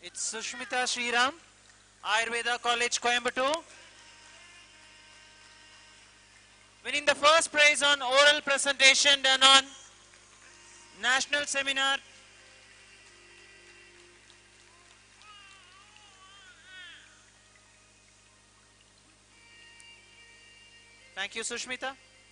It's Sushmita Sriram, Ayurveda College, Coimbatore. Winning the first prize on oral presentation done on national seminar. Thank you, Sushmita.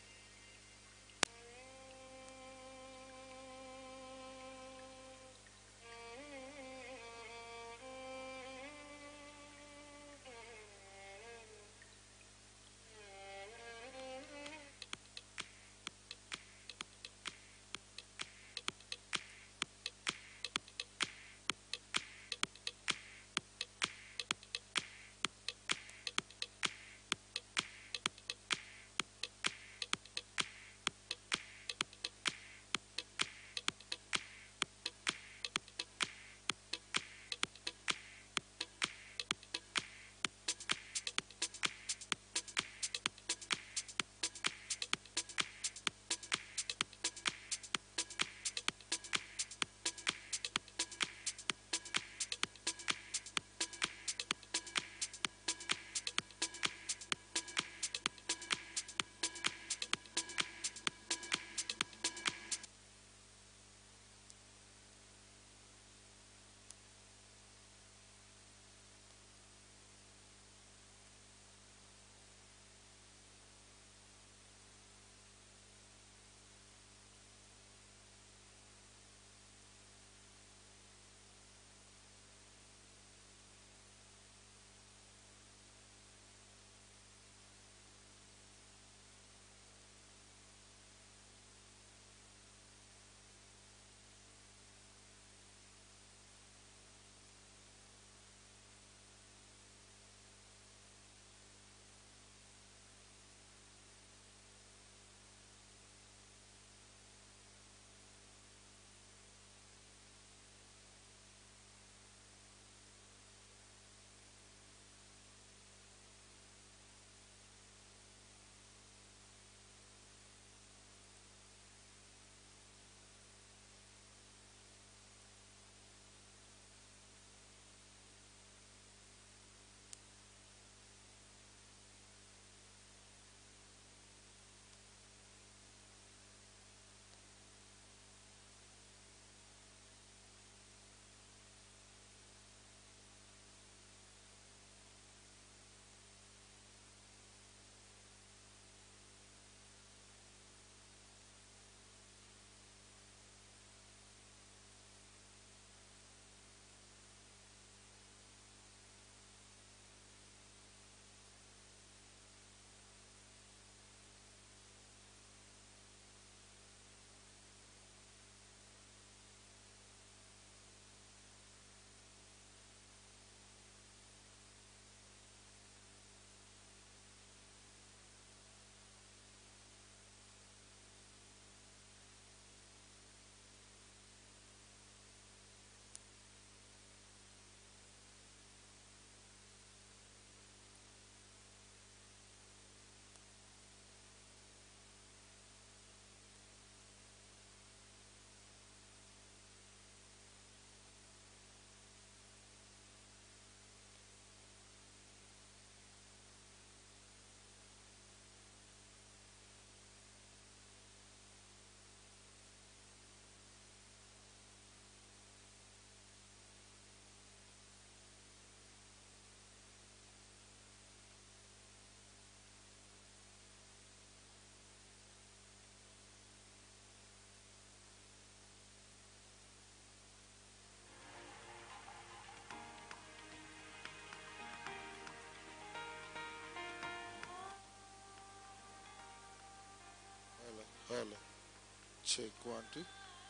Hello, hello. Check one, two.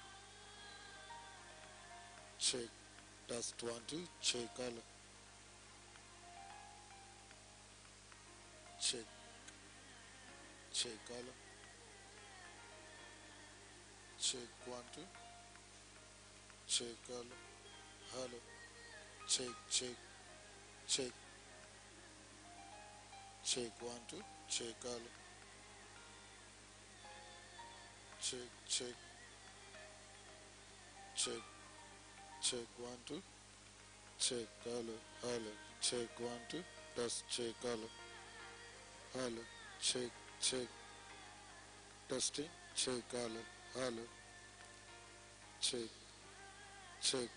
Check. Test one, two. Check. Hello. Check. Check. Hello. Check one, two. Check. Hello. Hello. Check. Check. Check. Check one, two. Check. Hello. check, check, check, check, one, two, check, hello, hello, check, one, two, test, check, hello, hello, check, check, testing, check, hello, hello, check, check,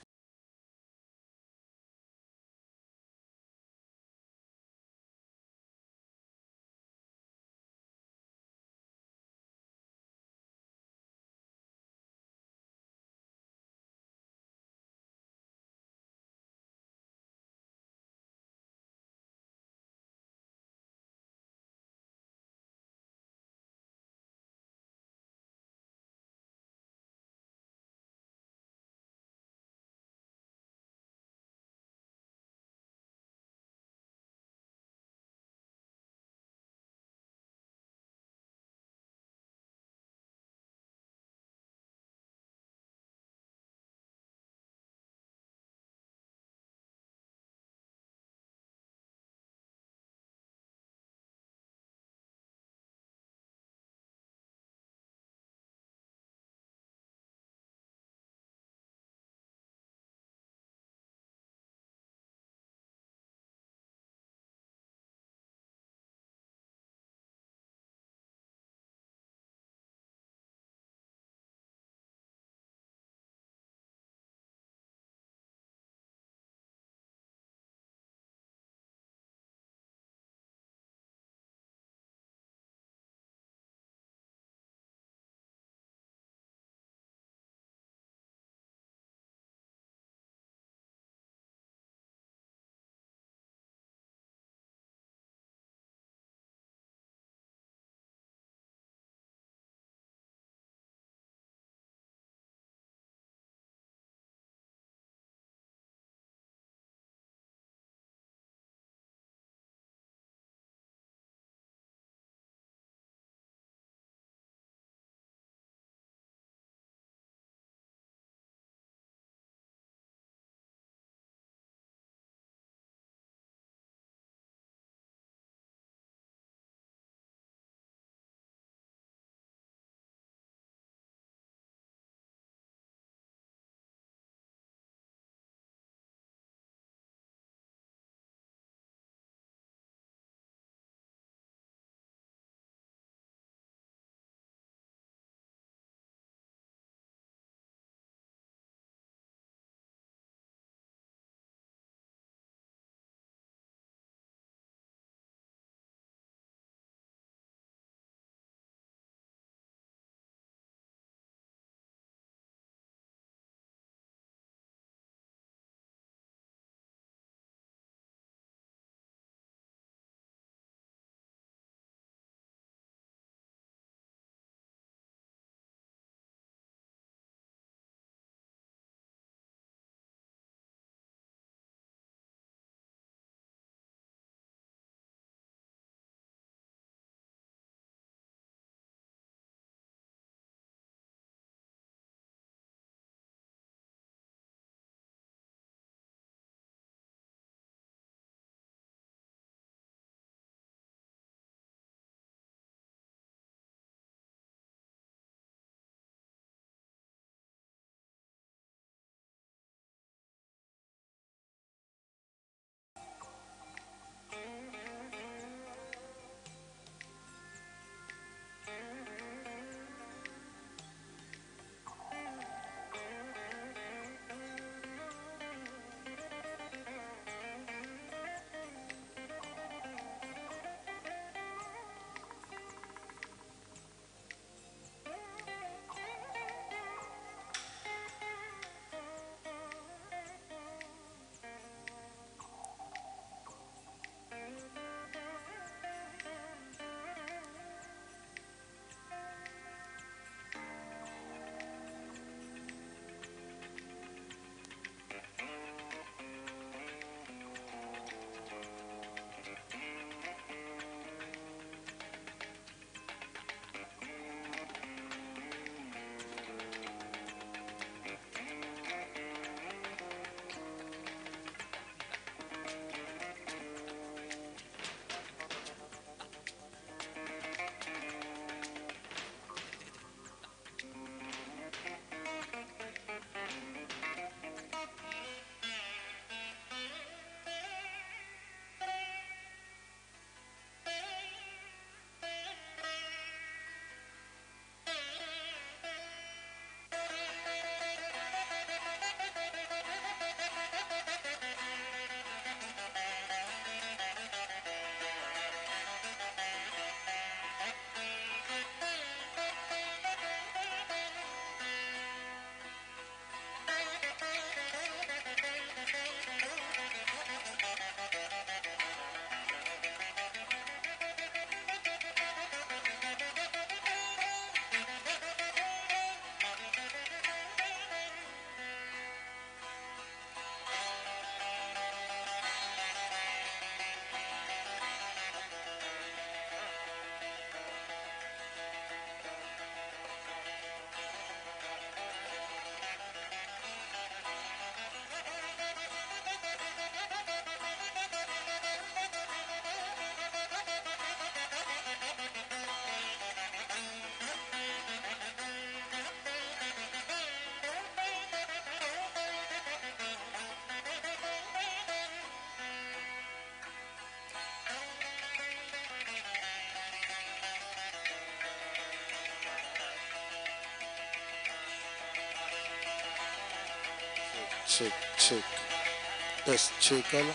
check, check. Yes, check, hello.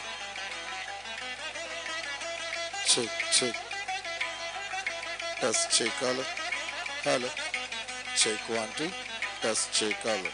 Check, check. Yes, check, hello. Hello. Check one, two. Yes, check, hello.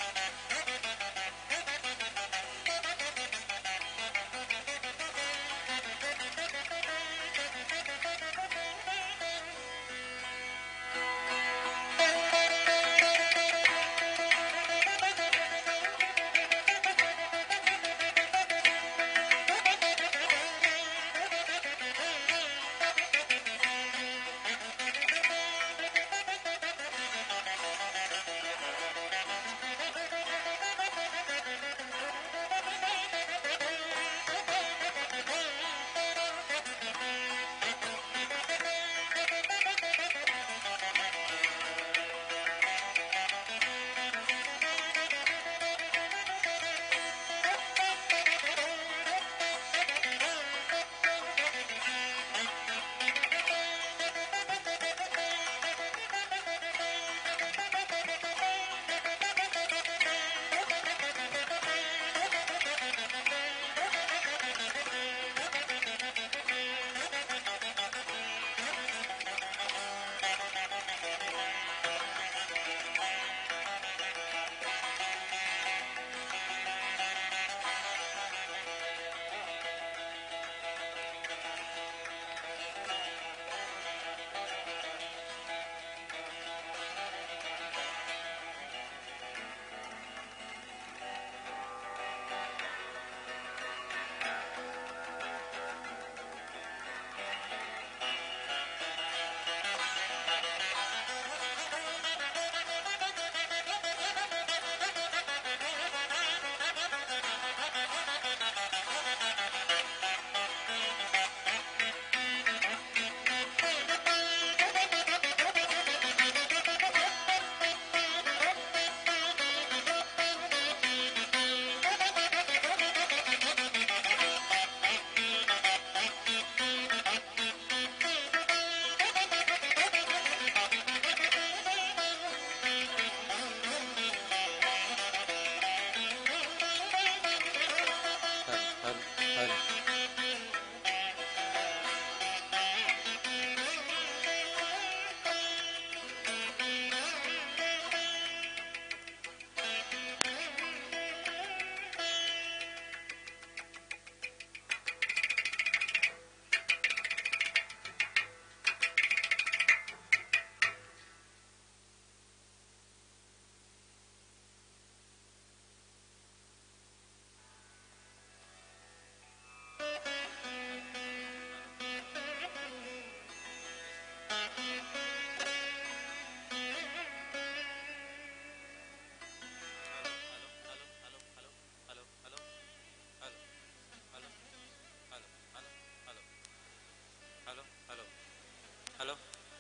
Hello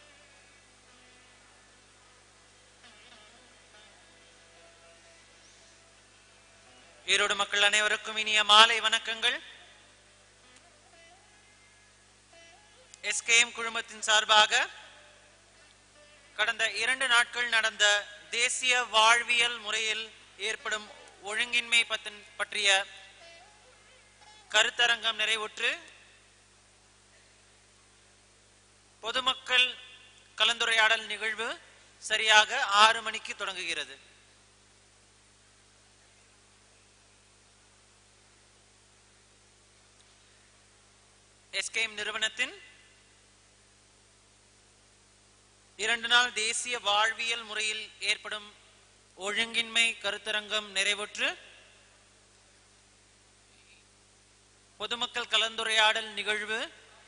Erode மக்கள் அனைவருக்கும் இனிய மாலை வணக்கங்கள் SKM குழுமத்தின் சார்பாக கடந்த இரண்டு நாட்கள் நடந்த தேசிய வாழ்வியல் முறையில் ஏற்படும் ஒழுங்கின்மை பத்தின் பற்றிய கருத்தரங்கம் நிறைவுற்று பொதுமக்கள் கலந்துரையாடல் நிகழ்வு சரியாக ஆறு மணிக்கு தொடங்குகிறது எஸ்கேஎம் நிறுவனத்தின் இரண்டு நாள் தேசிய வாழ்வியல் முறையில் ஏற்படும் ஒழுங்கின்மை கருத்தரங்கம் நிறைவுற்று பொதுமக்கள் கலந்துரையாடல் நிகழ்வு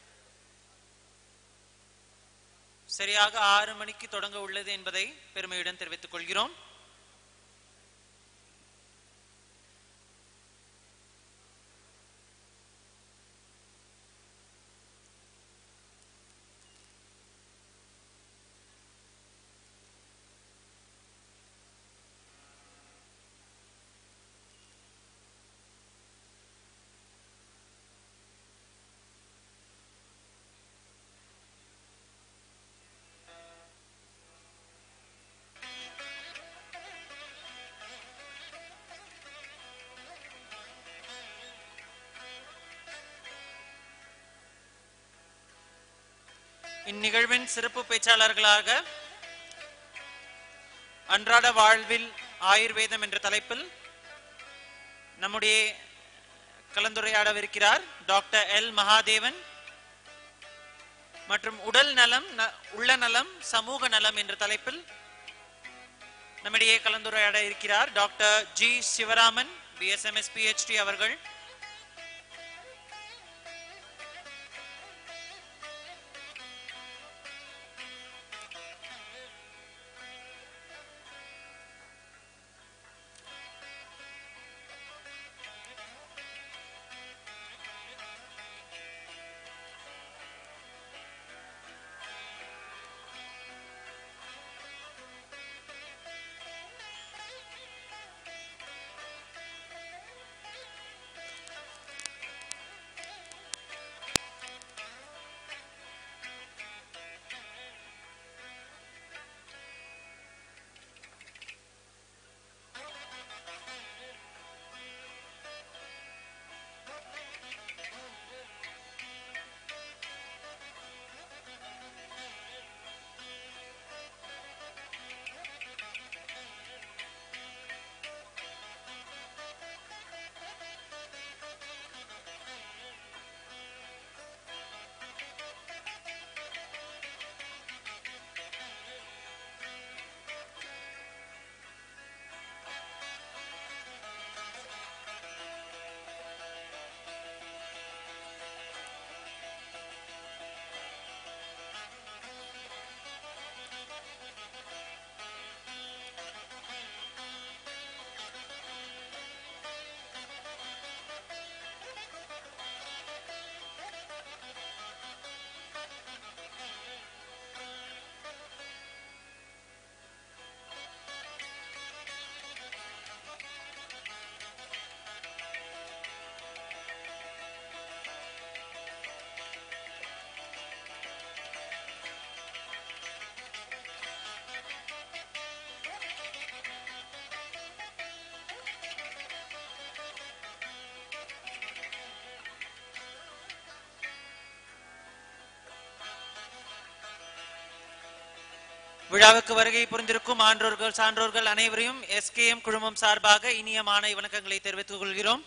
சரியாக ஆறு மணிக்கு தொடங்க உள்ளது என்பதை பெருமையுடன் தெரிவித்துக் கொள்கிறோம் இந்நிகழ்வின் சிறப்பு பேச்சாளர்களாக அன்றாட வாழ்வில் ஆயுர்வேதம் என்ற தலைப்பில் நம்முடைய கலந்துரையாடவிருக்கிறார் டாக்டர் எல் மகாதேவன் மற்றும் உடல் நலம் ந- உள்ள நலம் சமூக நலம் என்ற தலைப்பில் நம்மிடையே கலந்துரையாட இருக்கிறார் doctor G Sivaraman BSMS PhD அவர்கள் விழாவுக்கு வருகை புரிந்திருக்கும் ஆன்றோர்கள் சான்றோர்கள் அனைவரையும் எஸ்கேஎம் குழுமம் சார்பாக இனிய மாலை வணக்கங்களை தெரிவித்துக் கொள்கிறோம்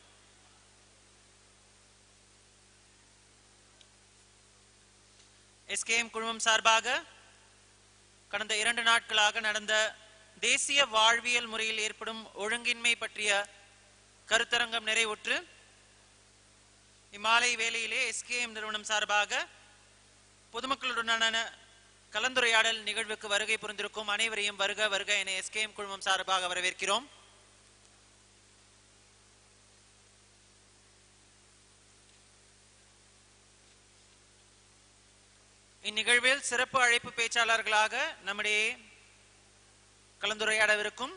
எஸ்கேஎம் குழுமம் சார்பாக கடந்த இரண்டு நாட்களாக நடந்த தேசிய வாழ்வியல் முறையில் ஏற்படும் ஒழுங்கின்மை பற்றிய கருத்தரங்கம் நிறைவுற்று இம்மாலை வேளையிலே எஸ்கேஎம் நிறுவனம் சார்பாக பொதுமக்களுடனான கலந்துரையாடல் நிகழ்வுக்கு வருகை புரிந்திருக்கும் அனைவரையும் வருக வருக என எஸ்கேஎம் குழுமம் சார்பாக வரவேற்கிறோம் இந்நிகழ்வில் சிறப்பு அழைப்பு பேச்சாளர்களாக நம்முடைய கலந்துரையாடவிருக்கும்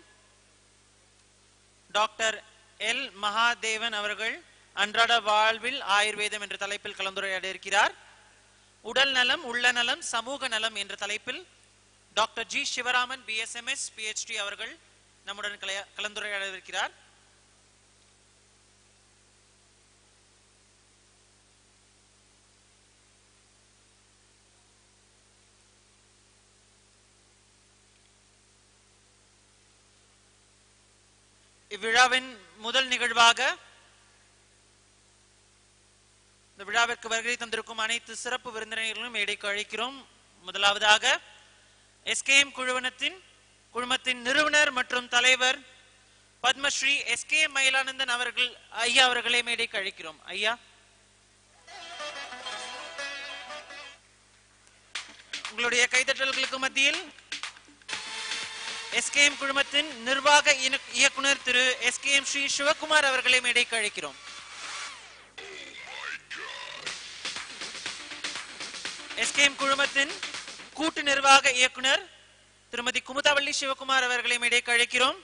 டாக்டர் எல் மகாதேவன் அவர்கள் அன்றாட வாழ்வில் ஆயுர்வேதம் என்ற தலைப்பில் கலந்துரையாட இருக்கிறார் உடல் நலம் உள்ள நலம் சமூக நலம் என்ற தலைப்பில் doctor G Sivaraman BSMS PhD அவர்கள் நம்முடன் கலைய- கலந்துரையாட இருக்கிறார் இவ்விழாவின் முதல் நிகழ்வாக இந்த விழாவிற்கு வருகை தந்திருக்கும் அனைத்து சிறப்பு விருந்தினர்களும் மேடைக்கு அழைக்கிறோம் முதலாவதாக எஸ்கேஎம் குழுவனத்தின் குழுமத்தின் நிறுவனர் மற்றும் தலைவர் பத்மஸ்ரீ எஸ்கே மயிலானந்தன் அவர்கள் ஐயா அவர்களை மேடைக்கு அழைக்கிறோம் ஐயா உங்களுடைய கைதட்டல்களுக்கு மத்தியில் எஸ்கேஎம் குழுமத்தின் நிர்வாக இயக்கு- இயக்குனர் திரு எஸ்கேஎம் ஸ்ரீ சிவகுமார் அவர்களை மேடைக்கு அழைக்கிறோம் எஸ்கேஎம் குழுமத்தின் கூட்டு நிர்வாக இயக்குனர் திருமதி குமுதாவள்ளி சிவகுமார் அவர்களை மேடைக்கு அழைக்கிறோம்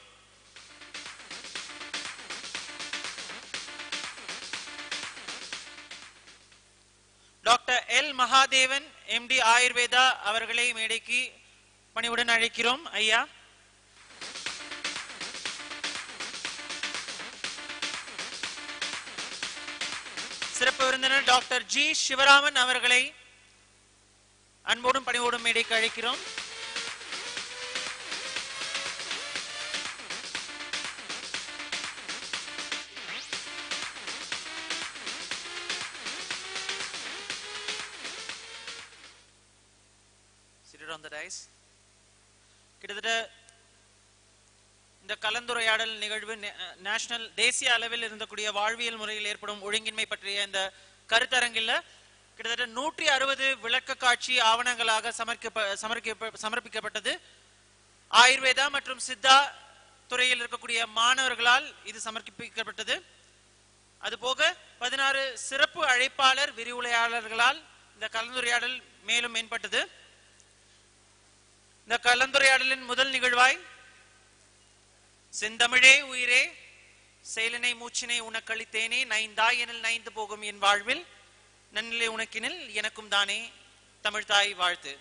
doctor L Mahadevan MD Ayurveda அவர்களை மேடைக்கு பணிவுடன் அழைக்கிறோம் ஐயா சிறப்பு விருந்தினர் டாக்டர் ஜி சிவராமன் அவர்களை அன்போடும் பணிவோடும் மேடைக்கு அழைக்கிறோம் Seated on the dais. கிட்டத்தட்ட இந்த கலந்துரையாடல் நிகழ்வு நேஷனல் தேசிய அளவில் இருந்தக்கூடிய வாழ்வியல் முறையில் ஏற்படும் ஒழுங்கின்மை பற்றிய இந்த கருத்தரங்கில் கிட்டத்தட்ட நூற்றி அறுபது விளக்க காட்சி ஆவணங்களாக சமர்க்க சமர்க்க சமர்ப்பிக்கப்பட்டது ஆயுர்வேதா மற்றும் சித்தா துறையில் இருக்கக்கூடிய மாணவர்களால் இது சமர்ப்பிக்கப்பட்டது அதுபோக பதினாறு சிறப்பு அழைப்பாளர் விரிவுரையாளர்களால் இந்த கலந்துரையாடல் மேலும் மேம்பட்டது இந்த கலந்துரையாடலின் முதல் நிகழ்வாய் செந்தமிழே உயிரே செயலினை மூச்சினை உனக்களித்தேனே நைந்தாய் எனில் நைந்து போகும் என் வாழ்வில் நன்னிலை உனக்கினில் எனக்கும் தானே தமிழ்தாய் வாழ்த்து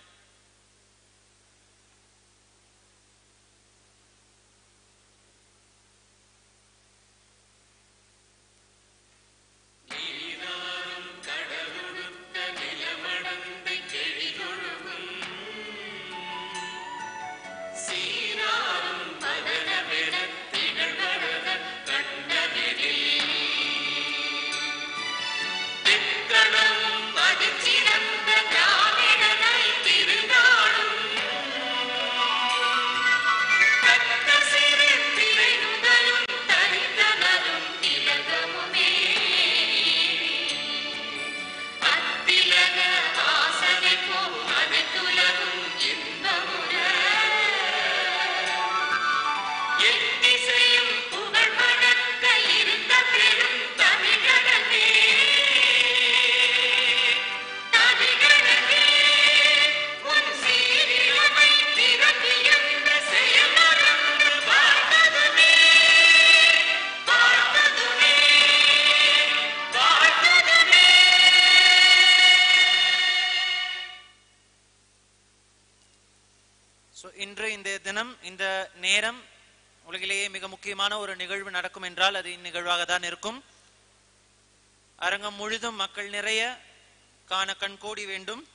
So, இன்று இந்த தினம் இந்த நேரம் உலகிலேயே மிக முக்கியமான ஒரு நிகழ்வு நடக்கும் என்றால் அது இந்நிகழ்வாக தான் இருக்கும் அரங்கம் முழுதும் மக்கள் நிறைய காண கண்கோடி வேண்டும்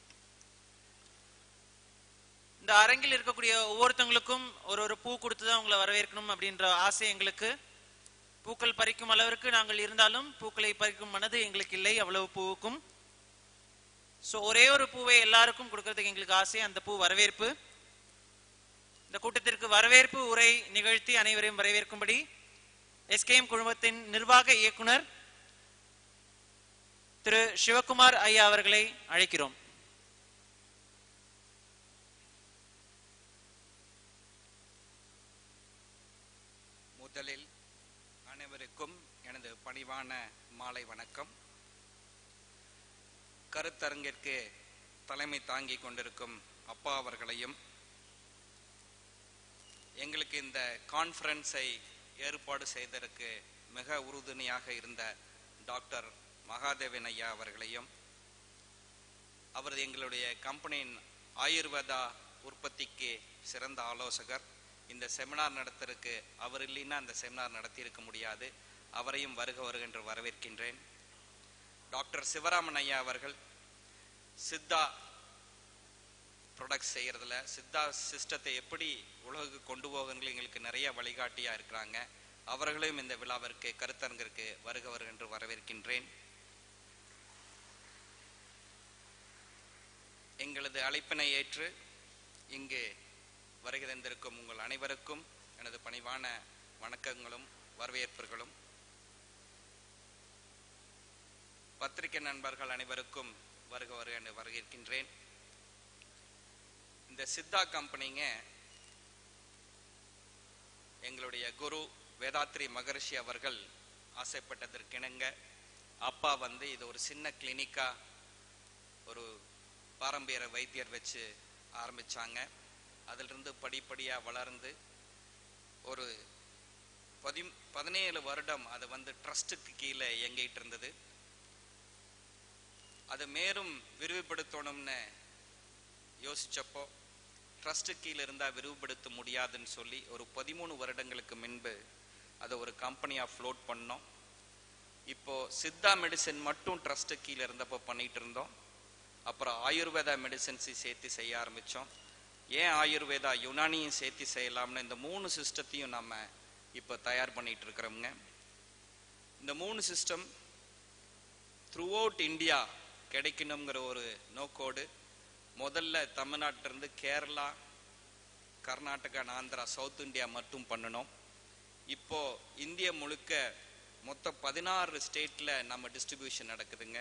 இந்த அரங்கில் இருக்கக்கூடிய ஒவ்வொருத்தவங்களுக்கும் ஒரு ஒரு பூ கொடுத்து தான் உங்களை வரவேற்கணும் அப்படின்ற ஆசை எங்களுக்கு பூக்கள் பறிக்கும் அளவிற்கு நாங்கள் இருந்தாலும் பூக்களை பறிக்கும் மனது எங்களுக்கு இல்லை அவ்வளவு பூவுக்கும் சோ ஒரே ஒரு பூவை எல்லாருக்கும் கொடுக்கறதுக்கு எங்களுக்கு ஆசை அந்த பூ வரவேற்பு இந்த கூட்டத்திற்கு வரவேற்பு உரை நிகழ்த்தி அனைவரையும் வரவேற்கும்படி எஸ்கேஎம் குழுமத்தின் நிர்வாக இயக்குனர் திரு சிவகுமார் ஐயா அவர்களை அழைக்கிறோம் முதலில் அனைவருக்கும் எனது பணிவான மாலை வணக்கம் கருத்தரங்கிற்கு தலைமை தாங்கிக் கொண்டிருக்கும் அப்பா அவர்களையும் எங்களுக்கு இந்த கான்ஃபரன்ஸை ஏற்பாடு செய்ததற்கு மிக உறுதுணையாக இருந்த டாக்டர் மகாதேவன் ஐயா அவர்களையும் அவர் எங்களுடைய கம்பெனியின் ஆயுர்வேதா உற்பத்திக்கு சிறந்த ஆலோசகர் இந்த செமினார் நடத்துறதுக்கு அவர் இல்லைன்னா அந்த செமினார் நடத்தியிருக்க முடியாது அவரையும் வருக வருக என்று வரவேற்கின்றேன் டாக்டர் சிவராமன் ஐயா அவர்கள் சித்தா ப்ரொடக்ட்ஸ் செய்யறதுல சித்தா சிஸ்டத்தை எப்படி உலகுக்கு கொண்டு போகிறது எங்களுக்கு நிறைய வழிகாட்டியா இருக்கிறாங்க அவர்களையும் இந்த விழாவிற்கு கருத்தரங்கிற்கு வருக வருக என்று வரவேற்கின்றேன் எங்களது அழைப்பினை ஏற்று இங்கு வருகை தந்திருக்கும் உங்கள் அனைவருக்கும் எனது பணிவான வணக்கங்களும் வரவேற்புகளும் பத்திரிகை நண்பர்கள் அனைவருக்கும் வருக வருக என்று வரவேற்கின்றேன் இந்த சித்தா கம்பெனிங்க எங்களுடைய குரு வேதாத்ரி மகரிஷி அவர்கள் ஆசைப்பட்டதற்கிணங்க அப்பா வந்து இது ஒரு சின்ன கிளினிக்கா ஒரு பாரம்பரிய வைத்தியர் வச்சு ஆரம்பிச்சாங்க அதிலிருந்து படிப்படியாக வளர்ந்து ஒரு பதி பதினேழு வருடம் அது வந்து ட்ரஸ்ட்டுக்கு கீழே இயங்கிட்டு இருந்தது அது மேலும் விரிவுபடுத்தணும்னு யோசிச்சப்போ ட்ரஸ்ட்டு கீழே இருந்தால் விரிவுபடுத்த முடியாதுன்னு சொல்லி ஒரு பதிமூணு வருடங்களுக்கு முன்பு அதை ஒரு கம்பெனியாக ஃப்ளோட் பண்ணோம் இப்போ சித்தா மெடிசன் மட்டும் ட்ரஸ்ட்டு கீழே இருந்தப்போ பண்ணிட்டு இருந்தோம் அப்புறம் ஆயுர்வேதா மெடிசன்ஸையும் சேர்த்து செய்ய ஆரம்பித்தோம் ஏன் ஆயுர்வேதா யுனானியும் சேர்த்து செய்யலாம்னு இந்த மூணு சிஸ்டத்தையும் நம்ம இப்போ தயார் பண்ணிட்டு இருக்கிறோம்ங்க இந்த மூணு சிஸ்டம் த்ரூ அவுட் இந்தியா கிடைக்கணுங்கிற ஒரு நோக்கோடு முதல்ல தமிழ்நாட்டிலிருந்து கேரளா கர்நாடகா ஆந்திரா சவுத் இந்தியா மட்டும் பண்ணணும் இப்போ இந்தியா முழுக்க மொத்தம் பதினாறு ஸ்டேட்ல நம்ம டிஸ்ட்ரிபியூஷன் நடக்குதுங்க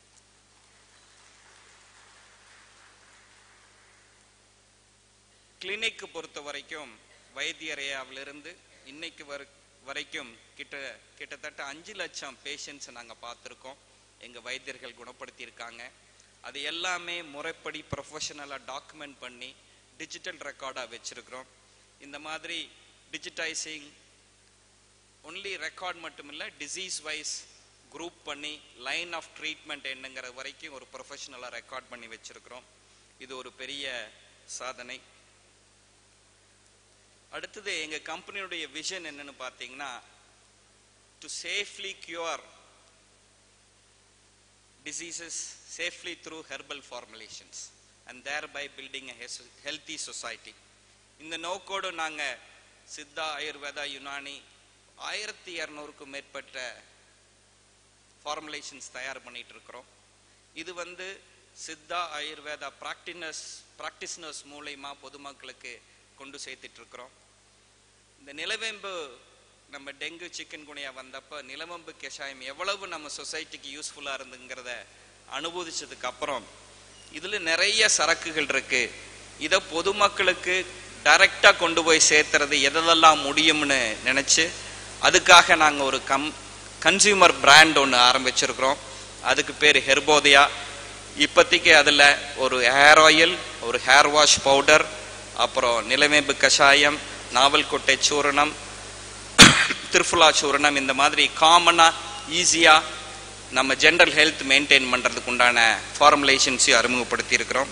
கிளினிக் பொறுத்த வரைக்கும் வைத்தியரையாவிலிருந்து இன்னைக்கு வரை வரைக்கும் கிட்ட கிட்டத்தட்ட அஞ்சு லட்சம் பேஷண்ட்ஸ் நாங்கள் பார்த்துருக்கோம் எங்கள் வைத்தியர்கள் குணப்படுத்தியிருக்காங்க அது எல்லாமே முறைப்படி ப்ரொஃபஷனலாக டாக்குமெண்ட் பண்ணி டிஜிட்டல் ரெக்கார்டாக வச்சுருக்கிறோம் இந்த மாதிரி டிஜிட்டைசிங் ஒன்லி ரெக்கார்ட் மட்டும் இல்லை டிசீஸ் வைஸ் குரூப் பண்ணி லைன் ஆஃப் ட்ரீட்மெண்ட் என்னங்கிற வரைக்கும் ஒரு ப்ரொஃபஷனலாக ரெக்கார்ட் பண்ணி வச்சுருக்கிறோம் இது ஒரு பெரிய சாதனை அடுத்தது எங்கள் கம்பெனியுடைய விஷன் என்னன்னு பார்த்தீங்கன்னா to safely cure diseases safely through herbal formulations and thereby building a hes- healthy society இந்த நோக்கோடு நாங்கள் சித்தா ஆயுர்வேதா யுனானி ஆயிரத்தி இரநூறுக்கும் மேற்பட்ட ஃபார்முலேஷன்ஸ் தயார் பண்ணிட்டு இருக்கிறோம் இது வந்து சித்தா ஆயுர்வேதா ப்ராக்டினஸ் ப்ராக்டிஸ்னர்ஸ் மூலயமா பொதுமக்களுக்கு கொண்டு சேர்த்துட்டு இருக்கிறோம் இந்த நிலவேம்பு நம்ம டெங்கு சிக்கன் குனியா வந்தப்ப நிலவேம்பு கஷாயம் எவ்வளவு நம்ம சொசைட்டிக்கு யூஸ்ஃபுல்லாக இருந்துங்கிறத அனுபவிச்சதுக்கு அப்புறம் இதில் நிறைய சரக்குகள் இருக்கு இதை பொதுமக்களுக்கு டைரக்டாக கொண்டு போய் சேர்த்துறது எதெல்லாம் முடியும்னு நினச்சி அதுக்காக நாங்கள் ஒரு கம் கன்சியூமர் பிராண்ட் ஒன்று ஆரம்பிச்சிருக்கிறோம் அதுக்கு பேர் ஹெர்போதியா இப்போதைக்கு அதில் ஒரு ஹேர் ஆயில் ஒரு ஹேர் வாஷ் பவுடர் அப்புறம் நிலவேம்பு கஷாயம் நாவல்கொட்டை சூரணம் திருஃபுலா சூரணம் இந்த மாதிரி காமனாக ஈஸியாக நம்ம ஜென்ரல் ஹெல்த் மெயின்டைன் பண்ணுறதுக்கு உண்டான ஃபார்முலேஷன்ஸையும் அறிமுகப்படுத்தி இருக்கிறோம்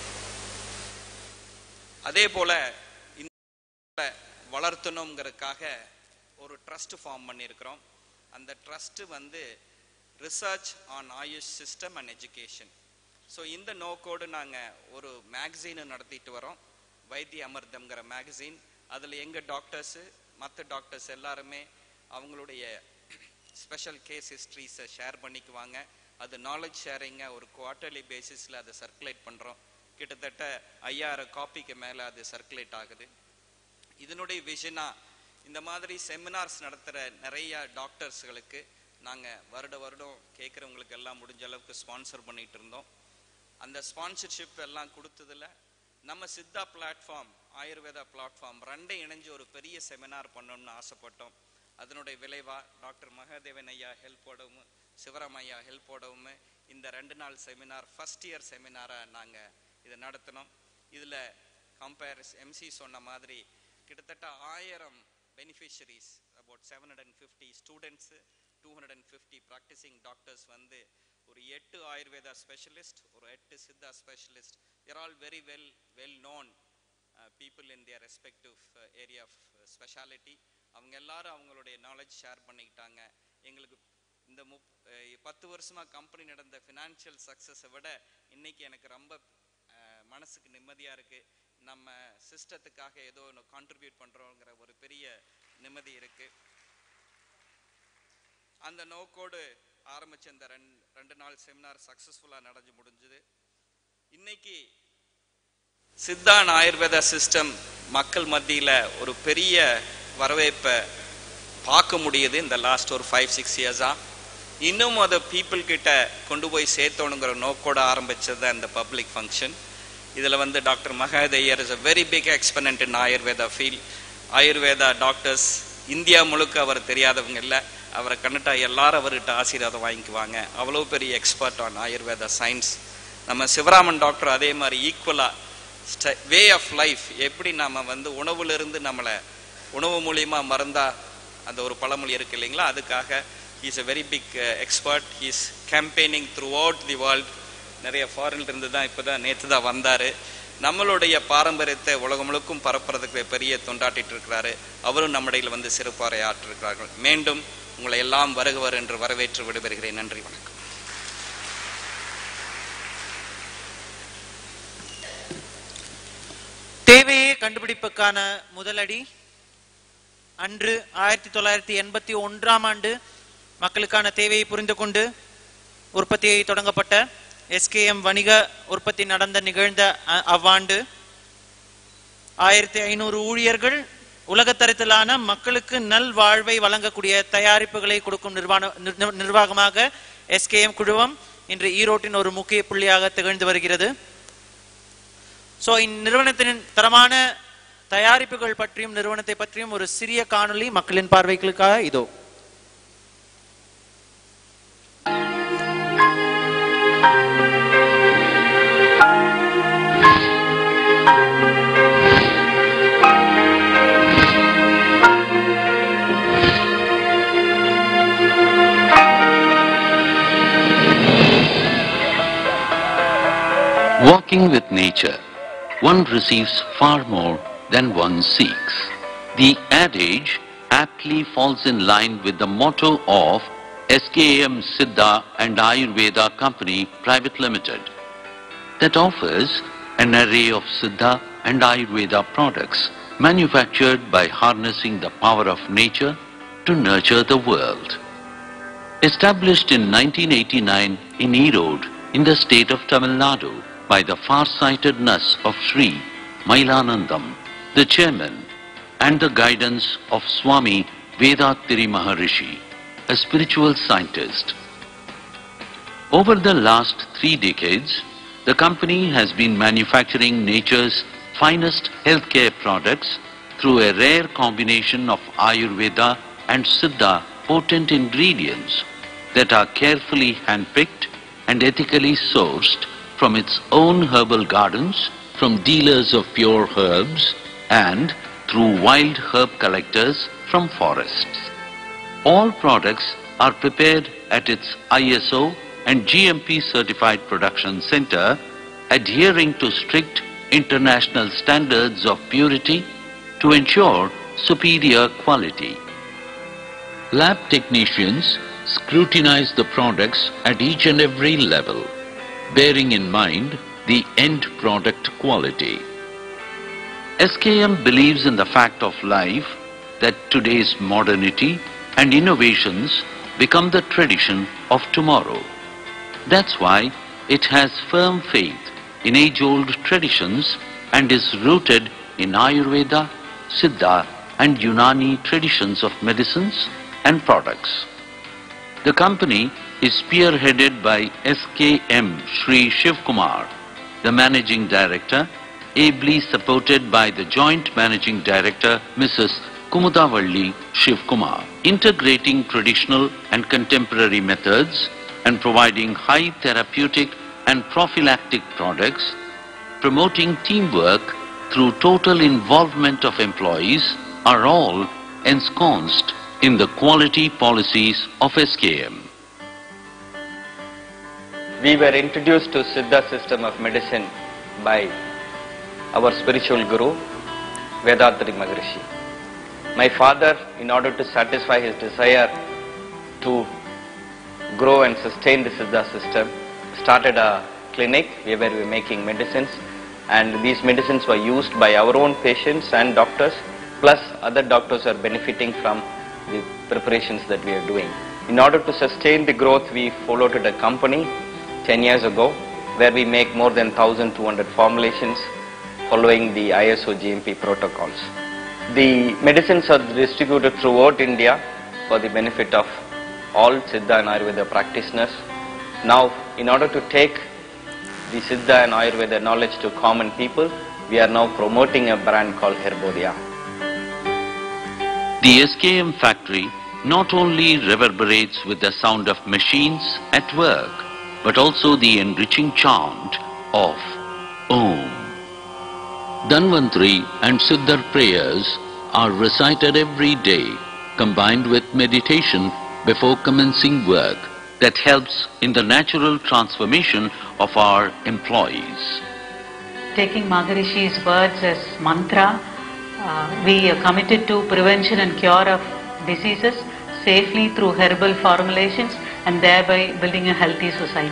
அதே போல் இந்த வளர்த்தணுங்கிறதுக்காக ஒரு ட்ரஸ்ட் ஃபார்ம் பண்ணியிருக்கிறோம் அந்த ட்ரஸ்ட் வந்து research on AYUSH system and education so இந்த நோக்கோடு நாங்கள் ஒரு மேகசீனை நடத்திட்டு வரோம் வைத்திய அமிர்தம்ங்கிற மேகசீன் அதில் எங்கள் டாக்டர்ஸு மற்ற டாக்டர்ஸ் எல்லாருமே அவங்களுடைய ஸ்பெஷல் கேஸ் ஹிஸ்ட்ரிஸை ஷேர் பண்ணிக்குவாங்க அது நாலேஜ் ஷேரிங்க ஒரு குவார்ட்டர்லி பேசிஸில் அதை சர்க்குலேட் பண்ணுறோம் கிட்டத்தட்ட ஐயாயிரம் காப்பிக்கு மேலே அது சர்க்குலேட் ஆகுது இதனுடைய விஷனா இந்த மாதிரி செமினார்ஸ் நடத்துகிற நிறைய டாக்டர்ஸ்களுக்கு நாங்கள் வருட வருடம் கேட்குறவங்களுக்கு எல்லாம் முடிஞ்ச அளவுக்கு ஸ்பான்சர் பண்ணிட்டு இருந்தோம் அந்த ஸ்பான்சர்ஷிப் எல்லாம் கொடுத்ததுல நம்ம சித்தா பிளாட்ஃபார்ம் ஆயுர்வேதா பிளாட்ஃபார்ம் ரெண்டையும் இணைஞ்சு ஒரு பெரிய செமினார் பண்ணணும்னு ஆசைப்பட்டோம் அதனுடைய விளைவா டாக்டர் மகாதேவன் ஐயா ஹெல்ப்போடவும் சிவராம் ஐயா ஹெல்ப்போடவும் இந்த ரெண்டு நாள் செமினார் ஃபர்ஸ்ட் இயர் செமினாரை நாங்கள் இதை நடத்தினோம் இதில் கம்பேர் எம்சி சொன்ன மாதிரி கிட்டத்தட்ட ஆயிரம் beneficiaries about seven hundred and fifty students two hundred and fifty practising doctors வந்து ஒரு எட்டு ஆயுர்வேதா ஸ்பெஷலிஸ்ட் ஒரு எட்டு Siddha specialist they're all very well well known people in their respective area of speciality அவங்க எல்லாரும் அவங்களுடைய நாலேஜ் ஷேர் பண்ணிக்கிட்டாங்க எங்களுக்கு இந்த முப் அஹ் பத்து வருஷமா கம்பெனி நடந்த ஃபினான்ஷியல் சக்ஸஸை விட இன்னைக்கு எனக்கு ரொம்ப அஹ், மனசுக்கு நிம்மதியா இருக்கு நம்ம சிஸ்டத்துக்காக ஏதோ ஒன்று கான்ட்ரிபியூட் பண்றோங்கிற ஒரு பெரிய நிம்மதி இருக்கு அந்த நோக்கோடு ஆரம்பிச்ச இந்த ரெண்டு ரெண்டு நாள் செமினார் சக்ஸஸ்ஃபுல்லாக நடந்து முடிஞ்சுது இன்னைக்கு சித்தான் ஆயுர்வேதா சிஸ்டம் மக்கள் மத்தியில் ஒரு பெரிய வரவேற்பை பார்க்க முடியுது இந்த லாஸ்ட் ஒரு ஃபைவ் சிக்ஸ் இயர்ஸாக இன்னும் அதை பீப்புள் கிட்ட கொண்டு போய் சேர்த்தணுங்கிற நோக்கோட ஆரம்பிச்சது தான் இந்த பப்ளிக் ஃபங்க்ஷன் இதில் வந்து டாக்டர் மகாதையர் is a very big exponent in Ayurveda field Ayurveda doctors India முழுக்க அவர் தெரியாதவங்க இல்லை அவரை கண்டுட்டா எல்லாரும் அவர்கிட்ட ஆசீர்வாதம் வாங்கிக்குவாங்க அவ்வளோ பெரிய எக்ஸ்பர்ட் ஆன் ஆயுர்வேதா சயின்ஸ் நம்ம சிவராமன் டாக்டர் அதே மாதிரி ஈக்குவலாக வே ஆஃப் லைஃப் எப்படி நம்ம வந்து உணவுலேருந்து நம்மளை உணவு மூலியமா மறந்தா அந்த ஒரு பழமொழி இருக்கு இல்லைங்களா அதுக்காக is a very big expert is campaigning throughout the world நிறைய ஃபாரின்ல இருந்து தான் இப்போ தான் நேற்று தான் வந்தார் நம்மளுடைய பாரம்பரியத்தை உலகம் முழுக்கும் பரப்புறதுக்கு பெரிய தொண்டாட்டிட்டு இருக்கிறாரு அவரும் நம்மடையில் வந்து சிறப்பாறை ஆற்றிருக்கிறார்கள் மீண்டும் உங்களை எல்லாம் வருகவர் என்று வரவேற்று விடைபெறுகிறேன் நன்றி வணக்கம் கண்டுபிடிப்புக்கான முதலடி அன்று ஆயிரத்தி தொள்ளாயிரத்தி எண்பத்தி ஒன்றாம் ஆண்டு மக்களுக்கான தேவையை புரிந்து கொண்டு உற்பத்தியை தொடங்கப்பட்ட எஸ்கேஎம் வணிக உற்பத்தி நடந்த நிகழ்ந்த அ- அவ்வாண்டு ஆயிரத்தி ஐநூறு ஊழியர்கள் உலகத்தரத்திலான மக்களுக்கு நல் வாழ்வை வழங்கக்கூடிய தயாரிப்புகளை கொடுக்கும் நிர்வாண நிர்- நிர்வாகமாக எஸ்கேஎம் குழுமம் இன்று ஈரோட்டின் ஒரு முக்கிய புள்ளியாக திகழ்ந்து வருகிறது சோ இந்நிறுவனத்தின் தரமான தயாரிப்புகள் பற்றியும் நிறுவனத்தை பற்றியும் ஒரு சிறிய காணொளி மக்களின் பார்வைகளுக்காக இதோ Walking with nature, one receives far more than one seeks. The adage aptly falls in line with the motto of SKM Siddha and Ayurveda Company Private Limited that offers an array of Siddha and Ayurveda products manufactured by harnessing the power of nature to nurture the world. Established in 1989 in Erode in the state of Tamil Nadu by the far-sightedness of Sri Mailanandam, the chairman, and the guidance of Swami Vedattiri Maharishi, a spiritual scientist. Over the last three decades, the company has been manufacturing nature's finest healthcare products through a rare combination of Ayurveda and Siddha potent ingredients that are carefully handpicked and ethically sourced from its own herbal gardens, from dealers of pure herbs, and through wild herb collectors from forests. All products are prepared at its ISO and GMP certified production center, adhering to strict international standards of purity to ensure superior quality. Lab technicians scrutinize the products at each and every level, bearing in mind the end product quality. SKM believes in the fact of life that today's modernity and innovations become the tradition of tomorrow. That's why it has firm faith in age-old traditions and is rooted in Ayurveda, Siddha and Unani traditions of medicines and products. The company is spearheaded by SKM Sri Shiv Kumar, the managing director, ably supported by the joint managing director Mrs. Kumudavalli Shiv Kumar, integrating traditional and contemporary methods and providing high therapeutic and prophylactic products, promoting teamwork through total involvement of employees are all ensconced in the quality policies of SKM. We were introduced to Siddha system of medicine by our spiritual guru, Vedattari Maharishi. My father, in order to satisfy his desire to grow and sustain the Siddha system, started a clinic where we were making medicines and these medicines were used by our own patients and doctors plus other doctors are benefiting from the preparations that we are doing. In order to sustain the growth, we followed a company 10 years ago where we make more than 1200 formulations following the ISO GMP protocols. The medicines are distributed throughout India for the benefit of all Siddha and Ayurveda practitioners. Now, in order to take the Siddha and Ayurveda knowledge to common people, we are now promoting a brand called Herbodia. The SKM factory not only reverberates with the sound of machines at work, but also the enriching chant of Om. Dhanvantri and Siddhar prayers are recited every day, combined with meditation before commencing work that helps in the natural transformation of our employees. Taking Maharishi's words as mantra, uh, we are committed to prevention and cure of diseases safely through herbal formulations and thereby building a healthy society.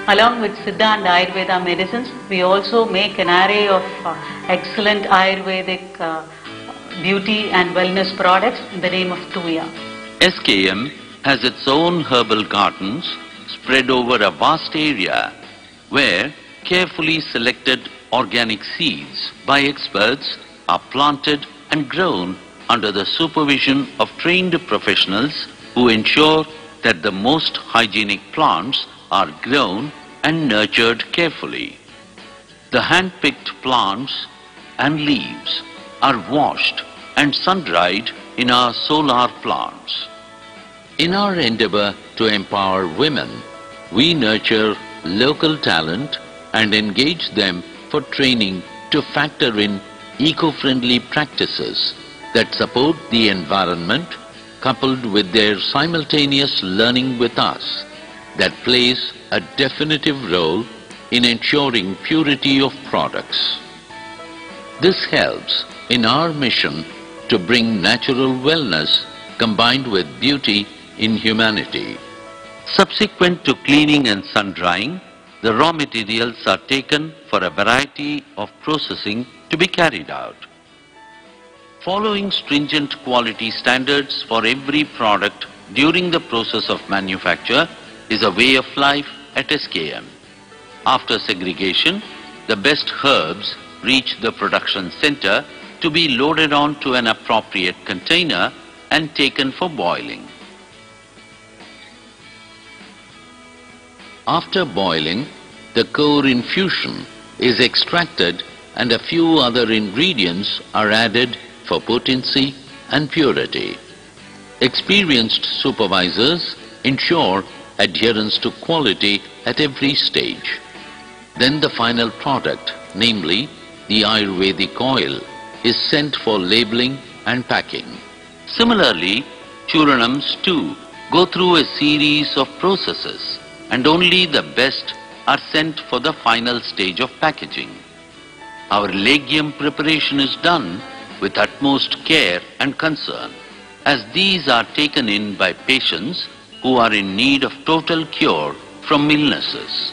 Along with Siddha and Ayurveda medicines, we also make an array of uh, excellent Ayurvedic uh, beauty and wellness products in the name of Tuya. SKM has its own herbal gardens spread over a vast area where carefully selected organic seeds by experts are planted and grown under the supervision of trained professionals who ensure that the most hygienic plants are grown and nurtured carefully. The hand-picked plants and leaves are washed and sun-dried in our solar plants. In our endeavor to empower women, we nurture local talent and engage them for training to factor in eco-friendly practices that support the environment coupled with their simultaneous learning with us that plays a definitive role in ensuring purity of products. This helps in our mission to bring natural wellness combined with beauty in humanity. Subsequent to cleaning and sun drying, the raw materials are taken for a variety of processing to be carried out. Following stringent quality standards for every product during the process of manufacture is a way of life at SKM. After segregation, the best herbs reach the production center to be loaded onto an appropriate container and taken for boiling. After boiling, the core infusion is extracted and a few other ingredients are added for potency and purity. Experienced supervisors ensure adherence to quality at every stage. Then the final product, namely the Ayurvedic oil, is sent for labeling and packing. Similarly, Churanams too go through a series of processes and only the best are sent for the final stage of packaging. Our legium preparation is done with utmost care and concern as these are taken in by patients who are in need of total cure from illnesses.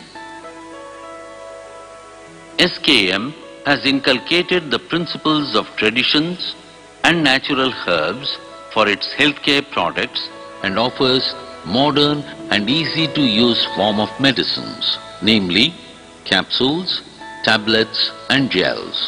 SKM has inculcated the principles of traditions and natural herbs for its healthcare products and offers modern and easy to use form of medicines, namely capsules, tablets and gels.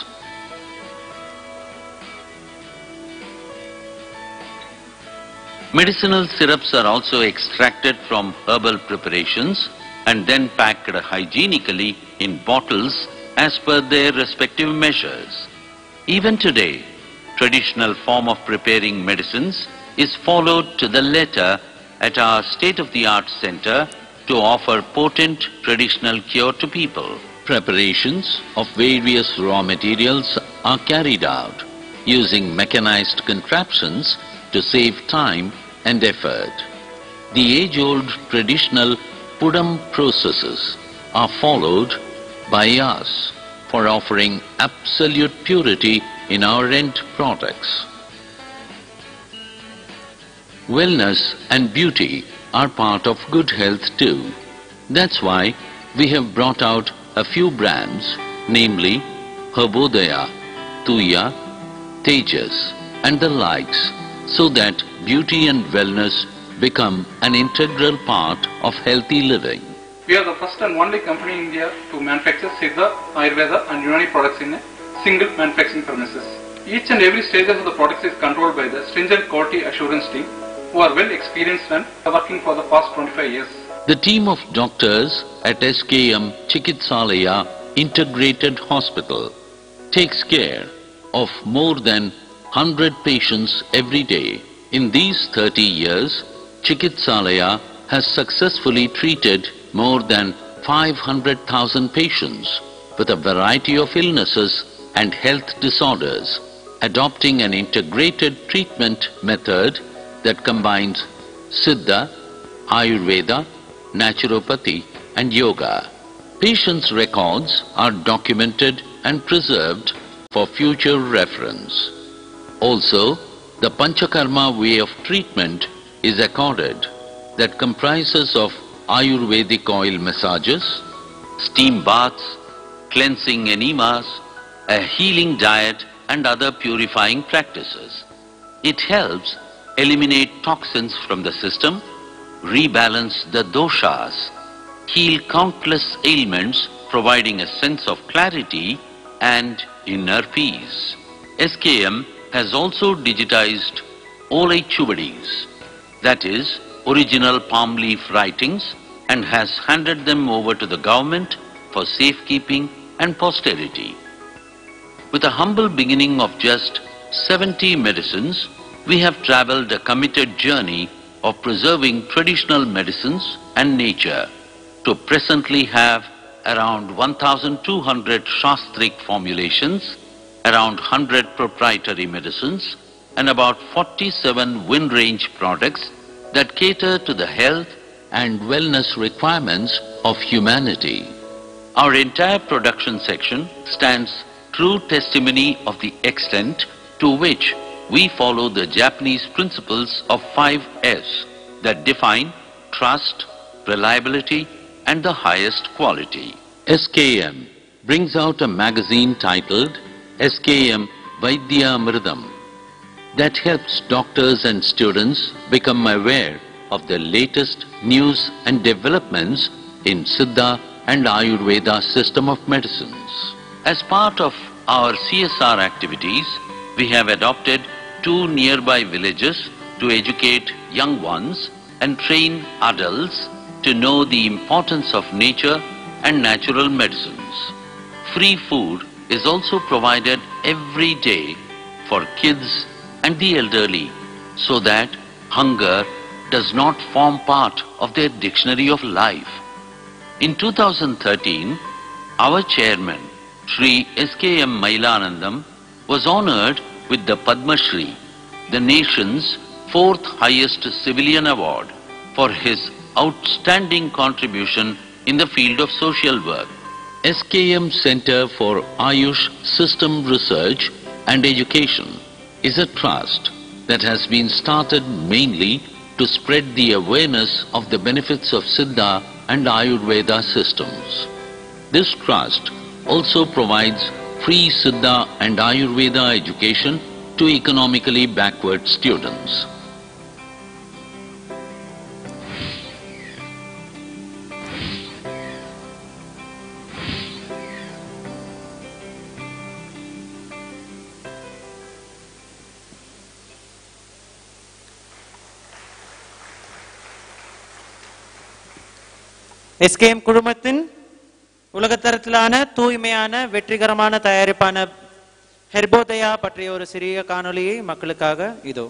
Medicinal syrups are also extracted from herbal preparations and then packed hygienically in bottles as per their respective measures. Even today, traditional form of preparing medicines is followed to the letter at our state-of-the-art center to offer potent traditional cure to people. Preparations of various raw materials are carried out using mechanized contraptions to save time and effort. The age-old traditional Pudam processes are followed by us for offering absolute purity in our end products. Wellness and beauty are part of good health too. That's why we have brought out a few brands, namely Herbodaya, Tuya, Tejas and the likes, so that beauty and wellness become an integral part of healthy living. We are the first and only company in India to manufacture Siddha, Ayurveda and Unani products in a single manufacturing premises. Each and every stage of the products is controlled by the stringent quality assurance team who are well experienced and are working for the past 25 years. The team of doctors at SKM Chikitsalaya Integrated Hospital takes care of more than 100 patients every day. In these 30 years, Chikitsalaya has successfully treated more than 500,000 patients with a variety of illnesses and health disorders, adopting an integrated treatment method that combines Siddha, Ayurveda, naturopathy and yoga. Patients' records are documented and preserved for future reference. Also, the Panchakarma way of treatment is accorded that comprises of Ayurvedic oil massages, steam baths, cleansing enemas, a healing diet and other purifying practices. It helps eliminate toxins from the system, rebalance the doshas, heal countless ailments, providing a sense of clarity and inner peace. SKM has also digitized Olay Chuvadis, that is, original palm leaf writings, and has handed them over to the government for safekeeping and posterity. With a humble beginning of just 70 medicines, we have traveled a committed journey of preserving traditional medicines and nature to presently have around 1,200 Shastric formulations, around 100 proprietary medicines, and about 47 wind range products that cater to the health and wellness requirements of humanity. Our entire production section stands true testimony of the extent to which we follow the Japanese principles of 5S that define trust, reliability, and the highest quality. SKM brings out a magazine titled SKM Vaidya Amritam that helps doctors and students become aware of the latest news and developments in Siddha and Ayurveda system of medicines. As part of our CSR activities, we have adopted two nearby villages to educate young ones and train adults to know the importance of nature and natural medicines. Free food is also provided every day for kids and the elderly so that hunger does not form part of their dictionary of life. In 2013, our chairman, Sri S.K.M. Mailanandam, was honored with the Padma Shri, the nation's fourth highest civilian award, for his outstanding contribution in the field of social work. SKM Center for Ayush System Research and Education is a trust that has been started mainly to spread the awareness of the benefits of Siddha and Ayurveda systems. This trust also provides free Siddha and Ayurveda education to economically backward students. SKM குழுமத்தின் உலகத்தரத்திலான தூய்மையான வெற்றிகரமான தயாரிப்பான ஹெர்போதயா பற்றிய ஒரு சிறிய காணொளியை மக்களுக்காக இதோ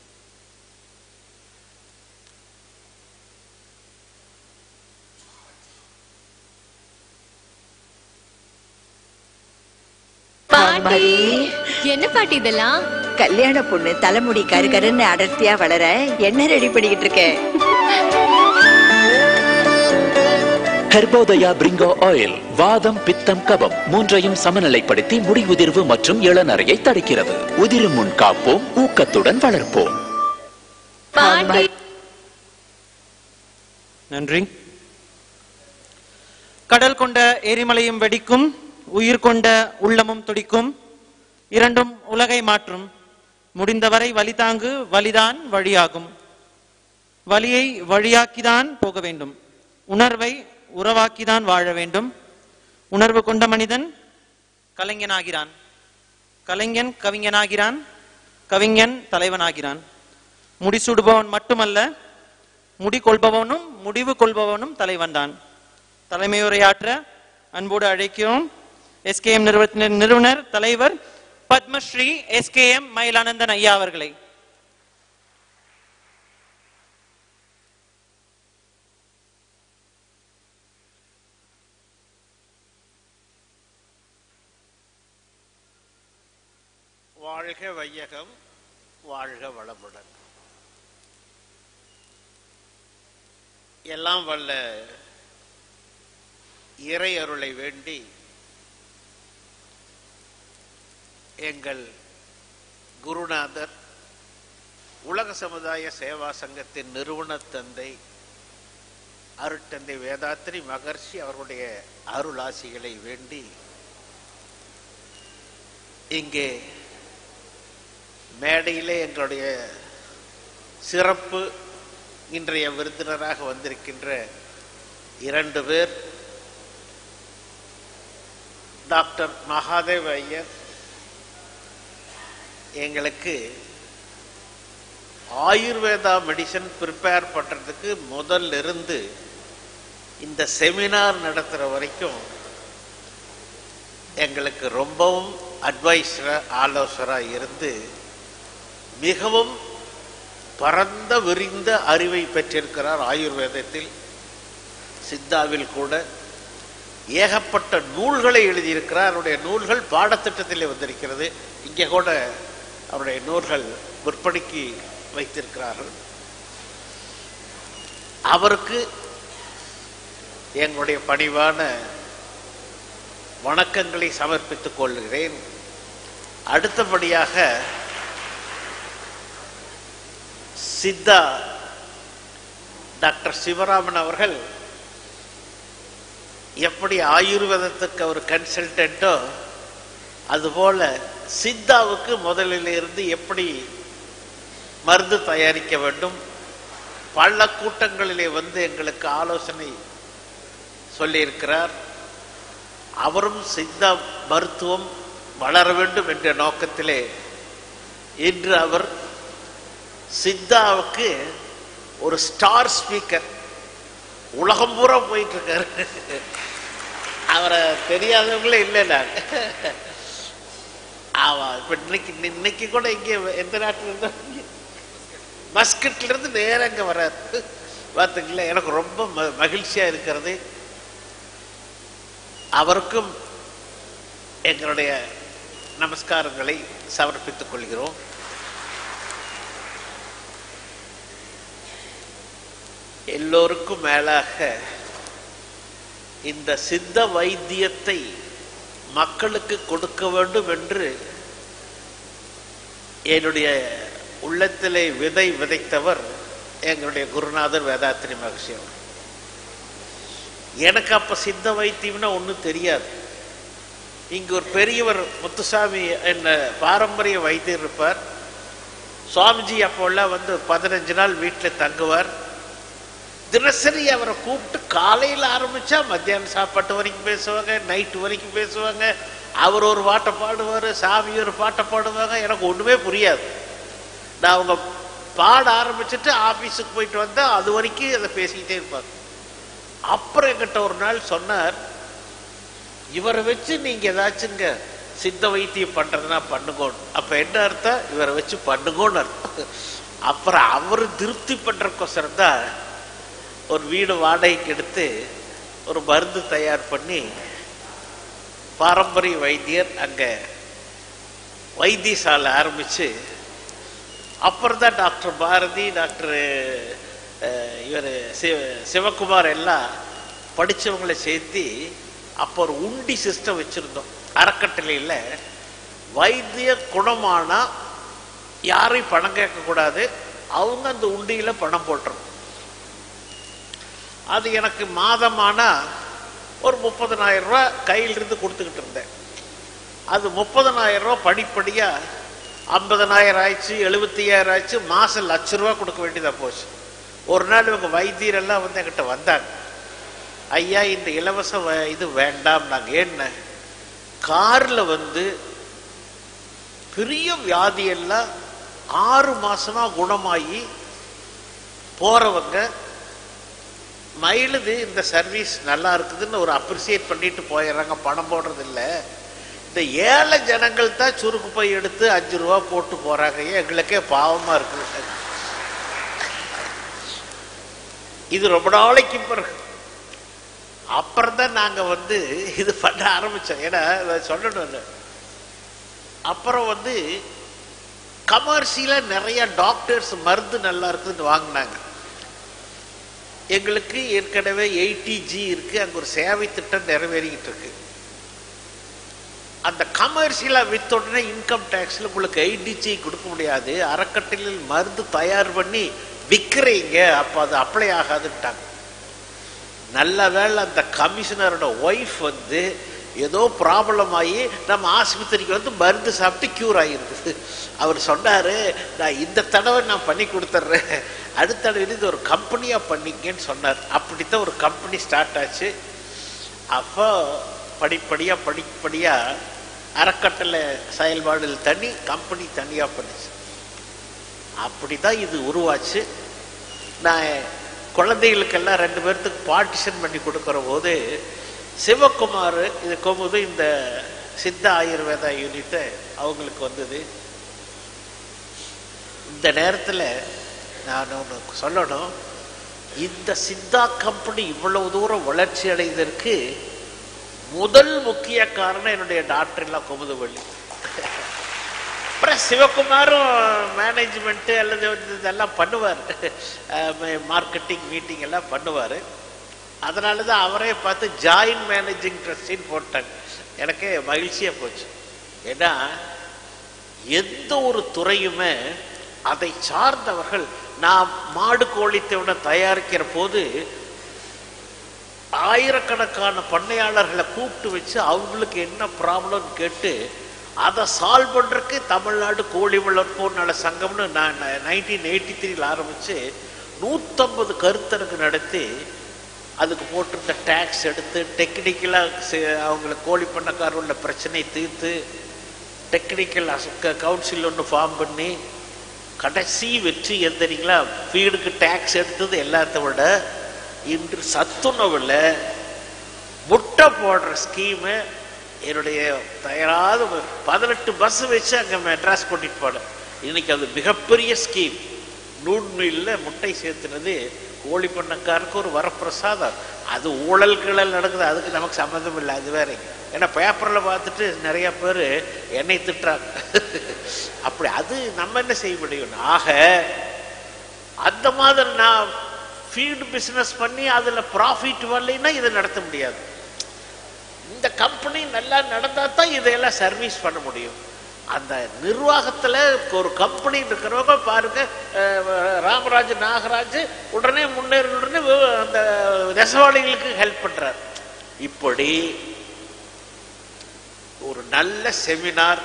பாட்டி என்ன பாட்டி இதெல்லாம் கல்யாண பொண்ணு தலைமுடி கரு கருன்னு அடர்த்தியா வளர என்ன ரெடி பண்ணிக்கிட்டு இருக்கேன் ஹெர்போதயா பிரிங்கோ ஆயில் வாதம் பித்தம் கபம் மூன்றையும் சமநிலைப்படுத்தி முடி உதிர்வு மற்றும் இளநரையை தடுக்கிறது உதிரும் முன் காப்போம் ஊக்கத்துடன் வளர்ப்போம் பாட்டி நன்றி கடல் கொண்ட எரிமலையும் வெடிக்கும் உயிர் கொண்ட உள்ளமும் துடிக்கும் இரண்டும் உலகை மாற்றும் முடிந்தவரை வலி தாங்கு வலிதான் வழியாகும் வலியை வழியாக்கிதான் போக வேண்டும் உணர்வை உறவாக்கிதான் வாழ வேண்டும் உணர்வு கொண்ட மனிதன் கலைஞனாகிறான் கலைஞன் கவிஞனாகிறான் கவிஞன் தலைவனாகிறான் முடிசூடுபவன் மட்டுமல்ல முடி கொள்பவனும் முடிவு கொள்பவனும் தலைவன்தான் தலைமையுரையாற்ற அன்போடு அழைக்கிறோம் எஸ்கேஎம் நிறுவனத்தின் நிறுவனர் தலைவர் பத்மஸ்ரீ எஸ்கேஎம் மயிலானந்தன் ஐயா அவர்களை வாழ்க வையகம் வாழ்க வளமுடன் எல்லாம் வல்ல இறை அருளை வேண்டி எங்கள் குருநாதர் உலக சமுதாய சேவா சங்கத்தின் நிறுவன தந்தை அருட்தந்தை வேதாத்திரி மகர்ஷி அவர்களுடைய அருளாசிகளை வேண்டி இங்கே மேடையிலே எங்களுடைய சிறப்பு இன்றைய விருந்தினராக வந்திருக்கின்ற இரண்டு பேர் டாக்டர் மகாதேவ் ஐயர் எங்களுக்கு ஆயுர்வேதா மெடிசன் ப்ரிப்பேர் பண்ணுறதுக்கு முதல்ல இருந்து இந்த செமினார் நடத்துகிற வரைக்கும் எங்களுக்கு ரொம்பவும் அட்வைஸராக ஆலோசராக இருந்து மிகவும் பரந்த விரிந்த அறிவை பெற்றிருக்கிறார் ஆயுர்வேதத்தில் சித்தாவில் கூட ஏகப்பட்ட நூல்களை எழுதியிருக்கிறார் அவருடைய நூல்கள் பாடத்திட்டத்தில் வந்திருக்கிறது இங்கே கூட அவருடைய நூல்கள் விற்பனைக்கு வைத்திருக்கிறார்கள் அவருக்கு எங்களுடைய பணிவான வணக்கங்களை சமர்ப்பித்துக் கொள்கிறேன் அடுத்தபடியாக சித்தா டாக்டர் சிவராமன் அவர்கள் எப்படி ஆயுர்வேதத்துக்கு ஒரு கன்சல்டன்ட்டோ அதுபோல சித்தாவுக்கு முதலில் இருந்து எப்படி மருந்து தயாரிக்க வேண்டும் பல கூட்டங்களிலே வந்து எங்களுக்கு ஆலோசனை சொல்லியிருக்கிறார் அவரும் சித்தா மருத்துவம் வளர வேண்டும் என்ற நோக்கத்திலே இன்று அவர் சித்தாவுக்கு ஒரு ஸ்டார் ஸ்பீக்கர் உலகம் பூரா போயிட்டு இருக்காரு அவரை தெரியாதவங்களே இல்லை நான் ஆமா இப்ப இன்னைக்கு இன்னைக்கு கூட இங்கே எந்த நாட்டில் இருந்தா மஸ்கட்ல இருந்து நேரம் இங்க வராது பார்த்துங்களேன் எனக்கு ரொம்ப ம- மகிழ்ச்சியா இருக்கிறது அவருக்கும் எங்களுடைய நமஸ்காரங்களை சமர்ப்பித்துக் கொள்கிறோம் எல்லோருக்கும் மேலாக இந்த சித்த வைத்தியத்தை மக்களுக்கு கொடுக்க வேண்டும் என்று என்னுடைய உள்ளத்திலே விதை விதைத்தவர் எங்களுடைய குருநாதர் வேதாத்திரி மகர்ஷி அவர் எனக்கு அப்ப சித்த வைத்தியம்னா ஒன்றும் தெரியாது இங்கு ஒரு பெரியவர் முத்துசாமி என்ன பாரம்பரிய வைத்தியர் இருப்பார் சுவாமிஜி அப்போல்லாம் வந்து பதினஞ்சு நாள் வீட்டில் தங்குவார் தினசரி அவரை கூப்பிட்டு காலையில் ஆரம்பிச்சா மத்தியானம் சாப்பாட்டு வரைக்கும் பேசுவாங்க நைட்டு வரைக்கும் பேசுவாங்க அவர் ஒரு பாட்டை பாடுவார் சாமி ஒரு பாட்டை பாடுவாங்க எனக்கு ஒன்றுமே புரியாது நான் அவங்க பாட ஆரம்பிச்சுட்டு ஆஃபீஸுக்கு போயிட்டு வந்தா அது வரைக்கும் அதை பேசிக்கிட்டே இருப்பாங்க அப்புறம் என்கிட்ட ஒரு நாள் சொன்னார் இவரை வச்சு நீங்க ஏதாச்சுங்க சித்த வைத்தியம் பண்றதுனா பண்ணுங்கோன்னு அப்ப என்ன அர்த்தம் இவரை வச்சு பண்ணுங்கோன்னு அர்த்தம் அப்புறம் அவர் திருப்தி பண்றக்கோசரம் தான் ஒரு வீடு வாடகைக்கு எடுத்து ஒரு மருந்து தயார் பண்ணி பாரம்பரிய வைத்தியர் அங்க வைத்தியசாலை ஆரம்பிச்சு அப்புறம் தான் டாக்டர் பாரதி டாக்டர் இவர் சிவகுமார் எல்லாம் படிச்சவங்களை சேர்த்து அப்போ ஒரு உண்டி சிஸ்டம் வச்சிருந்தோம் அறக்கட்டளையில் வைத்திய குணமானா யாரையும் பணம் கேட்கக்கூடாது அவங்க அந்த உண்டியில பணம் போட்டுரும் அது எனக்கு மாதமானா ஒரு முப்பதனாயிரம் ரூபாய் கையிலிருந்து கொடுத்துக்கிட்டு இருந்தேன் அது முப்பதனாயிரம் ரூபாய் படிப்படியா ஐம்பதனாயிரம் ஆயிடுச்சு எழுபத்தையாயிரம் ஆயிடுச்சு மாசம் லட்ச ரூபா கொடுக்க வேண்டியதா போச்சு ஒரு நாள் இவங்க வைத்தியர் எல்லாம் வந்து என்கிட்ட வந்தாங்க ஐயா இந்த இலவச வ- இது வேண்டாம் நாங்க என்ன கார்ல வந்து பெரிய வியாதி எல்லாம் ஆறு மாசமா குணமாகி போறவங்க மயிலுது இந்த சர்வீஸ் நல்லா இருக்குதுன்னு ஒரு அப்ரிசியேட் பண்ணிட்டு போயிடுறாங்க பணம் போடுறது இல்ல இந்த ஏழை ஜனங்கள் தான் சுருக்கு பை எடுத்து அஞ்சு ரூபா போட்டு போறாங்க ஏன் எங்களுக்கே பாவமா இருக்குது இது ரொம்ப நாளைக்கு பிறகு அப்புறம் தான் நாங்க வந்து இது பண்ண ஆரம்பிச்சோம் ஏன்னா இதை சொல்லணும் இல்ல. அப்புறம் வந்து கமர்ஷியலா நிறைய டாக்டர்ஸ் மருந்து நல்லா இருக்குதுன்னு வாங்கினாங்க எங்களுக்கு ஏற்கனவே எயிட்டி ஜி இருக்கு அங்க ஒரு சேவை திட்டம் நிறைவேறிக்கிட்டு இருக்கு அந்த கமர்ஷியலா வித்த உடனே இன்கம் டேக்ஸ்ல உங்களுக்கு எயிட்டி ஜி கொடுக்க முடியாது அறக்கட்டளையில் மருந்து தயார் பண்ணி விற்கிறீங்க அப்போ அது அப்ளை ஆகாதுன்ட்டாங்க நல்ல வேளை அந்த கமிஷனரோட ஒய்ஃப் வந்து ஏதோ ப்ராப்ளம் ஆகி நம்ம ஆஸ்பத்திரிக்கு வந்து மருந்து சாப்பிட்டு க்யூர் ஆகிருக்குது அவர் சொன்னார் நான் இந்த தடவை நான் பண்ணி கொடுத்துட்றேன் அடுத்த தடவை இது ஒரு கம்பெனியாக பண்ணிக்கன்னு சொன்னார் அப்படித்தான் ஒரு கம்பெனி ஸ்டார்ட் ஆச்சு அப்போ படிப்படியாக படிப்படியாக அறக்கட்டளை செயல்பாடுகள் தனி கம்பெனி தனியாக பண்ணுச்சு அப்படி தான் இது உருவாச்சு நான் குழந்தைகளுக்கெல்லாம் ரெண்டு பேர்த்துக்கு பார்ட்டிஷன் பண்ணி கொடுக்குற போது சிவகுமார் இது போகும்போது இந்த சித்த ஆயுர்வேதா யூனிட்டு அவங்களுக்கு வந்தது இந்த நேரத்தில் நான் ஒன்று சொல்லணும் இந்த சித்தா கம்பெனி இவ்வளவு தூரம் வளர்ச்சி அடைந்ததற்கு முதல் முக்கிய காரணம் என்னுடைய டாக்டர் எல்லாம் குமுதவள்ளி அப்புறம் சிவகுமாரும் மேனேஜ்மெண்ட்டு அல்லது வந்து இதெல்லாம் பண்ணுவார் மார்க்கெட்டிங் மீட்டிங் எல்லாம் பண்ணுவார் அதனால தான் அவரே பார்த்து ஜாயின் மேனேஜிங் ட்ரஸ்டின்னு போட்டாங்க எனக்கு மகிழ்ச்சியாக போச்சு ஏன்னா எந்த ஒரு துறையுமே அதை சார்ந்தவர்கள் நான் மாடு கோழித்தவனை தயாரிக்கிற போது ஆயிரக்கணக்கான பண்ணையாளர்களை கூப்பிட்டு வச்சு அவங்களுக்கு என்ன ப்ராப்ளம் கேட்டு அதை சால்வ் பண்ணுறதுக்கு தமிழ்நாடு கோழி வளர்ப்போர் நல சங்கம்னு நான் நைன்டீன் எயிட்டி த்ரீல ஆரம்பித்து நூற்றம்பது கருத்தரங்கு நடத்தி அதுக்கு போட்டிருந்த டேக்ஸ் எடுத்து டெக்னிக்கலாக அவங்கள கோழி பண்ணக்காரோட பிரச்சனையை தீர்த்து டெக்னிக்கல் கவுன்சில் ஒன்று ஃபார்ம் பண்ணி கடைசி வெற்றி எது தெரியுங்களா ஃபீடுக்கு டேக்ஸ் எடுத்தது எல்லாத்த விட இன்று சத்துணவில் முட்டை போடுற ஸ்கீமு என்னுடைய தயாராத பதினெட்டு பஸ் வச்சு அங்கே மெட்ராஸ் கூட்டிட்டு போனேன் இன்னைக்கு அது மிகப்பெரிய ஸ்கீம் நூன்மில்ல முட்டை சேர்த்துனது கோழி பண்ணக்காருக்கு ஒரு வரப்பிரசாதம் அது ஊழல் கிழல் நடக்குது அதுக்கு நமக்கு சம்மந்தம் இல்லை அது வேற ஏன்னா பேப்பரில் பார்த்துட்டு நிறைய பேர் என்னை திட்டுறாங்க அப்படி அது நம்ம என்ன செய்ய முடியும் ஆக அந்த மாதிரி நான் ஃபீல்டு பிஸ்னஸ் பண்ணி அதில் ப்ராஃபிட் வரலைன்னா இதை நடத்த முடியாது இந்த கம்பெனி நல்லா நடந்தால் தான் இதையெல்லாம் சர்வீஸ் பண்ண முடியும் அந்த நிர்வாகத்தில் ஒரு கம்பெனி இருக்கிறவங்க பாருங்க ராமராஜ் நாகராஜ் உடனே முன்னேறி உடனே அந்த நெசவாளிகளுக்கு ஹெல்ப் பண்றார் இப்படி ஒரு நல்ல செமினார்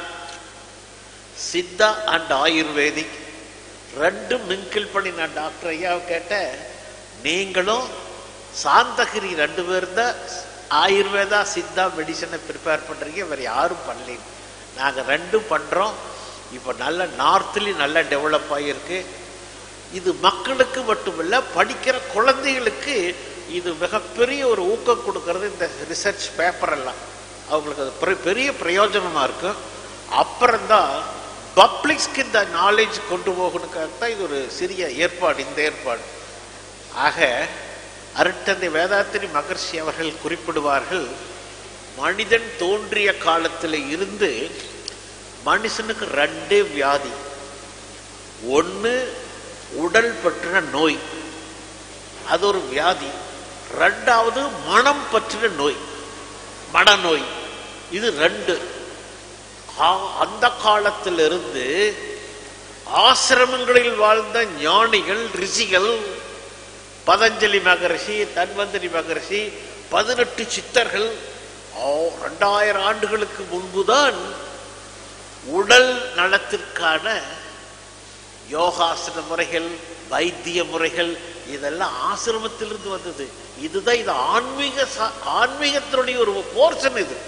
சித்தா அண்ட் ஆயுர்வேதிக் ரெண்டும் மிங்கிள் பண்ணி நான் டாக்டர் ஐயாவை கேட்டேன் நீங்களும் சாந்தகிரி ரெண்டு பேரும் தான் ஆயுர்வேதா சித்தா மெடிசனை ப்ரிப்பேர் பண்ணுறீங்க வேறு யாரும் பண்ணல நாங்கள் ரெண்டும் பண்ணுறோம் இப்போ நல்ல நார்த்லேயும் நல்லா டெவலப் ஆகியிருக்கு இது மக்களுக்கு மட்டுமில்ல படிக்கிற குழந்தைகளுக்கு இது மிகப்பெரிய ஒரு ஊக்கம் கொடுக்கறது இந்த ரிசர்ச் பேப்பர் எல்லாம் அவங்களுக்கு அது பெரிய பிரயோஜனமாக இருக்கும் அப்புறம்தான் பப்ளிக்ஸ்க்கு இந்த நாலேஜ் கொண்டு போகணுக்காகத்தான் இது ஒரு சிறிய ஏற்பாடு இந்த ஏற்பாடு ஆக அருட்டந்தை வேதாத்திரி மகர்ஷி அவர்கள் குறிப்பிடுவார்கள் மனிதன் தோன்றிய காலத்தில் இருந்து மனுஷனுக்கு ரெண்டே வியாதி ஒன்று உடல் பற்றின நோய் அது ஒரு வியாதி ரெண்டாவது மனம் பற்றின நோய் மனநோய் இது ரெண்டு அந்த காலத்திலிருந்து ஆசிரமங்களில் வாழ்ந்த ஞானிகள் ரிஷிகள் பதஞ்சலி மகரிஷி தன்வந்திரி மகரிஷி பதினெட்டு சித்தர்கள் ரெண்டாயிரம் ஆண்டுகளுக்கு முன்புதான் உடல் நலத்திற்கான யோகாசன முறைகள் வைத்திய முறைகள் இதெல்லாம் ஆசிரமத்திலிருந்து வந்தது இதுதான் இது ஆன்மீக ஆன்மீகத்தினுடைய ஒரு போர்ஷன் இது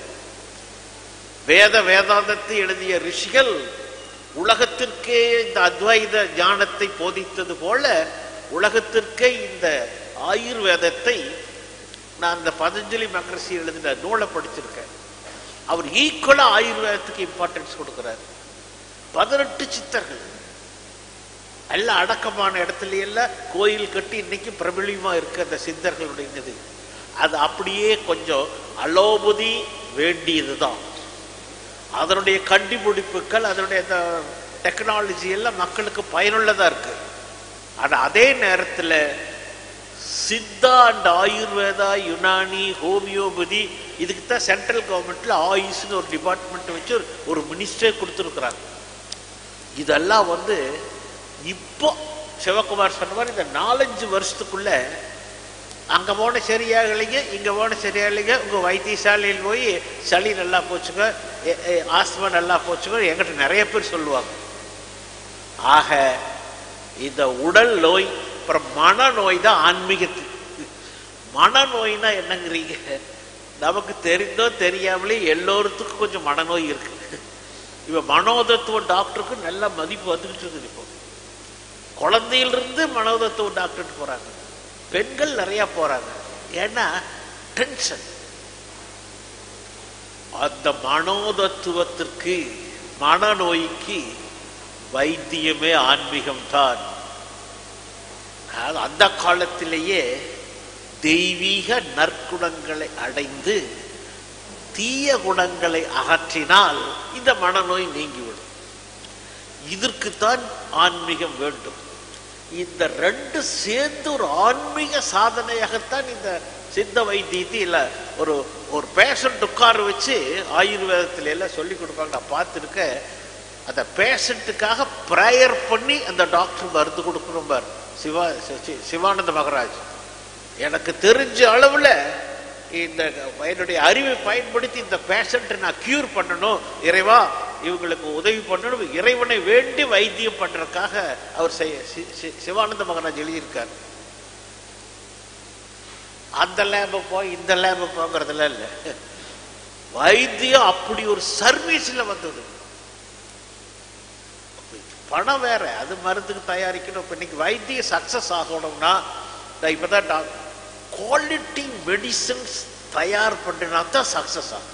வேத வேதாந்தத்தை எழுதிய ரிஷிகள் உலகத்திற்கே இந்த அத்வைத ஞானத்தை போதித்தது போல உலகத்திற்கே இந்த ஆயுர்வேதத்தை நான் இந்த பதஞ்சலி மகரிஷி எழுதின நூலை படிச்சிருக்கேன் அவர் ஈக்குவலா ஆயுர்வேதத்துக்கு இம்பார்ட்டன்ஸ் கொடுக்கிறார் பதினெட்டு சித்தர்கள் எல்லாம் அடக்கமான இடத்துல எல்லாம் கோயில் கட்டி இன்னைக்கு பிரபலியமா இருக்கு அந்த சித்தர்களுடைய அது அப்படியே கொஞ்சம் அலோபதி வேண்டியதுதான் அதனுடைய கண்டுபிடிப்புகள் அதனுடைய டெக்னாலஜி எல்லாம் மக்களுக்கு பயனுள்ளதா இருக்கு ஆனா அதே நேரத்தில் சித்தா அண்ட் ஆயுர்வேதா யுனானி ஹோமியோபதி இதுக்கு தான் சென்ட்ரல் கவர்மெண்ட்ல ஆயுஷ்னு ஒரு டிபார்ட்மெண்ட் வச்சு ஒரு மினிஸ்டரே கொடுத்துருக்குறாங்க இதெல்லாம் வந்து இப்போ சிவகுமார் சொன்ன மாதிரி இந்த நாலஞ்சு வருஷத்துக்குள்ள அங்கே போன சரியாகலைங்க இங்கே போன சரியாகலைங்க உங்கள் வைத்தியசாலையில் போய் சளி நல்லா போச்சுங்க எ- எ- ஆஸ்துமா நல்லா போச்சுங்க என்கிட்ட நிறைய பேர் சொல்லுவாங்க ஆக இந்த உடல் நோய் அப்புறம் மனநோய் தான் ஆன்மீகத்துக்கு மனநோய்னா என்னங்கிறீங்க நமக்கு தெரிந்தோ தெரியாமலே எல்லோருத்துக்கும் கொஞ்சம் மனநோய் இருக்கு இப்ப மனோதத்துவ டாக்டருக்கு நல்ல மதிப்பு வந்துகிட்டு இருக்குது இப்போ குழந்தையிலிருந்து மனோதத்துவ டாக்டருக்கு போறாங்க பெண்கள் நிறைய போறாங்க ஏன்னா டென்ஷன் அந்த மனோதத்துவத்திற்கு மனநோய்க்கு வைத்தியமே ஆன்மீகம்தான் அதாவது அந்த காலத்திலேயே தெய்வீக நற்குணங்களை அடைந்து தீய குணங்களை அகற்றினால் இந்த மனநோய் நீங்கிவிடும் இதற்குத்தான் ஆன்மீகம் வேண்டும் இந்த ரெண்டு சேர்ந்து ஒரு ஆன்மீக சாதனையாகத்தான் இந்த சித்த வைத்தியத்தை இல்ல ஒரு ஒரு பேஷண்ட் உட்கார வச்சு ஆயுர்வேதத்துல எல்லாம் சொல்லி கொடுப்பாங்க நான் பார்த்துருக்கேன் அந்த பேஷண்ட்டுக்காக ப்ரேயர் பண்ணி அந்த டாக்டர் மருந்து கொடுக்கணும் பார் சிவா சி- சி- சிவானந்த மகராஜ் எனக்கு தெரிஞ்ச அளவுல இந்த என்னுடைய அறிவை பயன்படுத்தி இந்த பேஷண்ட்டை நான் கியூர் பண்ணணும் இறைவா இவங்களுக்கு உதவி பண்ணணும் இறைவனை வேண்டி வைத்தியம் பண்றதுக்காக அவர் செய்ய- சி- சி- சிவானந்த மகராஜ் எழுதியிருக்கார் அந்த லேப போய் இந்த லேப போங்கிறதுல இல்ல வைத்தியம் அப்படி ஒரு சர்வீஸ்ல வந்தது பணம் வேற அது மருந்துக்கு தயாரிக்கணும் இப்ப இன்னைக்கு வைத்தியம் சக்சஸ் ஆகணும்னா நான் இப்பதான் குவாலிட்டி மெடிசன்ஸ் தயார் பண்ணினா தான் சக்சஸ் ஆகும்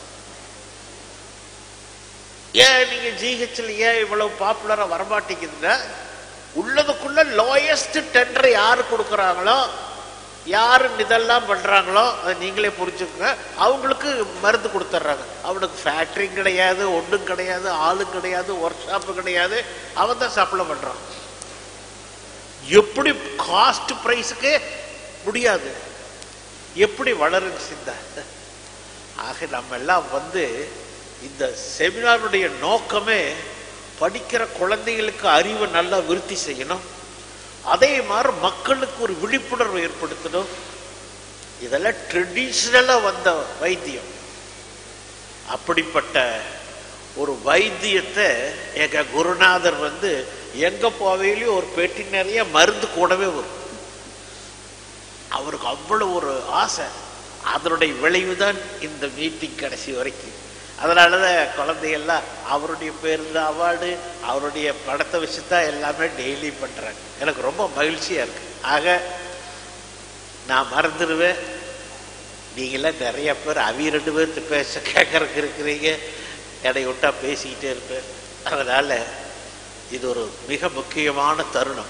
ஏன் நீங்க ஜிஹெச்ல ஏன் இவ்வளவு பாப்புலரா வரமாட்டேங்குதுன்னா உள்ளதுக்குள்ள லோயஸ்ட் டெண்டர் யாரு கொடுக்குறாங்களோ யாரு இதெல்லாம் பண்றாங்களோ அதை நீங்களே புரிஞ்சுக்கோங்க அவங்களுக்கு மருந்து கொடுத்துட்றாங்க அவனுக்கு ஃபேக்டரியும் கிடையாது ஒன்றும் கிடையாது ஆளும் கிடையாது ஒர்க் ஷாப்பு கிடையாது அவன் தான் சப்ளை பண்றான் எப்படி காஸ்ட் பிரைஸுக்கு முடியாது எப்படி வளரும் சிந்தா ஆக நம்ம எல்லாம் வந்து இந்த செமினாருடைய நோக்கமே படிக்கிற குழந்தைகளுக்கு அறிவை நல்லா விருத்தி செய்யணும் அதே மாதிரி மக்களுக்கு ஒரு விழிப்புணர்வு ஏற்படுத்தணும் இதெல்லாம் ட்ரெடிஷ்னலா வந்த வைத்தியம் அப்படிப்பட்ட ஒரு வைத்தியத்தை எங்க குருநாதர் வந்து எங்க போவையிலையும் ஒரு பெட்டி நிறைய மருந்து கூடவே வரும் அவருக்கு அவ்வளவு ஒரு ஆசை அதனுடைய விளைவுதான் இந்த மீட்டிங் கடைசி வரைக்கும் அதனாலதான் குழந்தைகள்லாம் அவருடைய பேருந்து அவார்டு அவருடைய படத்தை வச்சு தான் எல்லாமே டெய்லி பண்றாங்க எனக்கு ரொம்ப மகிழ்ச்சியா இருக்கு ஆக நான் மறந்துடுவேன் நீங்களாம் நிறைய பேர் அவி ரெண்டு பேர்த்து பேச கேட்கறதுக்கு இருக்கிறீங்க எடை விட்டா பேசிக்கிட்டே இருப்பேன் அதனால இது ஒரு மிக முக்கியமான தருணம்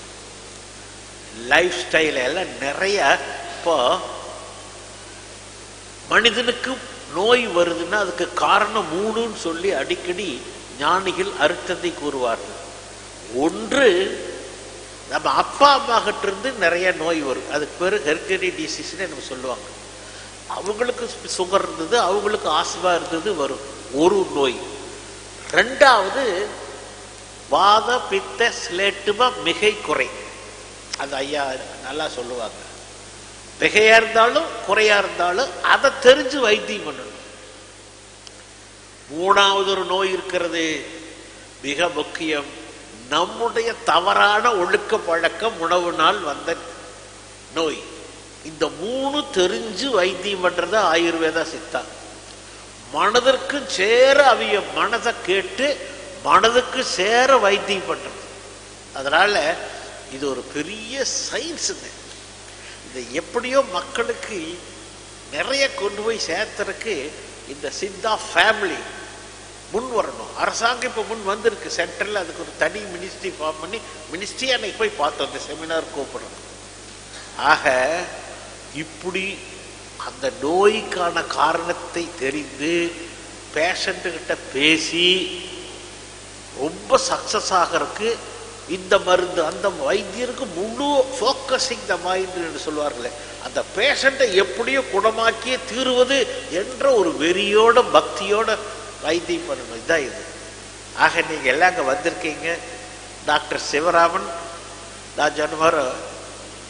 லைஃப் ஸ்டைல எல்லாம் நிறைய இப்போ மனிதனுக்கு நோய் வருதுன்னா அதுக்கு காரணம் மூணுன்னு சொல்லி அடிக்கடி ஞானிகள் அர்த்தத்தை கூறுவார்கள் ஒன்று நம்ம அப்பா அம்மா கிட்ட இருந்து நிறைய நோய் வரும் அதுக்கு பேரு ஹெர்கரி டிசீஸ்னு நம்ம சொல்லுவாங்க அவங்களுக்கு சுகர் இருந்தது அவங்களுக்கு ஆஸ்மா இருந்தது வரும் ஒரு நோய் ரெண்டாவது வாத பித்த சிலேட்டுமா மிகை குறை அது ஐயா நல்லா சொல்லுவாங்க மிகையா இருந்தாலும் குறையா இருந்தாலும் அதை தெரிஞ்சு வைத்தியம் பண்ணணும் மூணாவது ஒரு நோய் இருக்கிறது மிக முக்கியம் நம்முடைய தவறான ஒழுக்க பழக்கம் உணவுனால் வந்த நோய் இந்த மூணு தெரிஞ்சு வைத்தியம் பண்றது ஆயுர்வேதா சித்தா மனதிற்கு சேர அவிய மனதை கேட்டு மனதுக்கு சேர வைத்தியம் பண்றது அதனால இது ஒரு பெரிய சயின்ஸுங்க இதை எப்படியோ மக்களுக்கு நிறைய கொண்டு போய் சேர்த்துறதுக்கு இந்த சித்தா ஃபேமிலி முன் வரணும் அரசாங்கம் இப்போ முன் வந்திருக்கு சென்ட்ரல் அதுக்கு ஒரு தனி மினிஸ்ட்ரி ஃபார்ம் பண்ணி மினிஸ்ட்ரி அன்னைக்கு போய் பார்த்தோம் இந்த செமினார் கூப்பிடுறோம் ஆக இப்படி அந்த நோய்க்கான காரணத்தை தெரிந்து பேஷண்ட்டுக்கிட்ட பேசி ரொம்ப சக்சஸ் ஆகிறதுக்கு இந்த மருந்து அந்த வைத்தியருக்கு முழு ஃபோக்கஸிங் த மைண்ட் என்று சொல்வார்களே அந்த பேஷண்ட்டை எப்படியோ குணமாக்கியே தீருவது என்ற ஒரு வெறியோட பக்தியோட வைத்தியம் பண்ணணும் இதுதான் இது ஆக நீங்க எல்லாம் அங்கே வந்திருக்கீங்க டாக்டர் சிவராமன் நான் சொன்ன மாதிரி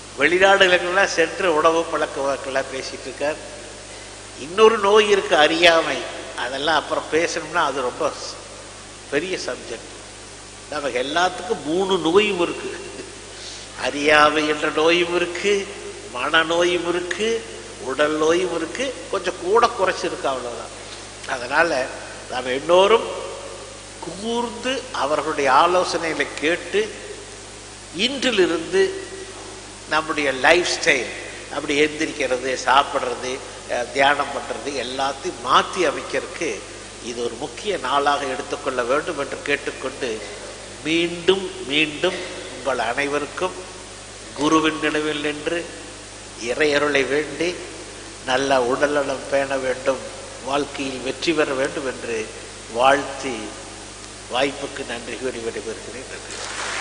வெளிநாடுகளுக்கெல்லாம் சென்று உணவு பழக்க வழக்கெல்லாம் பேசிட்டு இருக்கார் இன்னொரு நோய் இருக்கு அறியாமை அதெல்லாம் அப்புறம் பேசணும்னா அது ரொம்ப ஸ்- பெரிய சப்ஜெக்ட் நமக்கு எல்லாத்துக்கும் மூணு நோயும் இருக்கு அறியாமை என்ற நோயும் இருக்கு மனநோயும் இருக்கு உடல் நோயும் இருக்கு கொஞ்சம் கூட குறைச்சிருக்கு அவ்வளவுதான் அதனால நாம் எல்லோரும் கூர்ந்து அவர்களுடைய ஆலோசனைகளை கேட்டு இன்றிலிருந்து நம்முடைய லைஃப் ஸ்டைல் அப்படி எந்திரிக்கிறது சாப்பிட்றது அஹ், தியானம் பண்ணுறது எல்லாத்தையும் மாற்றி அமைக்கிறதுக்கு இது ஒரு முக்கிய நாளாக எடுத்துக்கொள்ள வேண்டும் என்று கேட்டுக்கொண்டு மீண்டும் மீண்டும் உங்கள் அனைவருக்கும் குருவின் நினைவில் நின்று இறையருளை வேண்டி நல்ல உடல்நலம் பேண வேண்டும் வாழ்க்கையில் வெற்றி பெற வேண்டும் என்று வாழ்த்தி வாய்ப்புக்கு நன்றி கூறி விடைபெறுகிறேன் நன்றி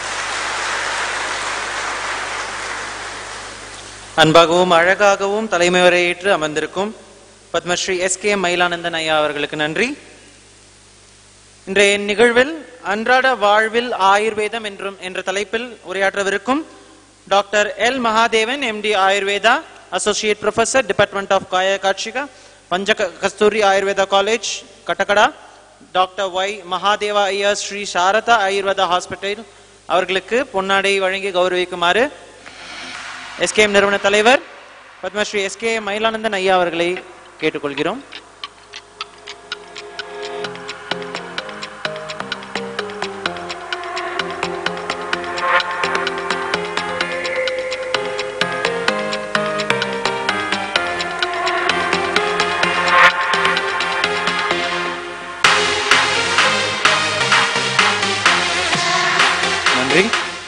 அன்பாகவும் அழகாகவும் தலைமை உரையேற்று அமர்ந்திருக்கும் பத்மஸ்ரீ எஸ் கே மயிலானந்தன் ஐயா அவர்களுக்கு நன்றி இன்றைய நிகழ்வில் அன்றாட வாழ்வில் ஆயுர்வேதம் என்றும் என்ற தலைப்பில் உரையாற்றவிருக்கும் doctor L Mahadevan MD Ayurveda associate professor department of காய காட்சிகா பஞ்ச Kasthuri Ayurveda college Kattakada doctor Y Mahadeva ஐயா ஸ்ரீ சாரதா ஆயுர்வேதா ஹாஸ்பிட்டல் அவர்களுக்கு பொன்னாடை வழங்கி கௌரவிக்குமாறு எஸ்கேஎம் நிறுவன தலைவர் பத்மஸ்ரீ எஸ்கே மயிலானந்தன் ஐயா அவர்களை கேட்டுக்கொள்கிறோம் நன்றி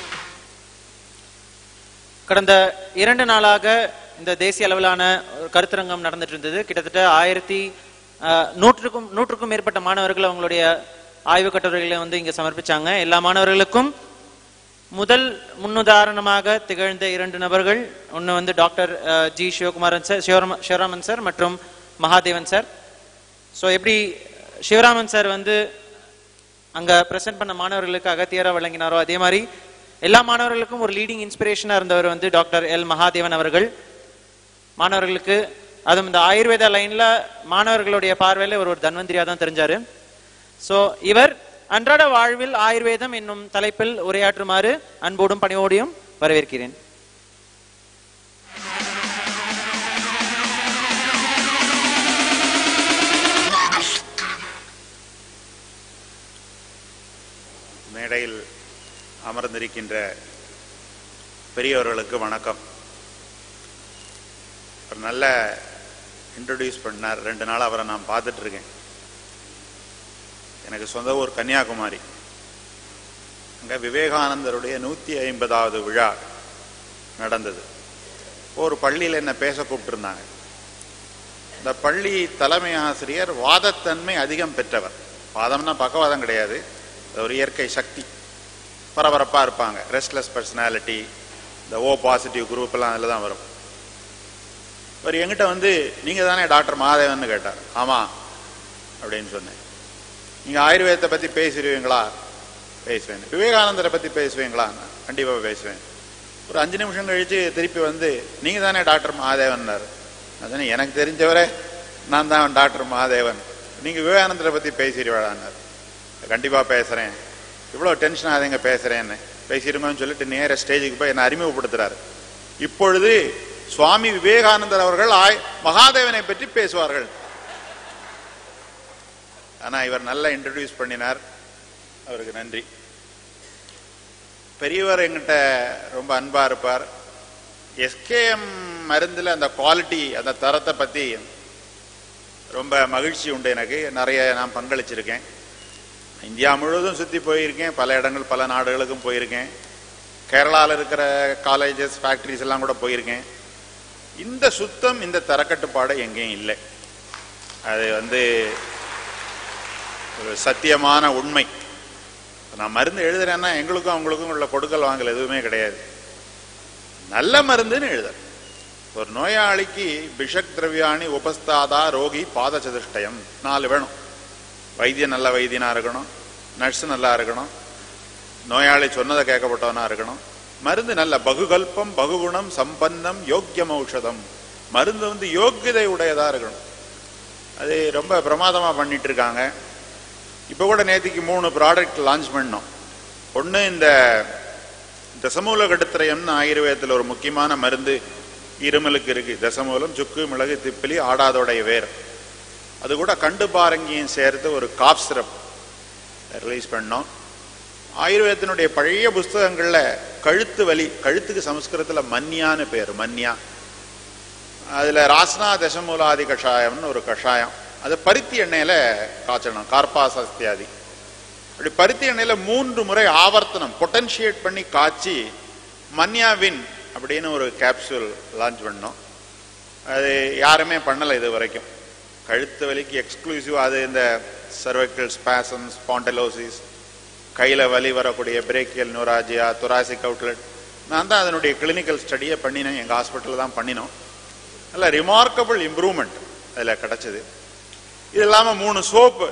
கடந்த இரண்டு நாளாக இந்த தேசிய அளவிலான ஒரு கருத்தரங்கம் நடந்துட்டு இருந்தது கிட்டத்தட்ட ஆயிரத்தி அஹ், நூற்றுக்கும் நூற்றுக்கும் மேற்பட்ட மாணவர்கள் அவங்களுடைய ஆய்வு கட்டுரைகளை வந்து இங்க சமர்ப்பிச்சாங்க எல்லா மாணவர்களுக்கும் முதல் முன்னுதாரணமாக திகழ்ந்த இரண்டு நபர்கள் ஒன்று வந்து டாக்டர் அஹ், G Sivakumaran sir Sivarama Sivaraman sir மற்றும் மகாதேவன் சார் ஸோ எப்படி சிவராமன் சார் வந்து அங்க பிரசன்ட் பண்ண மாணவர்களுக்கு அகத்தியரா வழங்கினாரோ அதே மாதிரி எல்லா மாணவர்களுக்கும் ஒரு லீடிங் இன்ஸ்பிரேஷனா இருந்தவர் வந்து டாக்டர் எல் மகாதேவன் அவர்கள் மாணவர்களுக்கு அதுவும் இந்த ஆயுர்வேதா லைன்ல மாணவர்களுடைய பார்வையில ஒரு ஒரு தன்வந்திரியா தான் தெரிஞ்சாரு சோ இவர் அன்றாட வாழ்வில் ஆயுர்வேதம் என்னும் தலைப்பில் உரையாற்றுமாறு அன்போடும் பணிவோடையும் வரவேற்கிறேன் மேடையில் அமர்ந்திருக்கின்ற பெரியவர்களுக்கு வணக்கம் ஒரு நல்ல இன்ட்ரடியூஸ் பண்ணார் ரெண்டு நாள் அவரை நான் பார்த்துட்டு இருக்கேன் எனக்கு சொந்த ஊர் கன்னியாகுமரி அங்கே விவேகானந்தருடைய நூற்றி ஐம்பதாவது விழா நடந்தது ஒரு பள்ளியில் என்ன பேச கூப்பிட்டுருந்தாங்க இந்த பள்ளி தலைமை ஆசிரியர் வாதத்தன்மை அதிகம் பெற்றவர் வாதம்னா பக்கவாதம் கிடையாது அது ஒரு இயற்கை சக்தி பரபரப்பாக இருப்பாங்க ரெஸ்ட்லெஸ் பர்சனாலிட்டி இந்த ஓ பாசிட்டிவ் குரூப் எல்லாம் அதில் தான் வரும் அவர் எங்கிட்ட வந்து நீங்கள் தானே டாக்டர் மகாதேவன் கேட்டார் ஆமாம் அப்படின்னு சொன்னேன் நீங்கள் ஆயுர்வேதத்தை பற்றி பேசிடுவீங்களா பேசுவேன் விவேகானந்தரை பற்றி பேசுவீங்களா கண்டிப்பாக பேசுவேன் ஒரு அஞ்சு நிமிஷம் கழித்து திருப்பி வந்து நீங்கள் தானே டாக்டர் மகாதேவன்னார் அதானே எனக்கு தெரிஞ்சவரே நான் தான் டாக்டர் மகாதேவன் நீங்கள் விவேகானந்தரை பற்றி பேசிடுவாடான்னார் கண்டிப்பாக பேசுகிறேன் இவ்வளோ டென்ஷன் ஆகுதுங்க பேசுகிறேன்னு பேசிடுங்கன்னு சொல்லிட்டு நேர ஸ்டேஜுக்கு போய் என்னை அறிமுகப்படுத்துறாரு இப்பொழுது சுவாமி விவேகானந்தர் அவர்கள் ஆய் மகாதேவனை பற்றி பேசுவார்கள் ஆனால் இவர் நல்லா இன்ட்ரடியூஸ் பண்ணினார் அவருக்கு நன்றி பெரியவர் எங்கிட்ட ரொம்ப அன்பா இருப்பார் எஸ்கேஎம் மருந்தில் அந்த குவாலிட்டி அந்த தரத்தை பற்றி ரொம்ப மகிழ்ச்சி உண்டு எனக்கு நிறைய நான் பங்களிச்சிருக்கேன் இந்தியா முழுவதும் சுற்றி போயிருக்கேன் பல இடங்கள் பல நாடுகளுக்கும் போயிருக்கேன் கேரளாவில் இருக்கிற காலேஜஸ் ஃபேக்ட்ரிஸ் எல்லாம் கூட போயிருக்கேன் இந்த சுத்தம் இந்த தரக்கட்டுப்பாடு எங்கேயும் இல்லை அது வந்து ஒரு சத்தியமான உண்மை நான் மருந்து எழுதுறேன்னா எங்களுக்கும் அவங்களுக்கும் உள்ள கொடுக்கல் வாங்கல் எதுவுமே கிடையாது நல்ல மருந்துன்னு எழுத ஒரு நோயாளிக்கு பிஷக் திரவியாணி உபஸ்தாதா ரோகி பாத சதுஷ்டயம் நாலு வேணும் வைத்தியம் நல்ல வைத்தியனா இருக்கணும் நர்ஸ் நல்லா இருக்கணும் நோயாளி சொன்னதை கேட்கப்பட்டவனா இருக்கணும் மருந்து நல்ல பகுகல்பம் பகுகுணம் சம்பன்னம் யோக்கியம் ஔஷதம் மருந்து வந்து யோக்கியதை உடையதா இருக்கணும் அது ரொம்ப பிரமாதமா பண்ணிட்டு இருக்காங்க இப்போ கூட நேத்திக்கு மூணு ப்ராடக்ட் லான்ச் பண்ணோம் ஒன்று இந்த தசமூல கடுத்திரயம்னு ஆயுர்வேதத்தில் ஒரு முக்கியமான மருந்து இருமலுக்கு இருக்கு தசமூலம் சுக்கு மிளகு திப்பிலி ஆடாதோடைய வேர் அது கூட கண்டு பாரங்கியும் சேர்த்து ஒரு காப் சிரப் ரிலீஸ் பண்ணோம் ஆயுர்வேதத்தினுடைய பழைய புஸ்தகங்கள்ல கழுத்து வலி கழுத்துக்கு சமஸ்கிருதத்துல மன்யான்னு பேர் மன்யா அதுல ராஸ்னா தசமூலாதி கஷாயம்னு ஒரு கஷாயம் அது பருத்தி எண்ணெயில காய்ச்சணும் கார்பாசஸ்தியாதி அப்படி பருத்தி எண்ணெயில மூன்று முறை ஆவர்த்தனம் பொட்டன்ஷியேட் பண்ணி காய்ச்சி மன்யாவின் அப்படின்னு ஒரு கேப்சூல் லான்ச் பண்ணோம் அது யாருமே பண்ணலை இது வரைக்கும் கழுத்து வலிக்கு எக்ஸ்க்ளூசிவ் அது இந்த சர்வைக்கல் ஸ்பாசம் ஸ்பாண்டலோசிஸ் கையில் வலி வரக்கூடிய பிரேக்கியல் நூராஜியா தொராசிக் அவுட்லெட் நான் தான் அதனுடைய கிளினிக்கல் ஸ்டடியை பண்ணினேன் எங்கள் ஹாஸ்பிட்டலில் தான் பண்ணினோம் நல்ல ரிமார்க்கபிள் இம்ப்ரூவ்மெண்ட் அதில் கிடச்சிது இது இல்லாமல் மூணு சோப்பு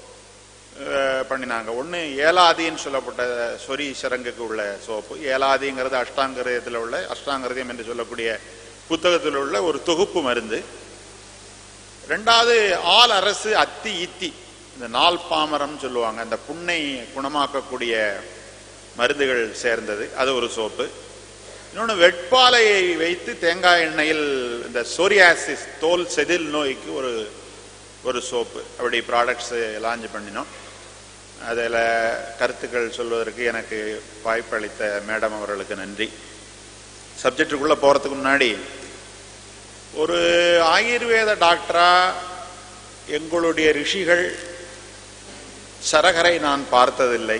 பண்ணினாங்க ஒன்று ஏலாதின்னு சொல்லப்பட்ட சொரி சரங்குக்கு உள்ள சோப்பு ஏலாதிங்கிறது அஷ்டாங்கரயத்தில் உள்ள அஷ்டாங்கரதயம் என்று சொல்லக்கூடிய புத்தகத்தில் உள்ள ஒரு தொகுப்பு மருந்து ரெண்டாவது ஆல் அரசு அத்தி இத்தி இந்த நாள் பாமரம் சொல்லுவாங்க அந்த புண்ணை குணமாக்கக்கூடிய மருந்துகள் சேர்ந்தது அது ஒரு சோப்பு இன்னொன்று வெட்பாலையை வைத்து தேங்காய் எண்ணெயில் இந்த சோரியாசிஸ் தோல் செதில் நோய்க்கு ஒரு ஒரு சோப்பு அப்படி ப்ராடக்ட்ஸ் லான்ச் பண்ணினோம் அதில் கருத்துக்கள் சொல்வதற்கு எனக்கு வாய்ப்பளித்த மேடம் அவர்களுக்கு நன்றி சப்ஜெக்டுக்குள்ளே போகிறதுக்கு முன்னாடி ஒரு ஆயுர்வேத டாக்டரா எங்களுடைய ரிஷிகள் சரகரை நான் பார்த்ததில்லை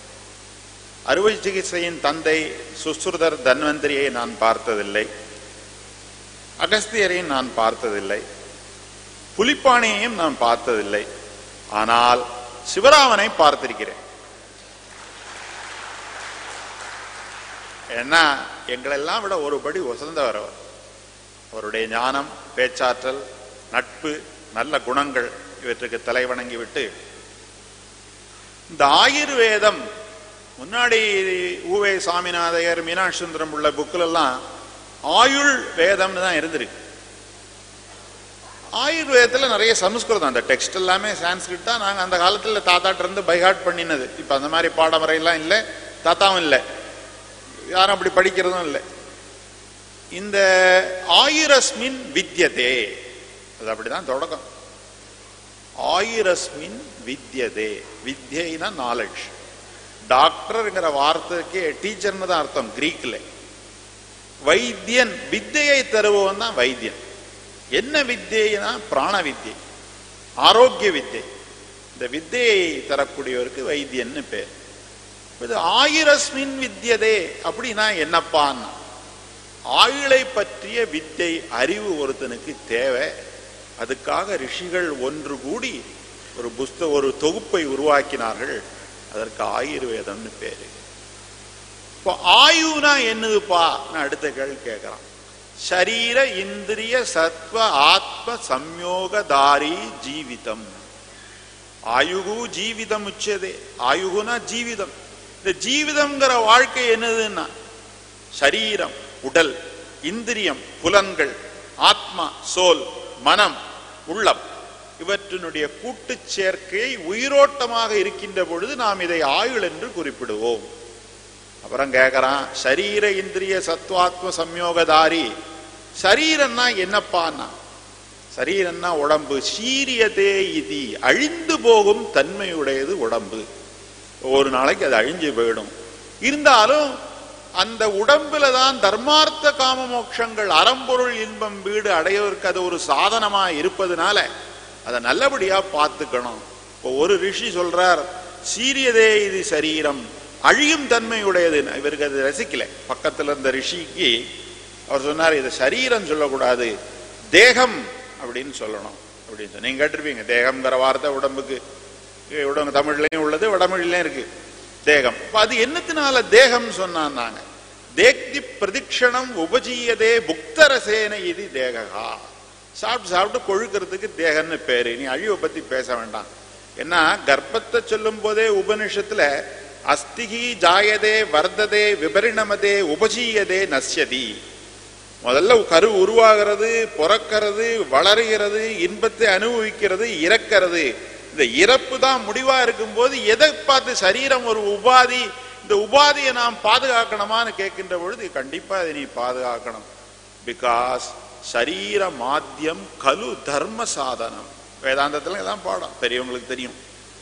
அறுவை சிகிச்சையின் தந்தை சுஸ்ருதர் தன்வந்திரியை நான் பார்த்ததில்லை அகஸ்தியரையும் நான் பார்த்ததில்லை புலிப்பாணியையும் நான் பார்த்ததில்லை ஆனால் சிவராமனை பார்த்திருக்கிறேன் ஏன்னா எங்களெல்லாம் விட ஒரு படி உசந்தவர் அவர் அவருடைய ஞானம் பேச்சாற்றல் நட்பு நல்ல குணங்கள் இவற்றுக்கு தலை வணங்கி விட்டு இந்த ஆயுர்வேதம் முன்னாடி ஊவே சாமிநாதையர் மீனாட்சி சுந்தரம் உள்ள புக்கில் எல்லாம் ஆயுள் வேதம்னு தான் இருந்திருக்கு ஆயுர்வேதத்தில் நிறைய சமஸ்கிருதம் அந்த டெக்ஸ்ட் எல்லாமே சான்ஸ்கிரிட் தான் நாங்கள் அந்த காலத்தில் தாத்தாட்ட இருந்து பைஹாட் பண்ணினது இப்போ அந்த மாதிரி பாடமுறையெல்லாம் இல்லை தாத்தாவும் இல்லை யாரும் அப்படி படிக்கிறதும் இல்லை இந்த ஆயிரஸ்மின் வித்யதே அது அப்படிதான் தொடக்கம் ஆயிரஸ்மின் வித்யதே வித்யைனா நாலேஜ் டாக்டர்ங்கிற வார்த்தைக்கு டீச்சர்னு தான் அர்த்தம் கிரீக்ல வைத்தியன் வித்தையை தருபவன் தான் வைத்தியன் என்ன வித்தியைனா பிராண வித்யை ஆரோக்கிய வித்தை இந்த வித்தையை தரக்கூடியவருக்கு வைத்தியன்னு பேர் இது ஆயிரஸ்மின் வித்யதே அப்படின்னா என்னப்பான்னா ஆயுளை பற்றிய வித்தை அறிவு ஒருத்தனுக்கு தேவை அதுக்காக ரிஷிகள் ஒன்று கூடி ஒரு புஸ்த ஒரு தொகுப்பை உருவாக்கினார்கள் அதற்கு ஆயுர்வேதம்னு பேரு இப்போ ஆயுனா என்னதுப்பா நான் அடுத்த கேள்வி கேட்கிறான் சரீர இந்திரிய சத்வ ஆத்ம சம்யோகதாரி ஜீவிதம் ஆயுகு ஜீவிதம் உச்சதே ஆயுகுனா ஜீவிதம் இந்த ஜீவிதம்ங்கிற வாழ்க்கை என்னதுன்னா சரீரம் உடல் இந்திரியம் புலன்கள் ஆத்மா சோல் மனம் உள்ளம் இவற்றினுடைய கூட்டு சேர்க்கையை உயிரோட்டமாக இருக்கின்ற பொழுது நாம் இதை ஆயுள் என்று குறிப்பிடுவோம் அப்புறம் கேட்கறான் சரீர இந்திரிய சத்வாத்ம சம்யோகதாரி சரீரம்னா என்னப்பான்னா சரீரம்னா உடம்பு சீரியதே இதி அழிந்து போகும் தன்மையுடையது உடம்பு ஒரு நாளைக்கு அது அழிஞ்சு போயிடும் இருந்தாலும் அந்த உடம்புல தான் தர்மார்த்த காம மோட்சங்கள் அறம்பொருள் இன்பம் வீடு அடைவதற்கு அது ஒரு சாதனமா இருப்பதுனால அதை நல்லபடியா பார்த்துக்கணும் இப்போ ஒரு ரிஷி சொல்றார் சீரியதே இது சரீரம் அழியும் தன்மையுடையது இவருக்கு அது ரசிக்கல பக்கத்துல இருந்த ரிஷிக்கு அவர் சொன்னார் இது சரீரம் சொல்லக்கூடாது தேகம் அப்படின்னு சொல்லணும் அப்படின்னு சொல்லி நீங்க கேட்டிருப்பீங்க தேகம்ங்கிற வார்த்தை உடம்புக்கு உடம்பு தமிழ்லையும் உள்ளது வடமொழிலையும் இருக்கு தேகம் அப்ப அது என்னத்தினால தேகம் சொன்னான் நாங்க தேக்தி பிரதிக்ஷணம் உபஜீயதே புக்தரசேன இது தேகா சாப்பிட்டு சாப்பிட்டு கொழுக்கிறதுக்கு தேகன்னு பேரு நீ அழிவை பத்தி பேச வேண்டாம் ஏன்னா கர்ப்பத்தை சொல்லும் போதே உபனிஷத்துல அஸ்திகி ஜாயதே வர்ததே விபரிணமதே உபஜீயதே நஸ்யதி முதல்ல கரு உருவாகிறது பிறக்கிறது வளருகிறது இன்பத்தை அனுபவிக்கிறது இறக்கிறது இந்த இறப்பு தான் முடிவா இருக்கும்போது எதை பார்த்து சரீரம் ஒரு உபாதி இந்த உபாதியை நாம் பாதுகாக்கணுமான்னு கேட்கின்ற பொழுது கண்டிப்பா அதை நீ பாதுகாக்கணும் பிகாஸ் சரீர மாத்தியம் கலு தர்ம சாதனம் வேதாந்தத்துல இதான் பாடம் பெரியவங்களுக்கு தெரியும்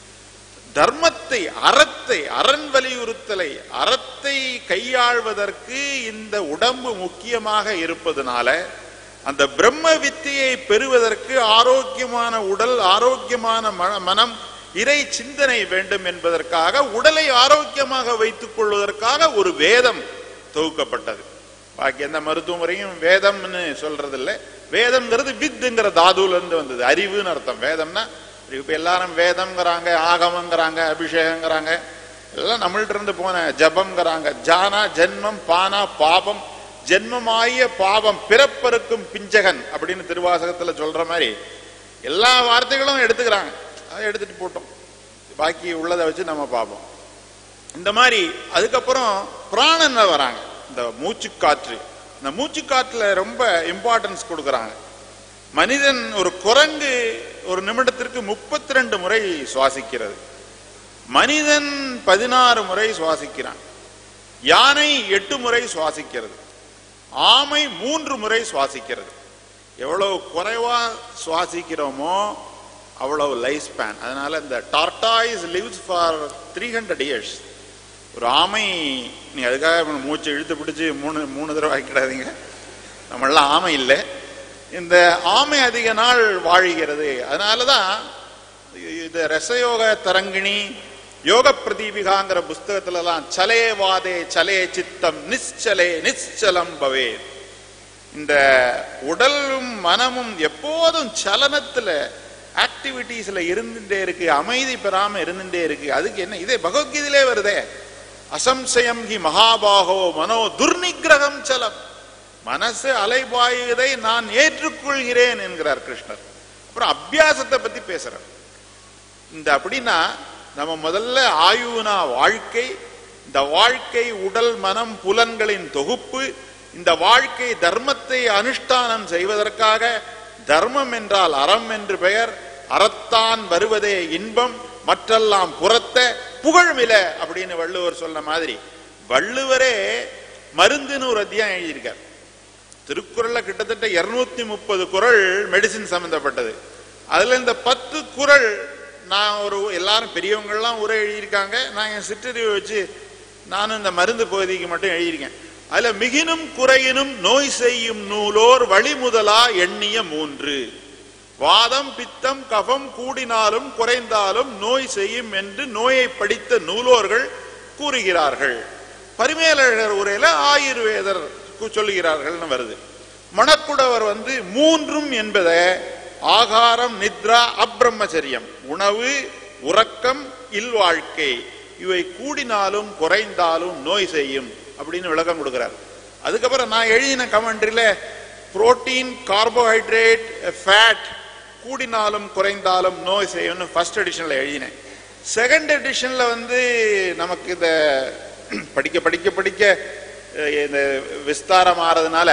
தர்மத்தை அறத்தை அரண் வலியுறுத்தலை அறத்தை கையாள்வதற்கு இந்த உடம்பு முக்கியமாக இருப்பதனால அந்த பிரம்ம வித்தியை பெறுவதற்கு ஆரோக்கியமான உடல் ஆரோக்கியமான மன- மனம் இறை சிந்தனை வேண்டும் என்பதற்காக உடலை ஆரோக்கியமாக வைத்துக் கொள்வதற்காக ஒரு வேதம் தொகுக்கப்பட்டது பாக்கி எந்த மருத்துவ முறையும் வேதம்னு சொல்றது இல்ல வேதம்ங்கிறது வித்துங்கிற தாதுல இருந்து வந்தது அறிவுன்னு அர்த்தம் வேதம்னா இப்ப எல்லாரும் வேதம்ங்கிறாங்க ஆகமங்கிறாங்க அபிஷேகங்கிறாங்க எல்லாம் நம்மள்ட்ட இருந்து போன ஜபம்ங்கிறாங்க ஜானா ஜென்மம் பானா பாபம் ஜென்மமாகிய பாவம் பிறப்பருக்கும் பிஞ்சகன் அப்படின்னு திருவாசகத்துல சொல்ற மாதிரி எல்லா வார்த்தைகளும் எடுத்துக்கிறாங்க அதை எடுத்துட்டு போட்டோம் பாக்கி உள்ளதை வச்சு நம்ம பார்ப்போம் இந்த மாதிரி அதுக்கப்புறம் பிராணன்ல வராங்க இந்த மூச்சு காற்று இந்த மூச்சு காற்றுல ரொம்ப இம்பார்ட்டன்ஸ் கொடுக்கறாங்க மனிதன் ஒரு குரங்கு ஒரு நிமிடத்திற்கு முப்பத்தி ரெண்டு முறை சுவாசிக்கிறது மனிதன் பதினாறு முறை சுவாசிக்கிறான் யானை எட்டு முறை சுவாசிக்கிறது ஆமை மூன்று முறை சுவாசிக்கிறது எவ்வளவு குறைவா சுவாசிக்கிறோமோ அவ்வளவு லைஃப் ஸ்பேன் அதனால இந்த tortoise lives for three hundred years ஒரு ஆமை நீ அதுக்காக மூச்சை இழுத்து பிடிச்சு மூணு மூணு தடவை ஆக்கிடாதீங்க நம்மளாம் ஆமை இல்லை இந்த ஆமை அதிக நாள் வாழுகிறது அதனாலதான் இது ரசயோக தரங்கிணி யோக பிரதீபிகாங்கிற புஸ்தகத்துலலாம் சலே வாதே சலே சித்தம் நிச்சலே நிச்சலம் பவே இந்த உடலும் மனமும் எப்போதும் சலனத்துல ஆக்டிவிட்டிஸ்ல இருந்துட்டே இருக்கு அமைதி பெறாம இருந்துட்டே இருக்கு அதுக்கு என்ன இதே பகவத்கீதையிலே வருதே அசம்சயம் ஹி மகாபாகோ மனோ துர்நிகிரகம் சலம் மனசு அலைபாயுவதை நான் ஏற்றுக்கொள்கிறேன் என்கிறார் கிருஷ்ணர் அப்புறம் அபியாசத்தை பத்தி பேசுறார் இந்த அப்படின்னா நம்ம முதல்ல ஆயுனா வாழ்க்கை இந்த வாழ்க்கை உடல் மனம் புலன்களின் தொகுப்பு இந்த வாழ்க்கை தர்மத்தை அனுஷ்டானம் செய்வதற்காக தர்மம் என்றால் அறம் என்று பெயர் அறத்தான் வருவதே இன்பம் மற்றெல்லாம் புறத்த புகழ்மில அப்படின்னு வள்ளுவர் சொன்ன மாதிரி வள்ளுவரே மருந்துன்னு ஒரு அத்தியாயம் எழுதியிருக்கார் திருக்குறள்ல கிட்டத்தட்ட இருநூத்தி முப்பது குறள் மெடிசின் சம்பந்தப்பட்டது அதுல இந்த பத்து குறள் நான் ஒரு எல்லாரும் பெரியவங்கள்லாம் உரை எழுதியிருக்காங்க நான் என் சிற்றறிவை வச்சு நானும் இந்த மருந்து பகுதிக்கு மட்டும் எழுதியிருக்கேன் அதுல மிகினும் குறையினும் நோய் செய்யும் நூலோர் வழிமுதலா எண்ணிய மூன்று வாதம் பித்தம் கஃபம் கூடினாலும் குறைந்தாலும் நோய் செய்யும் என்று நோயை படித்த நூலோர்கள் கூறுகிறார்கள் பரிமேலழகர் உரையில ஆயுர்வேதர் கு- சொல்லுகிறார்கள்னு வருது மணக்குடவர் வந்து மூன்றும் என்பதை ஆகாரம் நித்ரா அப்ரம்மச்சரியம் உணவு உறக்கம் இல்வாழ்க்கை இவை கூடினாலும் குறைந்தாலும் நோய் செய்யும் அப்படின்னு விளக்கம் கொடுக்கிறார் அதுக்கப்புறம் நான் எழுதின கமெண்ட்ரியில புரோட்டீன் கார்போஹைட்ரேட் ஃபேட் கூடினாலும் குறைந்தாலும் நோய் செய்யும்னு ஃபர்ஸ்ட் எடிஷன்ல எழுதினேன் செகண்ட் எடிஷன்ல வந்து நமக்கு இந்த படிக்க படிக்க படிக்க அஹ், இந்த விஸ்தாரம் ஆறதுனால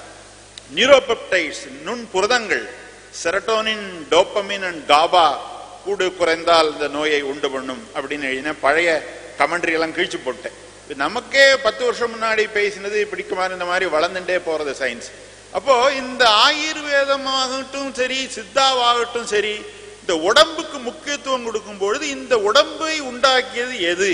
நியூரோபெப்டைட்ஸ் நுண் புரதங்கள் செரட்டோனின் டோப்பமின் அண்ட் காபா கூடு குறைந்தால் இந்த நோயை உண்டு பண்ணும் அப்படின்னு எழுதின பழைய கமெண்ட்ரி எல்லாம் கிழிச்சு போட்டேன் இது நமக்கே பத்து வருஷம் முன்னாடி பேசினது பிடிக்குமாறு இந்த மாதிரி வளர்ந்துட்டே போறது சயின்ஸ் அப்போ இந்த ஆயுர்வேதமாகட்டும் சரி சித்தாவாகட்டும் சரி இந்த உடம்புக்கு முக்கியத்துவம் கொடுக்கும் பொழுது இந்த உடம்பை உண்டாக்கியது எது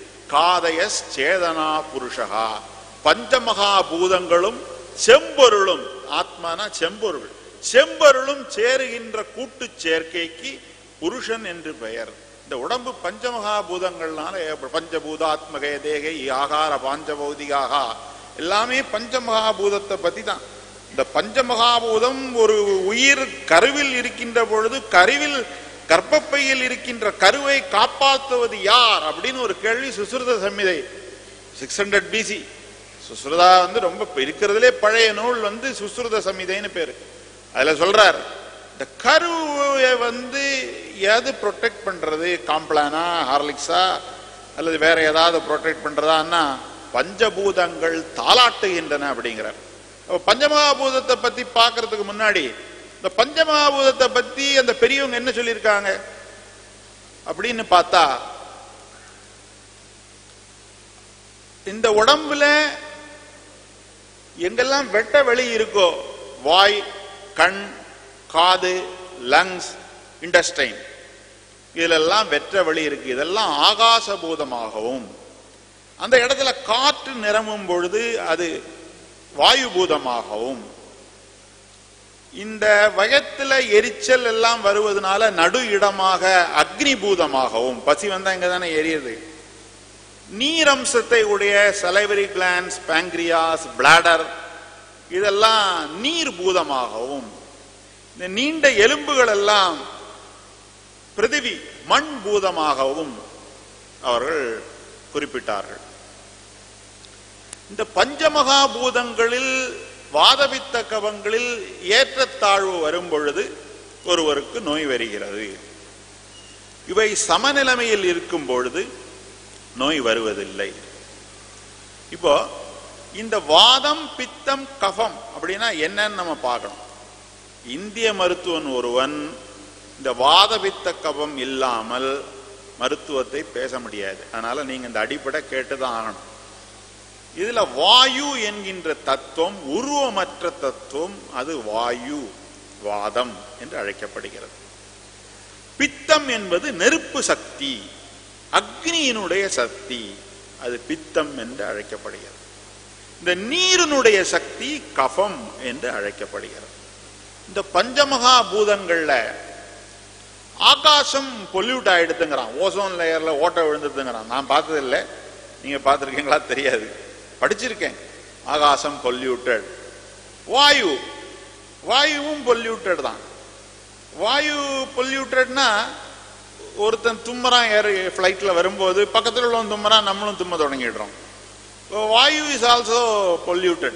காதயஸ் சேதனா புருஷகா பஞ்சமகா பூதங்களும் செம்பொருளும் ஆத்மானா செம்பொருள் செம்பொருளும் சேருகின்ற கூட்டு சேர்க்கைக்கு புருஷன் என்று பெயர் இந்த உடம்பு பஞ்சமகா பூதங்கள்னால ஏற்ப- பஞ்சபூதாத்மகே தேகை ஆகார பாஞ்சபௌதிகாக எல்லாமே பஞ்சமகா பூதத்தை பத்தி தான் இந்த பஞ்சமகாபூதம் ஒரு உயிர் கருவில் இருக்கின்ற பொழுது கருவில் கர்ப்பப்பையில் இருக்கின்ற கருவை காப்பாற்றுவது யார் அப்படின்னு ஒரு கேள்வி Sushruta Samhita six hundred BC Sushruta வந்து ரொம்ப இருக்கிறதுலே பழைய நூல் வந்து சுஸ்ருத சம்மிதைன்னு பேரு அதுல சொல்றார் இந்த கருவை வந்து எது ப்ரொடெக்ட் பண்றது காம்ப்ளானா ஹார்லிக்ஸா அல்லது வேற ஏதாவது ப்ரொடெக்ட் பண்றதான்னா பஞ்சபூதங்கள் தாளாட்டுகின்றன அப்படிங்கிறார் அப்ப பஞ்சமகாபூதத்தை பத்தி பார்க்கறதுக்கு முன்னாடி இந்த பஞ்சமகாபூதத்தை பத்தி அந்த பெரியவங்க என்ன சொல்லியிருக்காங்க அப்படின்னு பார்த்தா இந்த உடம்புல எங்கெல்லாம் வெட்ட வெளி இருக்கோ வாய் கண் காது லங்ஸ் இண்டஸ்டைன் இதுலெல்லாம் வெற்ற வெளி இருக்கு இதெல்லாம் ஆகாச பூதமாகவும் அந்த இடத்துல காற்று நிரம்பும் பொழுது அது வாயு பூதமாகவும் இந்த வயத்துல எரிச்சல் எல்லாம் வருவதனால நடு இடமாக அக்னி பூதமாகவும் பசி வந்தா இங்க தானே எரியுது நீரம்சத்தை உடைய சலைவரி கிளான்ஸ் பேங்க்ரியாஸ் பிளாடர் இதெல்லாம் நீர் பூதமாகவும் இந்த நீண்ட எலும்புகள் எல்லாம் பிருதிவி மண் பூதமாகவும் அவர்கள் குறிப்பிட்டார்கள் இந்த பஞ்சமகா பூதங்களில் வாதபித்த கவங்களில் ஏற்றத்தாழ்வு வரும் பொழுது ஒருவருக்கு நோய் வருகிறது இவை சமநிலைமையில் இருக்கும் பொழுது நோய் வருவதில்லை இப்போ இந்த வாதம் பித்தம் கஃபம் அப்படின்னா என்னன்னு நம்ம பார்க்கணும் இந்திய மருத்துவன் ஒருவன் இந்த வாத பித்த கபம் இல்லாமல் மருத்துவத்தை பேச முடியாது அதனால நீங்க இந்த அடிப்படை கேட்டுதான் ஆகணும் இதுல வாயு என்கின்ற தத்துவம் உருவமற்ற தத்துவம் அது வாயு வாதம் என்று அழைக்கப்படுகிறது பித்தம் என்பது நெருப்பு சக்தி அக்னியினுடைய சக்தி அது பித்தம் என்று அழைக்கப்படுகிறது இந்த நீரினுடைய சக்தி கஃபம் என்று அழைக்கப்படுகிறது இந்த பஞ்சமகா பூதங்கள்ல ஆகாசம் பொல்யூட் ஆயிடுதுங்கிறான் ஓசோன் லேயர்ல ஓட்ட விழுந்துதுங்கிறான் நான் பார்த்தது இல்லை நீங்க பார்த்துருக்கீங்களா தெரியாது படிச்சிருக்கேன் ஆகாசம் பொல்யூட்டட் வாயு வாயுவும் பொல்யூட்டட் தான் வாயு பொல்யூட்டட்னா ஒருத்தன் தும்மறான் ஏர் ஃப்ளைட்டில் வரும்போது பக்கத்தில் உள்ளவன் தும்மறான் நம்மளும் தும்ம தொடங்கிடுறோம் வாயு இஸ் ஆல்சோ பொல்யூட்டட்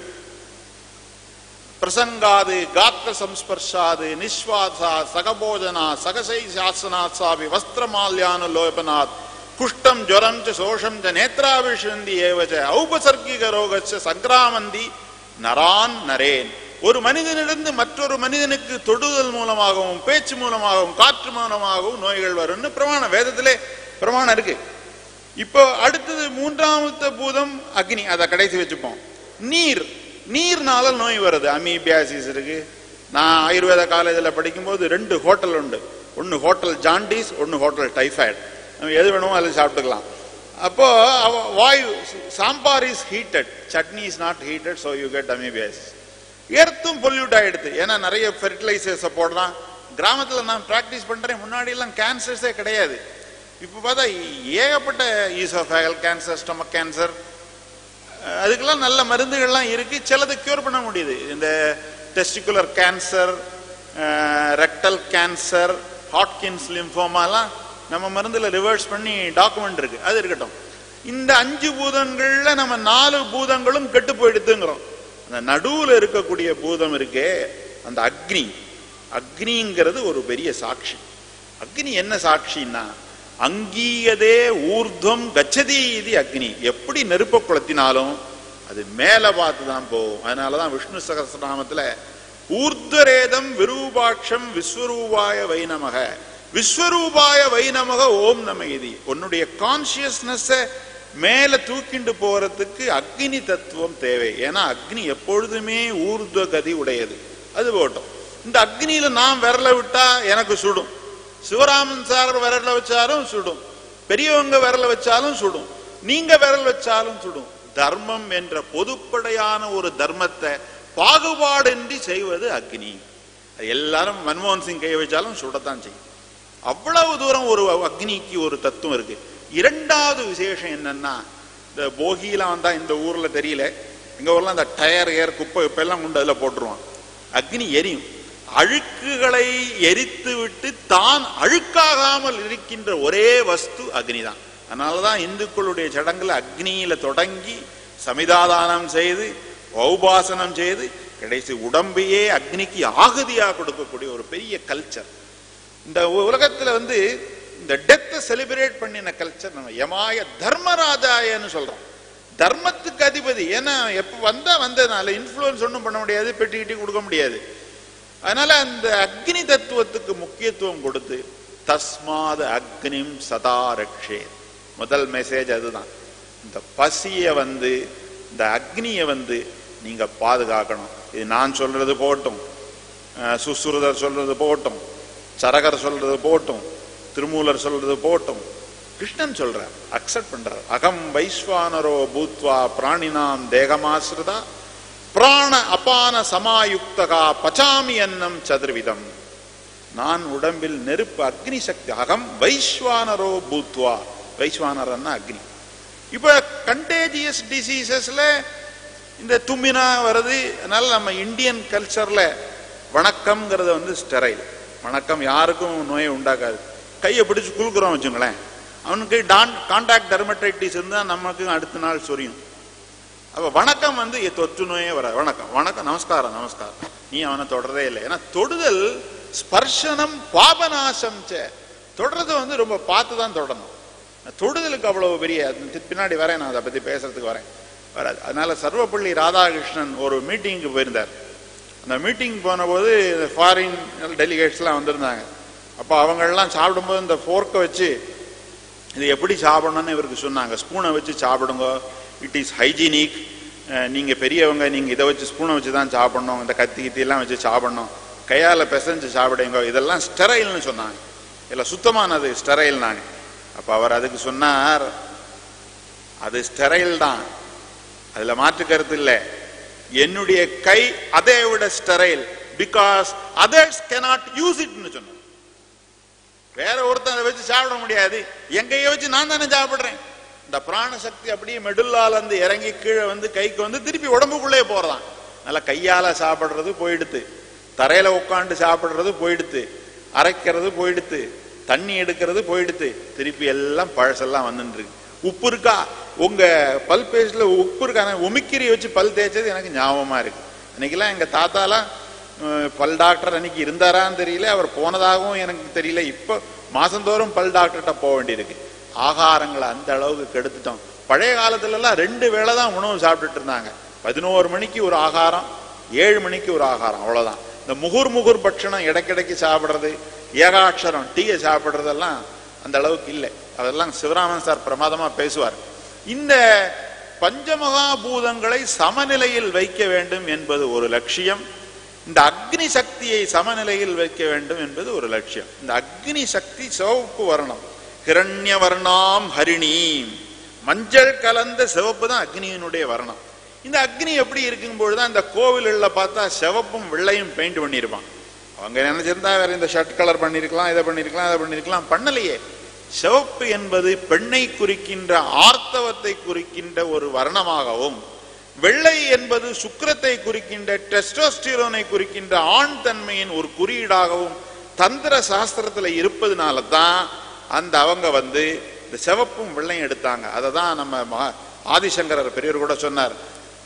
பிரசங்காது காத்திர சம்ஸ்பர்ஷாது நிஸ்வாசா சகபோஜனா சகசை சாசனாத் சாபி வஸ்திரமால்யானு லோபனாத் குஷ்டம் ஜுரம் ச சோஷம் ச நேத்ராபிஷந்தி ஏவச்ச ஔபசர்கிக ரோகச்ச சங்கிராமந்தி நரான் நரேன் ஒரு மனிதனிலிருந்து மற்றொரு மனிதனுக்கு தொடுதல் மூலமாகவும் பேச்சு மூலமாகவும் காற்று மூலமாகவும் நோய்கள் வரும்னு பிரமாணம் வேதத்திலே பிரமாணம் இருக்கு இப்போ அடுத்தது மூன்றாமத்த பூதம் அக்னி அதை கடைசி வச்சுப்போம் நீர் நீர்னால நோய் வருது அமீபியாசிஸ் இருக்கு நான் ஆயுர்வேத காலேஜில் படிக்கும்போது ரெண்டு ஹோட்டல் உண்டு ஒன்று ஹோட்டல் ஜாண்டிஸ் ஒன்று ஹோட்டல் டைஃபாய்டு நம்ம எது வேணுமோ அதில் சாப்பிட்டுக்கலாம் அப்போ அவ- வாயு sambar is heated chutney is not heated so you get amoebiasis எர்த்தும் பொல்யூட் ஆயிடுது ஏன்னா நிறைய ஃபெர்டிலைசர்ஸை போடுறான் கிராமத்தில் நான் ப்ராக்டிஸ் பண்ணுறேன் முன்னாடி எல்லாம் கேன்சர்ஸே கிடையாது இப்போ பார்த்தா ஏகப்பட்ட ஈசோஃபேகல் கேன்சர் ஸ்டொமக் கேன்சர் அதுக்கெல்லாம் நல்ல மருந்துகள்லாம் இருக்கு சிலது கியூர் பண்ண முடியுது இந்த testicular cancer rectal cancer Hodgkin's லிம்போமாலாம் நம்ம மருந்துல ரிவர்ஸ் பண்ணி டாக்குமெண்ட் இருக்கு அது இருக்கட்டும் இந்த அஞ்சு பூதங்கள்ல நம்ம நாலு பூதங்களும் கெட்டு போயிடுதுங்கிறோம் அந்த நடுவுல இருக்கக்கூடிய பூதம் இருக்கே அந்த அக்னி அக்னிங்கிறது ஒரு பெரிய சாட்சி அக்னி என்ன சாட்சின்னா அங்கீயதே ஊர்துவம் கச்சதி இது அக்னி எப்படி நெருப்ப குளத்தினாலும் அது மேல பார்த்து தான் போகும் அதனாலதான் விஷ்ணு சகசிரநாமத்துல ஊர்துவரேதம் விரூபாட்சம் விஸ்வரூபாய வைனமக விஸ்வரூபாய வைனமக ஓம் நம இது உன்னுடைய கான்சியஸ்னஸ் மேல தூக்கிண்டு போறதுக்கு அக்னி தத்துவம் தேவை ஏன்னா அக்னி எப்பொழுதுமே ஊர்துவ கதி உடையது அது போட்டோம் இந்த அக்னியில நான் விரல விட்டா எனக்கு சுடும் சிவராமன் சார் விரல வச்சாலும் சுடும் பெரியவங்க விரல வச்சாலும் சுடும் நீங்க விரல் வச்சாலும் சுடும் தர்மம் என்ற பொதுப்படையான ஒரு தர்மத்தை பாகுபாடின்றி செய்வது அக்னி அது எல்லாரும் மன்மோகன் சிங் கை வச்சாலும் சுடத்தான் செய்யும் அவ்வளவு தூரம் ஒரு அக்னிக்கு ஒரு தத்துவம் இருக்கு இரண்டாவது விசேஷம் என்னன்னா இந்த போகிலாம் வந்தா இந்த ஊர்ல தெரியல எங்க ஊர்ல அந்த டயர் ஏர் குப்பை குப்பை எல்லாம் கொண்டு அதுல போட்டுருவான் அக்னி எரியும் அழுக்குகளை எரித்து விட்டு தான் அழுக்காகாமல் இருக்கின்ற ஒரே வஸ்து அக்னி தான் அதனாலதான் இந்துக்களுடைய சடங்குல அக்னியில தொடங்கி சமிதாதானம் செய்து ஔபாசனம் செய்து கடைசி உடம்பையே அக்னிக்கு ஆகுதியா கொடுக்கக்கூடிய ஒரு பெரிய கல்ச்சர் இந்த உலகத்துல வந்து இந்த டெத்தை செலிப்ரேட் பண்ணின கல்ச்சர் நம்ம யமாய தர்மராஜாயன்னு சொல்றோம் தர்மத்துக்கு அதிபதி ஏன்னா எப்ப வந்தா வந்ததுனால இன்ஃப்ளூயன்ஸ் ஒன்றும் பண்ண முடியாது பெட்டி கிட்டி கொடுக்க முடியாது அதனால அந்த அக்னி தத்துவத்துக்கு முக்கியத்துவம் கொடுத்து தஸ்மாத அக்னிம் சதா ரக்ஷே முதல் மெசேஜ் அதுதான் இந்த பசிய வந்து இந்த அக்னியை வந்து நீங்க பாதுகாக்கணும் இது நான் சொல்றது போட்டும் அஹ் சுசுருதர் சொல்றது போட்டும் சரகர் சொல்றது போட்டும் திருமூலர் சொல்றது போட்டும் கிருஷ்ணன் சொல்றார் அக்செப்ட் பண்றார் அகம் வைஸ்வானரோ பூத்வா பிராணினாம் தேகமாசிரிதா பிராண அபான சமாயுக்தகா பச்சாமி அன்னம் சதுர்விதம் நான் உடம்பில் நெருப்பு அக்னி சக்தி அகம் வைஸ்வானரோ பூத்வா வைஸ்வானரன்னா அக்னி இப்ப கண்டேஜியஸ் டிசீசஸ்ல இந்த தும்மினா வருது அதனால நம்ம இந்தியன் கல்ச்சர்ல வணக்கம்ங்கிறத வந்து ஸ்டெரைல் வணக்கம் யாருக்கும் நோயை உண்டாக்காது கையை பிடிச்சு குலுக்குறோம் வச்சுங்களேன் அவனுக்கு டான் கான்டாக்ட் டெர்மடைட்டிஸ் இருந்தால் நமக்கு அடுத்த நாள் சொரியும் அப்ப வணக்கம் வந்து எ- தொற்று நோயே வராது வணக்கம் வணக்கம் நமஸ்காரம் நமஸ்காரம் நீ அவனை தொடரதே இல்லை ஏன்னா தொடுதல் ஸ்பர்ஷனம் பாபநாசம் சே தொடர்றது வந்து ரொம்ப பார்த்து தான் தொடரணும் தொடுதலுக்கு அவ்வளவு பெரிய அது பின்னாடி வரேன் நான் அதை பத்தி பேசுறதுக்கு வரேன் வராது அதனால சர்வப்பள்ளி ராதாகிருஷ்ணன் ஒரு மீட்டிங்க்கு போயிருந்தார் அந்த மீட்டிங் போனபோது ஃபாரின் டெலிகேட்ஸ்லாம் வந்திருந்தாங்க அப்போ அவங்கெல்லாம் சாப்பிடும்போது இந்த ஃபோர்க்கை வச்சு இது எப்படி சாப்பிடணும்னு இவருக்கு சொன்னாங்க ஸ்பூனை வச்சு சாப்பிடுங்க இட் இஸ் ஹைஜீனிக் நீங்கள் பெரியவங்க நீங்கள் இதை வச்சு ஸ்பூனை வச்சு தான் சாப்பிடணும் இந்த கத்தி கித்தியெல்லாம் வச்சு சாப்பிடணும் கையால் பிசைஞ்சு சாப்பிடுங்க இதெல்லாம் ஸ்டெரைல்னு சொன்னாங்க இல்லை சுத்தமானது ஸ்டெரைல்னாங்க அப்போ அவர் அதுக்கு சொன்னார் அது ஸ்டெரைல் தான் அதில் மாற்று கருத்து இல்லை என்னுடைய கை அதை விட sterile because others cannot use இட்னு சொன்னார் வேற ஒருத்தன் அதை வச்சு சாப்பிட முடியாது என் கையை வச்சு நான் தானே சாப்பிடுறேன் இந்த பிராண சக்தி அப்படியே மெடுல்லால இருந்து இறங்கி கீழே வந்து கைக்கு வந்து திருப்பி உடம்புக்குள்ளே போறதான் நல்லா கையால சாப்பிடுறது போயிடுத்து தரையில உட்காந்து சாப்பிடுறது போயிடுத்து அரைக்கிறது போயிடுத்து தண்ணி எடுக்கிறது போயிடுத்து திருப்பி எல்லாம் பழசெல்லாம் வந்துட்டு இருக்கு உப்பு இருக்கா உங்க பல் பேஸ்ட்ல உப்பு இருக்கா நான் உமிக்கிரி வச்சு பல் தேய்ச்சது எனக்கு ஞாபகமா இருக்கு அன்னைக்கெல்லாம் எங்க தாத்தாலாம் அஹ், பல் டாக்டர் அன்னைக்கு இருந்தாரான்னு தெரியல அவர் போனதாகவும் எனக்கு தெரியல இப்போ மாசந்தோறும் பல் டாக்டர்கிட்ட போக வேண்டியிருக்கு ஆகாரங்களை அந்த அளவுக்கு கெடுத்துட்டோம் பழைய காலத்துல எல்லாம் ரெண்டு வேளை தான் உணவு சாப்பிட்டுட்டு இருந்தாங்க பதினோரு மணிக்கு ஒரு ஆகாரம் ஏழு மணிக்கு ஒரு ஆகாரம் அவ்வளவுதான் இந்த முகுர் முகுர் பட்சணம் இடைக்கிடைக்கு சாப்பிடுறது ஏகாட்சரம் டீயை சாப்பிடுறதெல்லாம் அந்த அளவுக்கு இல்லை அதெல்லாம் சிவராமன் சார் பிரமாதமா பேசுவார் இந்த பஞ்சமகாபூதங்களை சமநிலையில் வைக்க வேண்டும் என்பது ஒரு லட்சியம் இந்த அக்னி சக்தியை சமநிலையில் வைக்க வேண்டும் என்பது ஒரு லட்சியம் இந்த அக்னி சக்தி சிவப்பு வர்ணம் ஹிரண்ய வர்ணாம் ஹரிணீம் மஞ்சள் கலந்த சிவப்பு தான் அக்னியினுடைய வர்ணம் இந்த அக்னி எப்படி இருக்கும்போது தான் இந்த கோவில்களில் பார்த்தா சிவப்பும் வெள்ளையும் பெயிண்ட் பண்ணியிருப்பான் அவங்க நினைச்சிருந்தா வேற இந்த ஷர்ட் கலர் பண்ணியிருக்கலாம் இதை பண்ணியிருக்கலாம் அதை பண்ணியிருக்கலாம் பண்ணலையே சிவப்பு என்பது பெண்ணை குறிக்கின்ற ஆர்த்தவத்தை குறிக்கின்ற ஒரு வர்ணமாகவும் வெள்ளை என்பது சுக்கிரத்தை குறிக்கின்ற டெஸ்டோஸ்டிரோனை குறிக்கின்ற ஆண் தன்மையின் ஒரு குறியீடாகவும் தந்திர சாஸ்திரத்துல இருப்பதனால தான் அந்த அவங்க வந்து இந்த சிவப்பும் வெள்ளையும் எடுத்தாங்க அதை தான் நம்ம மகா- ஆதிசங்கரர் பெரியவர் கூட சொன்னார்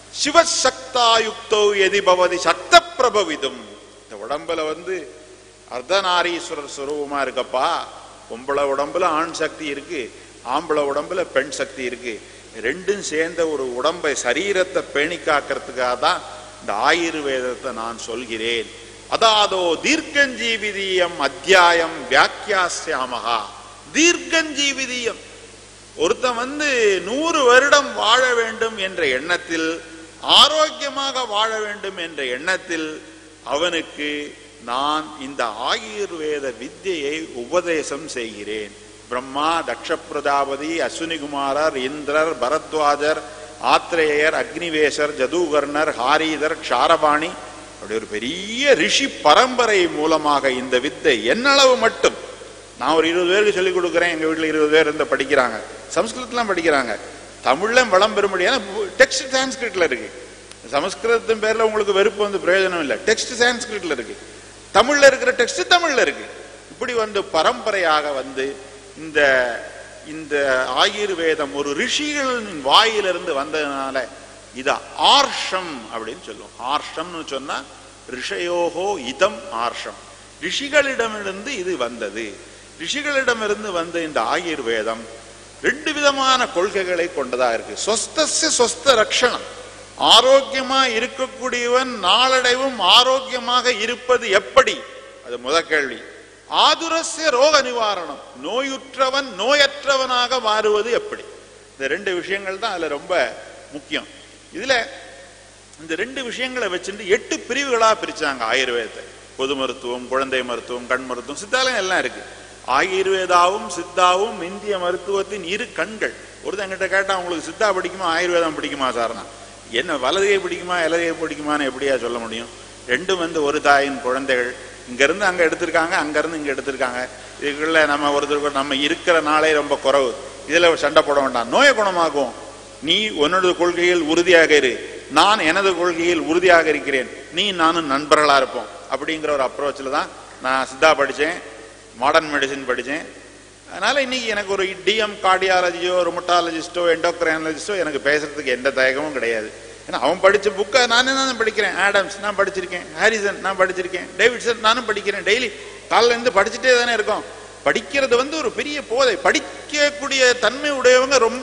சிவசக்தாயுக்தோ எதி பவதி சக்த பிரபவிதும் இந்த உடம்புல வந்து அர்த்தநாரீஸ்வரர் சுரூபமா இருக்கப்பா பொம்பளை உடம்புல ஆண் சக்தி இருக்கு ஆம்பளை உடம்புல பெண் சக்தி இருக்கு ரெண்டும் சேர்ந்த ஒரு உடம்பை சரீரத்தை பேணி காக்கிறதுக்காக தான் இந்த ஆயுர்வேதத்தை நான் சொல்கிறேன் அதாதோ தீர்க்கஞ்சீவிதீயம் அத்தியாயம் வியாக்கியாசியாமகா தீர்க்கஞ்சீவிதீயம் ஒருத்தன் வந்து நூறு வருடம் வாழ வேண்டும் என்ற எண்ணத்தில் ஆரோக்கியமாக வாழ வேண்டும் என்ற எண்ணத்தில் அவனுக்கு நான் இந்த ஆயுர்வேத வித்தியை உபதேசம் செய்கிறேன் பிரம்மா தக்ஷ பிரஜாபதி அஸ்வினிகுமாரர் இந்திரர் பரத்வாஜர் ஆத்ரேயர் அக்னிவேசர் ஜதூகர்ணர் ஹாரீதர் க்ஷாரபாணி அப்படி ஒரு பெரிய ரிஷி பரம்பரை மூலமாக இந்த வித்தை என்னளவு மட்டும் நான் ஒரு இருபது பேருக்கு சொல்லிக் கொடுக்குறேன் எங்க வீட்டில் இருபது பேர் இருந்து படிக்கிறாங்க சமஸ்கிருதத்துலாம் படிக்கிறாங்க தமிழ்ல வளம் பெறும்படியான டெக்ஸ்ட் சான்ஸ்கிரிட்ல இருக்கு சமஸ்கிருதத்தின் பேர்ல உங்களுக்கு வெறுப்பு வந்து பிரயோஜனம் இல்லை டெக்ஸ்ட் சான்ஸ்கிரிட்ல இருக்கு தமிழ்ல இருக்கிற டெக்ஸ்ட் தமிழ்ல இருக்கு இப்படி வந்து பரம்பரையாக வந்து இந்த இந்த ஆயுர்வேதம் ஒரு ரிஷிகளின் வாயிலிருந்து வந்ததுனால இது ஆர்ஷம் அப்படின்னு சொல்லுவோம் ஆர்ஷம்னு சொன்னா ரிஷயோகோ இதம் ஆர்ஷம் ரிஷிகளிடமிருந்து இது வந்தது ரிஷிகளிடமிருந்து வந்த இந்த ஆயுர்வேதம் ரெண்டு விதமான கொள்கைகளை கொண்டதா இருக்கு சொஸ்தஸ்ய சொஸ்த ரக்ஷணம் ஆரோக்கியமா இருக்கக்கூடியவன் நாளடைவும் ஆரோக்கியமாக இருப்பது எப்படி அது முத கேள்வி ஆதுரஸ்ய ரோக நிவாரணம் நோயுற்றவன் நோயற்றவனாக மாறுவது எப்படி இந்த ரெண்டு விஷயங்கள் தான் அதுல ரொம்ப முக்கியம் இதுல இந்த ரெண்டு விஷயங்களை வச்சுட்டு எட்டு பிரிவுகளா பிரிச்சாங்க ஆயுர்வேதத்தை பொது மருத்துவம் குழந்தை மருத்துவம் கண் மருத்துவம் சித்தாலயம் எல்லாம் இருக்கு ஆயுர்வேதாவும் சித்தாவும் இந்திய மருத்துவத்தின் இரு கண்கள் ஒருத்தன் என்கிட்ட கேட்டா உங்களுக்கு சித்தா பிடிக்குமா ஆயுர்வேதம் பிடிக்குமா சார்னா என்ன வலதுகை பிடிக்குமா இலதுகை பிடிக்குமான்னு எப்படியா சொல்ல முடியும் ரெண்டும் வந்து ஒரு தாயின் குழந்தைகள் இங்க இருந்து அங்க எடுத்திருக்காங்க அங்க இருந்து இங்க எடுத்திருக்காங்க இதுக்குள்ள நம்ம ஒருத்தருக்கு நம்ம இருக்கிற நாளே ரொம்ப குறைவு இதுல சண்டை போட வேண்டாம் நோயை குணமாகும் நீ உன்னோட கொள்கையில் உறுதியாக இரு நான் எனது கொள்கையில் உறுதியாக இருக்கிறேன் நீ நானும் நண்பர்களா இருப்போம் அப்படிங்கிற ஒரு அப்ரோச்சில் தான் நான் சித்தா படித்தேன் மாடர்ன் மெடிசின் படித்தேன் அதனால இன்னைக்கு எனக்கு ஒரு டிஎம் கார்டியாலஜியோ ரொமட்டாலஜிஸ்டோ எண்டோக்ரைனாலஜிஸ்டோ எனக்கு பேசுறதுக்கு எந்த தயக்கமும் கிடையாது ஏன்னா அவன் படிச்ச புக்கை நானே தான் படிக்கிறேன் ஆடம்ஸ் நான் படிச்சிருக்கேன் ஹாரிசன் நான் படிச்சிருக்கேன் டேவிட்சன் நானும் படிக்கிறேன் டெய்லி காலைல இருந்து படிச்சுட்டே தானே இருக்கோம் படிக்கிறது வந்து ஒரு பெரிய போதை படிக்கக்கூடிய தன்மை உடையவங்க ரொம்ப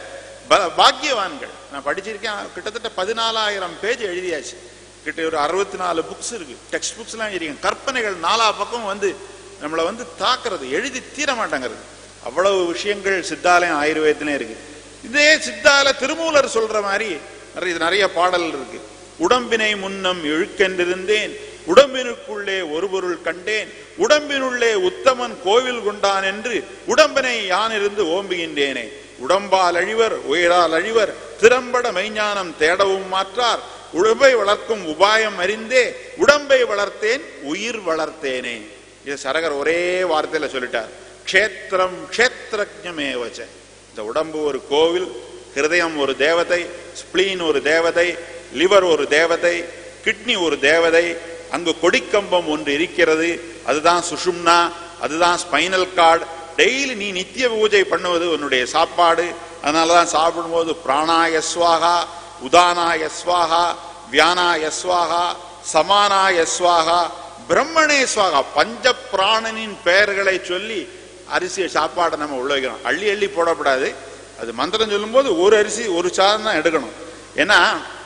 ப- பாக்கியவான்கள் நான் படிச்சிருக்கேன் கிட்டத்தட்ட பதினாலாயிரம் பேஜ் எழுதியாச்சு கிட்ட ஒரு அறுபத்தி நாலு புக்ஸ் இருக்கு டெக்ஸ்ட் புக்ஸ்லாம் எழுதியிருக்கேன் கற்பனைகள் நாலா பக்கம் வந்து நம்மளை வந்து தாக்குறது எழுதி தீர மாட்டேங்கிறது அவ்வளவு விஷயங்கள் சித்தாலயம் ஆயுர்வேதத்திலே இருக்கு இதே சித்தால திருமூலர் சொல்ற மாதிரி நிறைய நிறைய பாடல் இருக்கு உடம்பினை முன்னம் இழுக்கென்றிருந்தேன் உடம்பினுக்குள்ளே ஒரு பொருள் கண்டேன் உடம்பினுள்ளே உத்தமன் கோவில் கொண்டான் என்று உடம்பினை யான் இருந்து ஓம்புகின்றேனே உடம்பால் அழிவர் உயிரால் அழிவர் திறம்பட மெய்ஞானம் தேடவும் மாற்றார் உடம்பை வளர்க்கும் உபாயம் அறிந்தே உடம்பை வளர்த்தேன் உயிர் வளர்த்தேனே இது சரகர் ஒரே வார்த்தையில சொல்லிட்டார் க்ஷேத்திரம் க்ஷேத்திரஜமேவச்ச இந்த உடம்பு ஒரு கோவில் ஹிருதயம் ஒரு தேவதை ஸ்பிளீன் ஒரு தேவதை லிவர் ஒரு தேவதை கிட்னி ஒரு தேவதை அங்கு கொடிக்கம்பம் ஒன்று இருக்கிறது அதுதான் சுஷும்னா அதுதான் ஸ்பைனல் கார்டு டெய்லி நீ நித்திய பூஜை பண்ணுவது உன்னுடைய சாப்பாடு அதனாலதான் சாப்பிடும்போது பிராணாய ஸ்வாகா உதானாய ஸ்வாகா வியானாய ஸ்வாகா சமானாய ஸ்வாகா பிரம்மணே ஸ்வாகா பஞ்ச பிராணனின் பெயர்களை சொல்லி அரிசி சாப்பாடை நம்ம உள்ள வைக்கிறோம் அள்ளி அள்ளி போடக்கூடாது அது மந்திரம் சொல்லும்போது ஒரு அரிசி ஒரு சாதம் தான் எடுக்கணும் ஏன்னா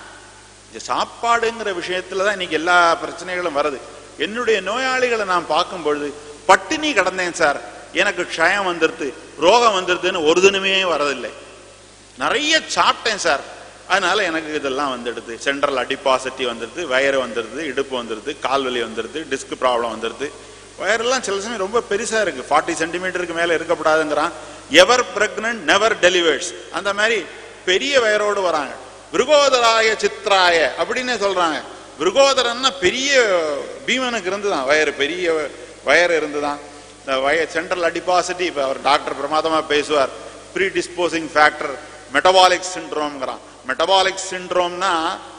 இந்த சாப்பாடுங்கிற விஷயத்துல தான் இன்னைக்கு எல்லா பிரச்சனைகளும் வருது என்னுடைய நோயாளிகளை நான் பார்க்கும் பொழுது பட்டினி கடந்தேன் சார் எனக்கு க்ஷயம் வந்துருது ரோகம் வந்துருதுன்னு ஒரு தினமே வரதில்லை நிறைய சாப்பிட்டேன் சார் அதனால எனக்கு இதெல்லாம் வந்துடுது சென்ட்ரல் அடிபாசிட்டி வந்துடுது வயறு வந்துடுது இடுப்பு வந்துடுது கால்வலி வந்துடுது டிஸ்க் ப்ராப்ளம் வந்துடுது வயரெல்லாம் சில சமயம் ரொம்ப பெருசா இருக்கு ஃபார்ட்டி சென்டிமீட்டருக்கு மேல இருக்கக்கூடாதுங்கிறான் எவர் பிரெக்னன்ட் நெவர் டெலிவர்ஸ் அந்த மாதிரி பெரிய வயரோடு வராங்க விருகோதராய சித்ராய அப்படின்னு சொல்றாங்க விருகோதரன்னா பெரிய பீமனுக்கு இருந்துதான் வயறு பெரிய வயர் இருந்துதான் இந்த வய சென்ட்ரல் அடிபாசிட்டி இப்போ அவர் டாக்டர் பிரமாதமா பேசுவார் ப்ரீ டிஸ்போசிங் ஃபேக்டர் மெட்டபாலிக் சிண்ட்ரோம்ங்கிறான் மெட்டபாலிக் சிண்ட்ரோம்னா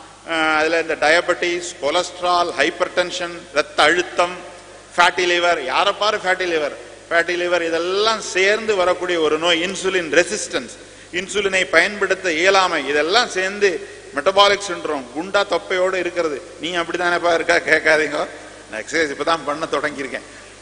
அதில் இந்த டயபெட்டிஸ் கொலஸ்ட்ரால் ஹைப்பர் டென்ஷன் ரத்த அழுத்தம் ஃபேட்டி லிவர் யாரை பாரு ஃபேட்டி லிவர் ஃபேட்டி லிவர் இதெல்லாம் சேர்ந்து வரக்கூடிய ஒரு நோய் இன்சுலின் ரெசிஸ்டன்ஸ் இன்சுலினை பயன்படுத்த இயலாமை இதெல்லாம் சேர்ந்து மெட்டபாலிக் சிண்ட்ரோம் குண்டா தொப்பையோடு இருக்கிறது நீ அப்படித்தானேப்பா இருக்கா கேட்காதீங்க நான் எக்ஸசைஸ் இப்பதான் பண்ண தொடங்கியிருக்கேன்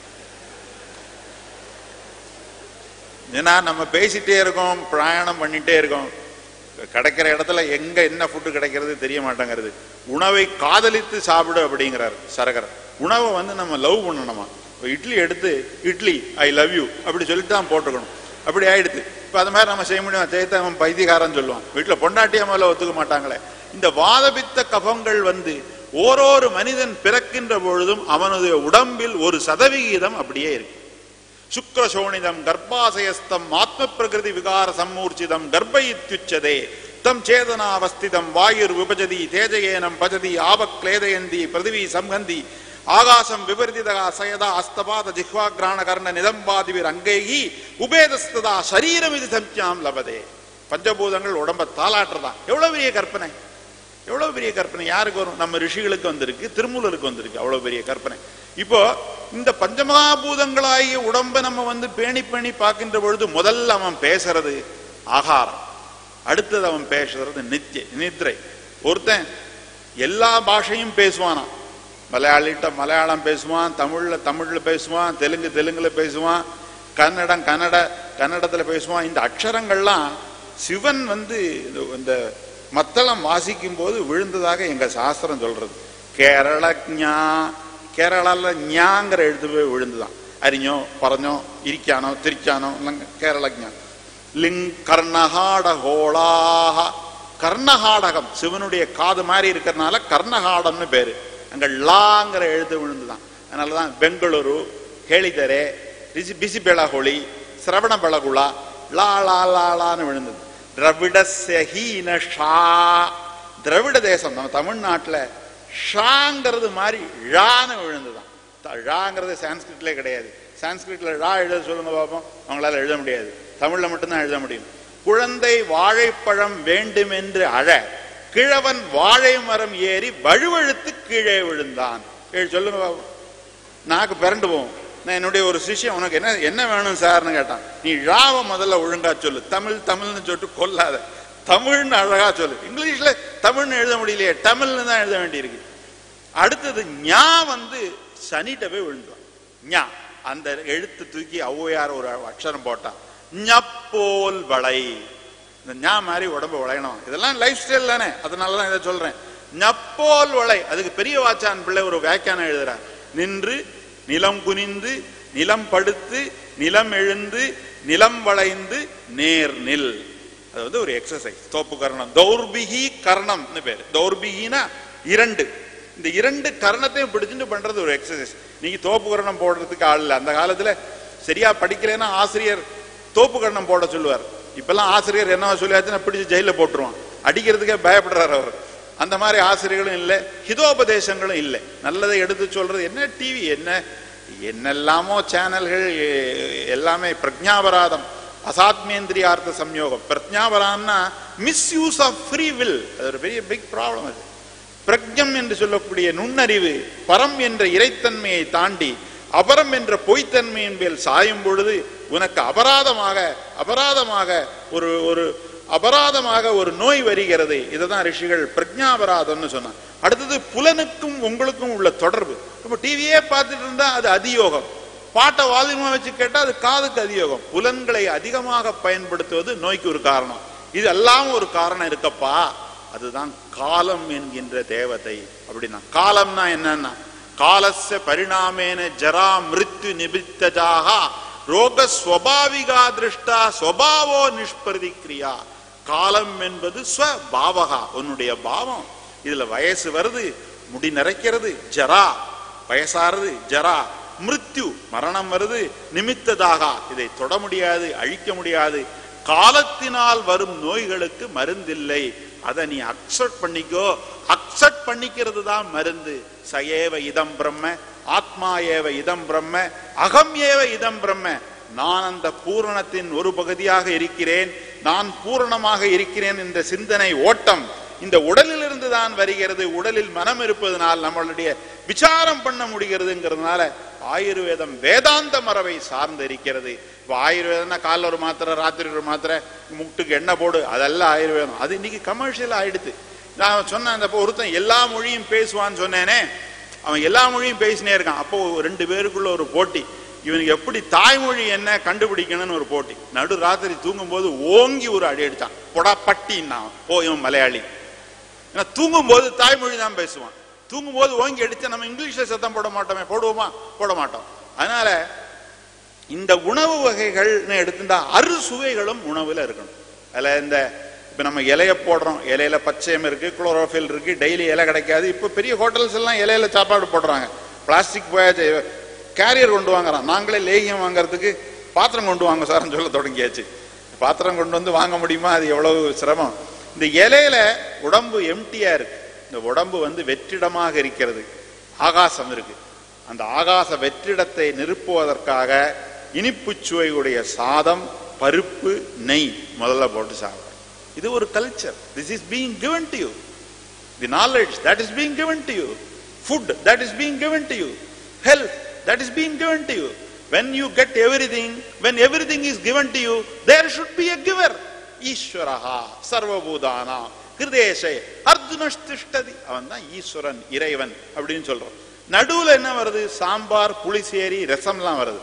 ஏன்னா நம்ம பேசிட்டே இருக்கோம் பிரயாணம் பண்ணிட்டே இருக்கோம் கிடைக்கிற இடத்துல எங்க என்ன ஃபுட்டு கிடைக்கிறது தெரிய மாட்டேங்கிறது உணவை காதலித்து சாப்பிடு அப்படிங்கிறார் சரகர் உணவை வந்து நம்ம லவ் பண்ணணுமா இப்போ இட்லி எடுத்து இட்லி ஐ லவ் யூ அப்படி சொல்லிட்டு தான் போட்டுக்கணும் அப்படி ஆயிடுது இப்போ அது மாதிரி நம்ம செய்ய முடியும் சேர்த்து அவன் பைத்தியகாரன் சொல்லுவான் வீட்டில் பொண்டாட்டிய மேல ஒத்துக்க மாட்டாங்களே இந்த வாதபித்த கபங்கள் வந்து ஓரொரு மனிதன் பிறக்கின்ற பொழுதும் அவனது உடம்பில் ஒரு சதவிகிதம் அப்படியே இருக்கு சுக்ரசோணிதம் கர்ப்பாசயஸ்தம் ஆத்ம பிரகிருதி விகார சம்மூர்ச்சிதம் கர்ப்பயித்யுச்சதே தம் சேதனாவஸ்திதம் வாயுர் விபஜதி தேஜயேனம் பஜதி ஆபக்லேதயந்தி பிருதிவி சம்ஹந்தி ஆகாசம் விபரிதா சயதா அஸ்தபாத ஜிஹ்வாகிராண கர்ண நிதம்பாதிவிர் அங்கேகி உபேதஸ்ததா சரீரம் இது சம்யாம் லபதே பஞ்சபூதங்கள் உடம்ப தாளாட்டுறதான் எவ்வளவு பெரிய கற்பனை எவ்வளவு பெரிய கற்பனை யாருக்கு வரும் நம்ம ரிஷிகளுக்கு வந்திருக்கு திருமூலருக்கு வந்திருக்கு அவ்வளவு பெரிய கற்பனை இப்போ இந்த பஞ்சமகாபூதங்களாகிய உடம்பை நம்ம வந்து பேணி பேணி பார்க்கின்ற பொழுது முதல்ல அவன் பேசுறது ஆகாரம் அடுத்தது அவன் பேசுறது நித்திய நித்ரை ஒருத்தன் எல்லா பாஷையும் பேசுவானா மலையாளிட்ட மலையாளம் பேசுவான் தமிழ்ல தமிழ்ல பேசுவான் தெலுங்கு தெலுங்குல பேசுவான் கன்னடம் கன்னட கன்னடத்துல பேசுவான் இந்த அக்ஷரங்கள்லாம் சிவன் வந்து இந்த- இந்த மத்தளம் வாசிக்கும் போது விழுந்ததாக எங்க சாஸ்திரம் சொல்றது கேரள ஞா കേരള ഞാങ്കര എഴുത്ത് പോയി വിഴുന്നതാണ് അരിഞ്ഞോ പറഞ്ഞോ ഇരിക്കാനോ തിരിക്കാനോ എല്ലാം കേരളജ്ഞ ലിങ് കർണഹാട ஹோளாக கர்ணஹாடகம் சிவனுடைய காது மாதிரி இருக்கிறதுனால கர்ணஹாடம்னு பேரு அங்க லாங்கிற எழுத்து விழுந்துதான் அதனாலதான் பெங்களூரு கேளிதரே ரிசி பிசிபெள ஹோளி சிரவண பெளகுளா லா லா லா லான்னு விழுந்தது திரவிடஸ்ய ஹீன ஷா திரவிட தேசம் நம்ம தமிழ்நாட்டுல ஷாங்கிறது மாதிரி ழான்னு விழுந்துதான் த- ழாங்கிறது சான்ஸ்கிரிட்ல கிடையாது சான்ஸ்கிரிட்ல ழா எழுத சொல்லுங்க பார்ப்போம் அவங்களால எழுத முடியாது தமிழ்ல மட்டும்தான் எழுத முடியும் குழந்தை வாழைப்பழம் வேண்டும் என்று அழ கிழவன் வாழை மரம் ஏறி வழுவழுத்து கீழே விழுந்தான் எழு சொல்லுங்க பாப்போம் நாக்கு பிறண்டு போவோம் நான் என்னுடைய ஒரு சிஷ்யன் உனக்கு என்ன என்ன வேணும் சார்னு கேட்டான் நீ ழாவை முதல்ல ஒழுங்கா சொல்லு தமிழ் தமிழ்னு சொல்லிட்டு கொல்லாத தமிழ்னு அழகா சொல்லு இங்கிலீஷ்ல தமிழ்னு எழுத முடியலையே தமிழ்னு தான் எழுத வேண்டியிருக்கு அடுத்தது ஞா வந்து சனிட்ட போய் விழுந்துடும் ஞா அந்த எழுத்து தூக்கி ஔவையார் ஒரு அக்ஷரம் போட்டான் ஞப்போல் வளை இந்த ஞா மாதிரி உடம்பு வளையணும் இதெல்லாம் லைஃப் ஸ்டைல் தானே அதனால தான் இதை சொல்றேன் ஞப்போல் வளை அதுக்கு பெரிய வாச்சான் பிள்ளை ஒரு வியாக்கியானம் எழுதுறார் நின்று நிலம் குனிந்து நிலம் படுத்து நிலம் எழுந்து நிலம் வளைந்து நேர் நில் அது வந்து ஒரு எக்ஸசைஸ் தோப்பு கர்ணம் தௌர்பிகி கர்ணம்னு பேரு தௌர்பிகினா இரண்டு இந்த இரண்டு கர்ணத்தையும் பிடிச்சிட்டு பண்றது ஒரு எக்ஸசைஸ் நீங்க தோப்பு கர்ணம் போடுறதுக்கு ஆள் இல்லை அந்த காலத்துல சரியா படிக்கலைன்னா ஆசிரியர் தோப்பு கர்ணம் போட சொல்லுவார் இப்பெல்லாம் ஆசிரியர் என்ன சொல்லியாச்சுன்னா பிடிச்சு ஜெயில போட்டுருவான் அடிக்கிறதுக்கே பயப்படுறாரு அவர் அந்த மாதிரி ஆசிரியர்களும் இல்லை ஹிதோபதேசங்களும் இல்லை நல்லதை எடுத்து சொல்றது என்ன டிவி என்ன என்னெல்லாமோ சேனல்கள் எ- எல்லாமே பிரஜாபராதம் அசாத்மேந்திரியார்த்த சம்யோகம் பிரஜாபரான்னா மிஸ்யூஸ் ஆஃப் ஃப்ரீ வில் அது ஒரு பெரிய பிக் ப்ராப்ளம் அது பிரக்ஞம் என்று சொல்லக்கூடிய நுண்ணறிவு பரம் என்ற இறைத்தன்மையை தாண்டி அபரம் என்ற பொய்த்தன்மையின் மேல் சாயும் பொழுது உனக்கு அபராதமாக அபராதமாக ஒரு ஒரு அபராதமாக ஒரு நோய் வருகிறது இதுதான் ரிஷிகள் பிரஜாபராதம்னு சொன்னான் அடுத்தது புலனுக்கும் உங்களுக்கும் உள்ள தொடர்பு இப்ப டிவியே பார்த்துட்டு இருந்தா அது அதியோகம் பாட்டை வால்யூமா வச்சு கேட்டா அது காதுக்கு அதியோகம் புலன்களை அதிகமாக பயன்படுத்துவது நோய்க்கு ஒரு காரணம் இது எல்லாம் ஒரு காரணம் இருக்கப்பா அதுதான் காலம் என்கின்ற தேவதை அப்படின்னா காலம்னா என்னன்னா காலஸ்ய பரிணாமேன ஜரா மிருத்யு நிபித்தஜாக ரோக ஸ்வபாவிகா திருஷ்டா ஸ்வபாவோ நிஷ்பிரதிக்ரியா காலம் என்பது ஸ்வபாவகா உன்னுடைய பாவம் இதுல வயசு வருது முடி நிறைக்கிறது ஜரா வயசாறது ஜரா மிருத்யு மரணம் வருது நிமித்ததாக இதை தொட முடியாது அழிக்க முடியாது காலத்தினால் வரும் நோய்களுக்கு மருந்தில்லை அதை நீ அக்செப்ட் பண்ணிக்கோ அக்செப்ட் பண்ணிக்கிறது தான் மருந்து சயேவ இதம் பிரம்ம ஆத்மா ஏவ இதம் பிரம்ம அகம் ஏவ இதம் பிரம்ம நான் அந்த பூரணத்தின் ஒரு பகுதியாக இருக்கிறேன் நான் பூரணமாக இருக்கிறேன் என்ற சிந்தனை ஓட்டம் இந்த உடலிலிருந்து தான் வருகிறது உடலில் மனம் இருப்பதனால் நம்மளுடைய விசாரம் பண்ண முடிகிறதுங்கிறதுனால ஆயுர்வேதம் வேதாந்த மரபை சார்ந்து இருக்கிறது இப்ப ஆயுர்வேதம்னா காலைல ஒரு மாத்திரை ராத்திரி ஒரு மாத்திரை முட்டுக்கு எண்ணெய் போடு அதெல்லாம் ஆயுர்வேதம் அது இன்னைக்கு கமர்ஷியல் ஆயிடுது நான் சொன்னேன் அந்த ஒருத்தன் எல்லா மொழியும் பேசுவான்னு சொன்னேனே அவன் எல்லா மொழியும் பேசினே இருக்கான் அப்போ ரெண்டு பேருக்குள்ள ஒரு போட்டி இவனுக்கு எப்படி தாய்மொழி என்ன கண்டுபிடிக்கணும்னு ஒரு போட்டி நடு ராத்திரி தூங்கும் போது ஓங்கி ஒரு அடி அடிச்சான் பொடா பட்டின்னா ஓ இவன் மலையாளி ஏன்னா தூங்கும் போது தாய்மொழி தான் பேசுவான் தூங்கும் போது ஓங்கி அடிச்சா நம்ம இங்கிலீஷ்ல சத்தம் போட மாட்டோமே போடுவோமா போட மாட்டோம் அதனால இந்த உணவு வகைகள்னு எடுத்துட்டா அறுசுவைகளும் உணவுல இருக்கணும் அதுல இந்த இப்ப நம்ம இலைய போடுறோம் இலையில பச்சையம் இருக்கு குளோரோஃபில் இருக்கு டெய்லி இலை கிடைக்காது இப்ப பெரிய ஹோட்டல்ஸ் எல்லாம் இலையில சாப்பாடு போடுறாங்க பிளாஸ்டிக் போயாச்சு கேரியர் கொண்டு வாங்குறான் நாங்களே லேகியம் வாங்குறதுக்கு பாத்திரம் கொண்டு வாங்க சார்னு சொல்ல தொடங்கியாச்சு பாத்திரம் கொண்டு வந்து வாங்க முடியுமா அது எவ்வளவு சிரமம் இந்த இலையில உடம்பு எம்டியா இருக்கு இந்த உடம்பு வந்து வெற்றிடமாக இருக்கிறது ஆகாசம் இருக்கு அந்த ஆகாச வெற்றிடத்தை நிரப்புவதற்காக இனிப்பு சுவையுடைய சாதம் பருப்பு நெய் முதல்ல போட்டு சாப்பிடும் இது ஒரு culture this is being given to you the knowledge that is being given to you food that is being given to you health that is being given to you when you get everything when everything is given to you there should be a giver ஈஸ்வரஹா சர்வபூதானா ஹிருதேசே அர்ஜுனஸ்திஷ்டதி அவன் தான் ஈஸ்வரன் இறைவன் அப்படின்னு சொல்றோம் நடுவுல என்ன வருது சாம்பார் புளிசேரி ரசம்லாம் வருது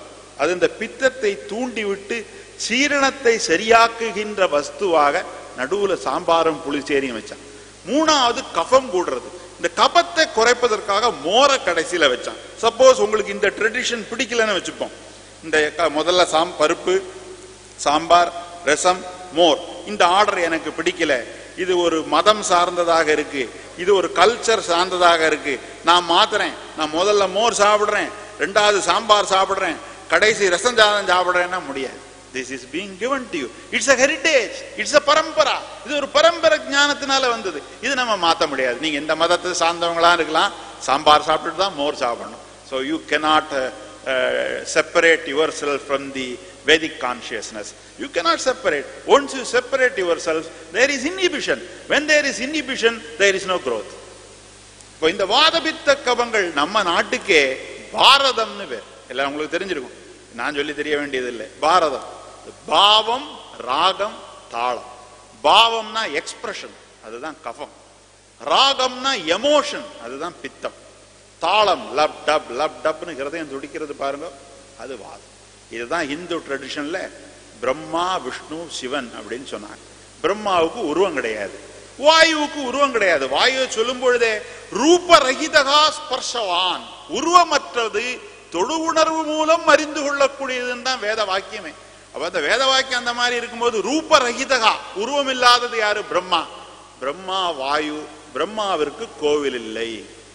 அது இந்த பித்தத்தை தூண்டிவிட்டு சீரணத்தை சரியாக்குகின்ற வஸ்துவாக நடுவுல சாம்பாரும் புளிச்சேரியும் வச்சான் மூணாவது கஃபம் கூடுறது இந்த கபத்தை குறைப்பதற்காக மோரை கடைசியில வச்சான் சப்போஸ் உங்களுக்கு இந்த ட்ரெடிஷன் பிடிக்கலன்னு வச்சுப்போம் இந்த க- முதல்ல சாம் பருப்பு சாம்பார் ரசம் மோர் இந்த ஆர்டர் எனக்கு பிடிக்கல இது ஒரு மதம் சார்ந்ததாக இருக்கு இது ஒரு கல்ச்சர் சார்ந்ததாக இருக்கு நான் மாத்துறேன் நான் முதல்ல மோர் சாப்பிடுறேன் ரெண்டாவது சாம்பார் சாப்பிடுறேன் கடைசி ரசம் சாதம் சாப்பிடுறேன்னா முடியாது this is being given to you it's a heritage it's a பரம்பரா இது ஒரு பரம்பரை ஞானத்தினால வந்தது இது நம்ம மாத்த முடியாது நீங்க எந்த மதத்தை சார்ந்தவங்களா இருக்கலாம் சாம்பார் சாப்பிட்டுட்டு தான் மோர் சாப்பிடணும் so you cannot uh, uh, separate yourself from the Vedic consciousness. You cannot separate. Once you separate yourself, there is inhibition. When there is inhibition, there is no growth. இப்போ இந்த வாதபித்த கபங்கள் நம்ம நாட்டுக்கே பாரதம்னு பேர் எல்லாம் உங்களுக்கு தெரிஞ்சிருக்கும் நான் சொல்லி தெரிய வேண்டியது இல்லை பாரதம் பாவம் ராகம் தாளம் பாவம்னா எக்ஸ்பிரஷன் அதுதான் கஃபம் ராகம்னா எமோஷன் அதுதான் பித்தம் தாளம் லப் டப் லப் டப்னு ஹிருதயம் துடிக்கிறது பாருங்க அது வாதம் இதுதான் இந்து ட்ரெடிஷன்ல பிரம்மா விஷ்ணு சிவன் அப்படின்னு சொன்னாங்க பிரம்மாவுக்கு உருவம் கிடையாது வாயுவுக்கு உருவம் கிடையாது வாயுவை சொல்லும் பொழுதே ரூபரகிதகா ஸ்பர்ஷவான் உருவமற்றது தொடு உணர்வு மூலம் அறிந்து கொள்ளக்கூடியதுன்னு தான் வேத வாக்கியமே அப்ப அந்த வேத வாக்கியம் அந்த மாதிரி இருக்கும்போது ரூபரகிதகா உருவம் இல்லாதது யாரு பிரம்மா பிரம்மா வாயு பிரம்மாவிற்கு கோவில் இல்லை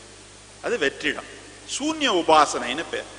அது வெற்றிடம் சூன்ய உபாசனைன்னு பேர்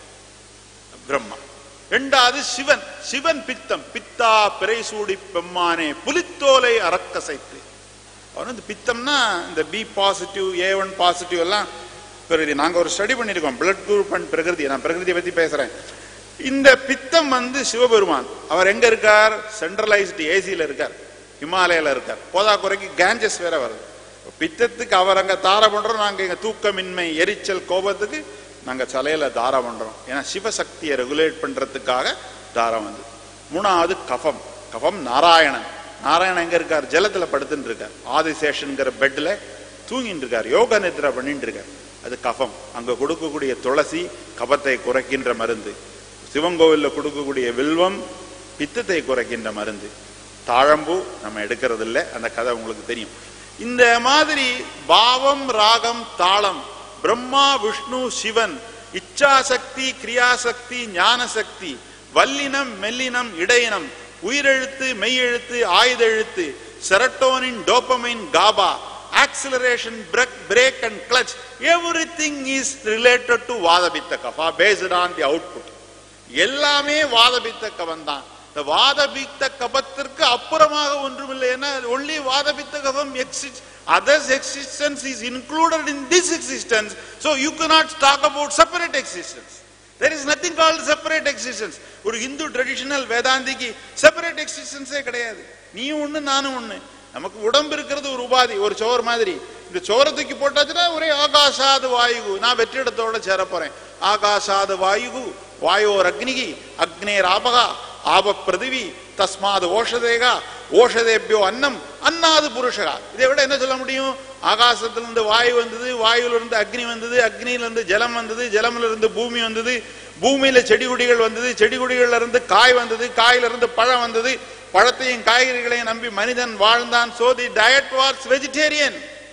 பிரம்மா ரெண்டாவது சிவன் சிவன் பித்தம் பித்தா பிறைசூடி பெம்மானே புலித்தோலை அறக்கசைத்து அவன் வந்து பித்தம்னா இந்த B positive A one positive எல்லாம் பிரகிருதி நாங்க ஒரு ஸ்டடி பண்ணியிருக்கோம் பிளட் குரூப் அண்ட் பிரகிருதி நான் பிரகிருதியை பத்தி பேசுறேன் இந்த பித்தம் வந்து சிவபெருமான் அவர் எங்க இருக்கார் சென்ட்ரலைஸ்டு ஏசியில இருக்கார் ஹிமாலயில இருக்கார் போதா குறைக்கு கேஞ்சஸ் வேற வருது பித்தத்துக்கு அவர் அங்க தார பண்றோம் நாங்க இங்க தூக்கமின்மை எரிச்சல் கோபத்துக்கு நாங்க சலையில தாரம் பண்றோம் ஏன்னா சிவசக்தியை ரெகுலேட் பண்றதுக்காக தாரம் வந்து மூணாவது கஃபம் கஃபம் நாராயணன் நாராயணன் எங்க இருக்கார் ஜலத்துல படுத்துட்டு இருக்கார் ஆதிசேஷன்கிற பெட்ல தூங்கிட்டு இருக்கார் யோக நித்ரா பண்ணிட்டு இருக்கார் அது கஃபம் அங்க கொடுக்கக்கூடிய துளசி கபத்தை குறைக்கின்ற மருந்து சிவங்கோவில்ல கொடுக்கக்கூடிய வில்வம் பித்தத்தை குறைக்கின்ற மருந்து தாழம்பூ நம்ம எடுக்கிறது இல்லை அந்த கதை உங்களுக்கு தெரியும் இந்த மாதிரி பாவம் ராகம் தாளம் பிரம்மா விஷ்ணு சிவன் இச்சாசக்தி கிரியாசக்தி ஞானசக்தி வல்லினம் மெல்லினம் இடையினம் உயிரெழுத்து மெய்யெழுத்து ஆயுத எழுத்து serotonin dopamine GABA acceleration brake brake and clutch everything is related to vata pitta kapha based on the output எல்லாமே வாதபித்த கவன் தான் இந்த வாதபித்த கபத்திற்கு அப்புறமாக ஒன்றுமில்லை ஏன்னா ஒன்லி வாதபித்த கபம் exist others existence is included in this existence so you cannot talk about separate existence there is nothing called separate existence ஒரு இந்து ட்ரெடிஷனல் வேதாந்திக்கு செப்பரேட் எக்ஸிஸ்டன்ஸே கிடையாது நீயும் ஒண்ணு நானும் ஒண்ணு நமக்கு உடம்பு இருக்கிறது ஒரு உபாதி ஒரு சோறு மாதிரி இந்த சோரை தூக்கி போட்டாச்சுன்னா ஒரே ஆகாஷாது வாயு நான் வெற்றிடத்தோட சேர போறேன் ஆகாஷாது வாயு வாயோர் அக்னிகி அக்னேர் ஆபகா ஆப பிரதிவி தஸ்மாது ஓஷதேகா ஓஷதேபியோ அன்னம் அன்னாது புருஷகா இதை விட என்ன சொல்ல முடியும் ஆகாசத்திலிருந்து வாயு வந்தது வாயுல இருந்து அக்னி வந்தது அக்னியில இருந்து ஜலம் வந்தது ஜலம்ல இருந்து பூமி வந்தது பூமியில செடி கொடிகள் வந்தது செடி கொடிகள்ல இருந்து காய் வந்தது காயில இருந்து பழம் வந்தது பழத்தையும் காய்கறிகளையும் நம்பி மனிதன் வாழ்ந்தான் so the diet was vegetarian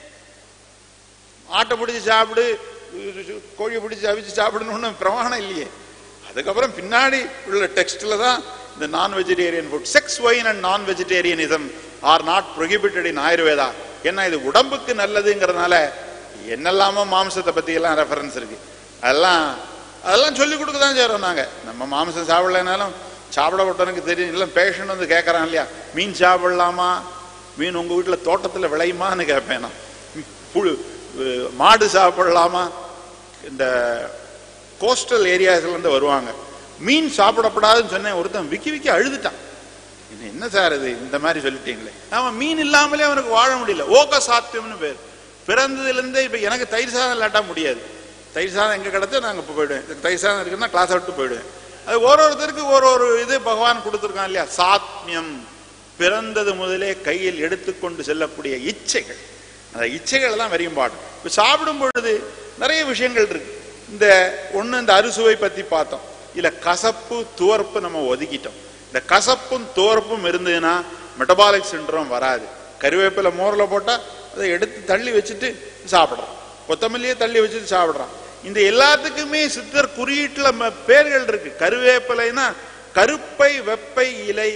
ஆட்டை பிடிச்சி சாப்பிடு கோழி பிடிச்சி அவிச்சு சாப்பிடணும்னு பிரமாணம் இல்லையே அதுக்கப்புறம் பின்னாடி உள்ள டெக்ஸ்ட்ல தான் இந்த non vegetarian food sex wine and non vegetarianism are not prohibited in Ayurveda ஏன்னா இது உடம்புக்கு நல்லதுங்கிறதுனால என்னெல்லாமோ மாம்சத்தை பத்தி எல்லாம் ரெஃபரன்ஸ் இருக்கு அதெல்லாம் அதெல்லாம் சொல்லி கொடுக்க தான் செய்றோம் நாங்க நம்ம மாம்சம் சாப்பிடலைனாலும் சாப்பிடப்பட்டவனுக்கு தெரியும் இல்லை பேஷண்ட் வந்து கேட்கறான் இல்லையா மீன் சாப்பிடலாமா மீன் உங்க வீட்டுல தோட்டத்துல விளையுமான்னு கேட்பேன் நான் புழு அஹ் மாடு சாப்பிடலாமா இந்த கோஸ்டல் ஏரியாஸ்ல இருந்து வருவாங்க மீன் சாப்பிடப்படாதுன்னு சொன்னேன் ஒருத்தன் விக்கி விக்கி அழுதுட்டான் இது என்ன சார் இது இந்த மாதிரி சொல்லிட்டீங்களே அவன் மீன் இல்லாமலே அவனுக்கு வாழ முடியல ஓக சாத்தியம்னு பேர் பிறந்ததுல இருந்தே இப்ப எனக்கு தயிர் சாதம் இல்லாட்டா முடியாது தயிர் சாதம் எங்க கிடைச்சா நாங்க இப்ப போயிடுவேன் இதுக்கு தயிர் சாதம் இருக்குன்னா கிளாஸ் விட்டு போயிடுவேன் அது ஒரு ஒருத்தருக்கு ஒரு ஒரு இது பகவான் கொடுத்துருக்கான் இல்லையா சாத்மியம் பிறந்தது முதலே கையில் எடுத்துக்கொண்டு செல்லக்கூடிய இச்சைகள் அந்த இச்சைகள் தான் வெரி இம்பார்ட்டன்ட் இப்போ சாப்பிடும் பொழுது நிறைய விஷயங்கள் இருக்கு இந்த ஒண்ணு இந்த அறுசுவை பத்தி பார்த்தோம் இல்ல கசப்பு துவர்ப்பு நம்ம ஒதுக்கிட்டோம் இந்த கசப்பும் துவர்ப்பும் இருந்ததுன்னா மெட்டபாலிக் சிண்ட்ரோம் வராது கருவேப்பிலை மோரில் போட்டா அதை எடுத்து தள்ளி வச்சுட்டு சாப்பிடுறான் கொத்தமல்லியே தள்ளி வச்சுட்டு சாப்பிடுறான் இந்த எல்லாத்துக்குமே சித்தர் குறியீட்டுல ம- பேர்கள் இருக்கு கருவேப்பிலைனா கருப்பை வெப்பை இலை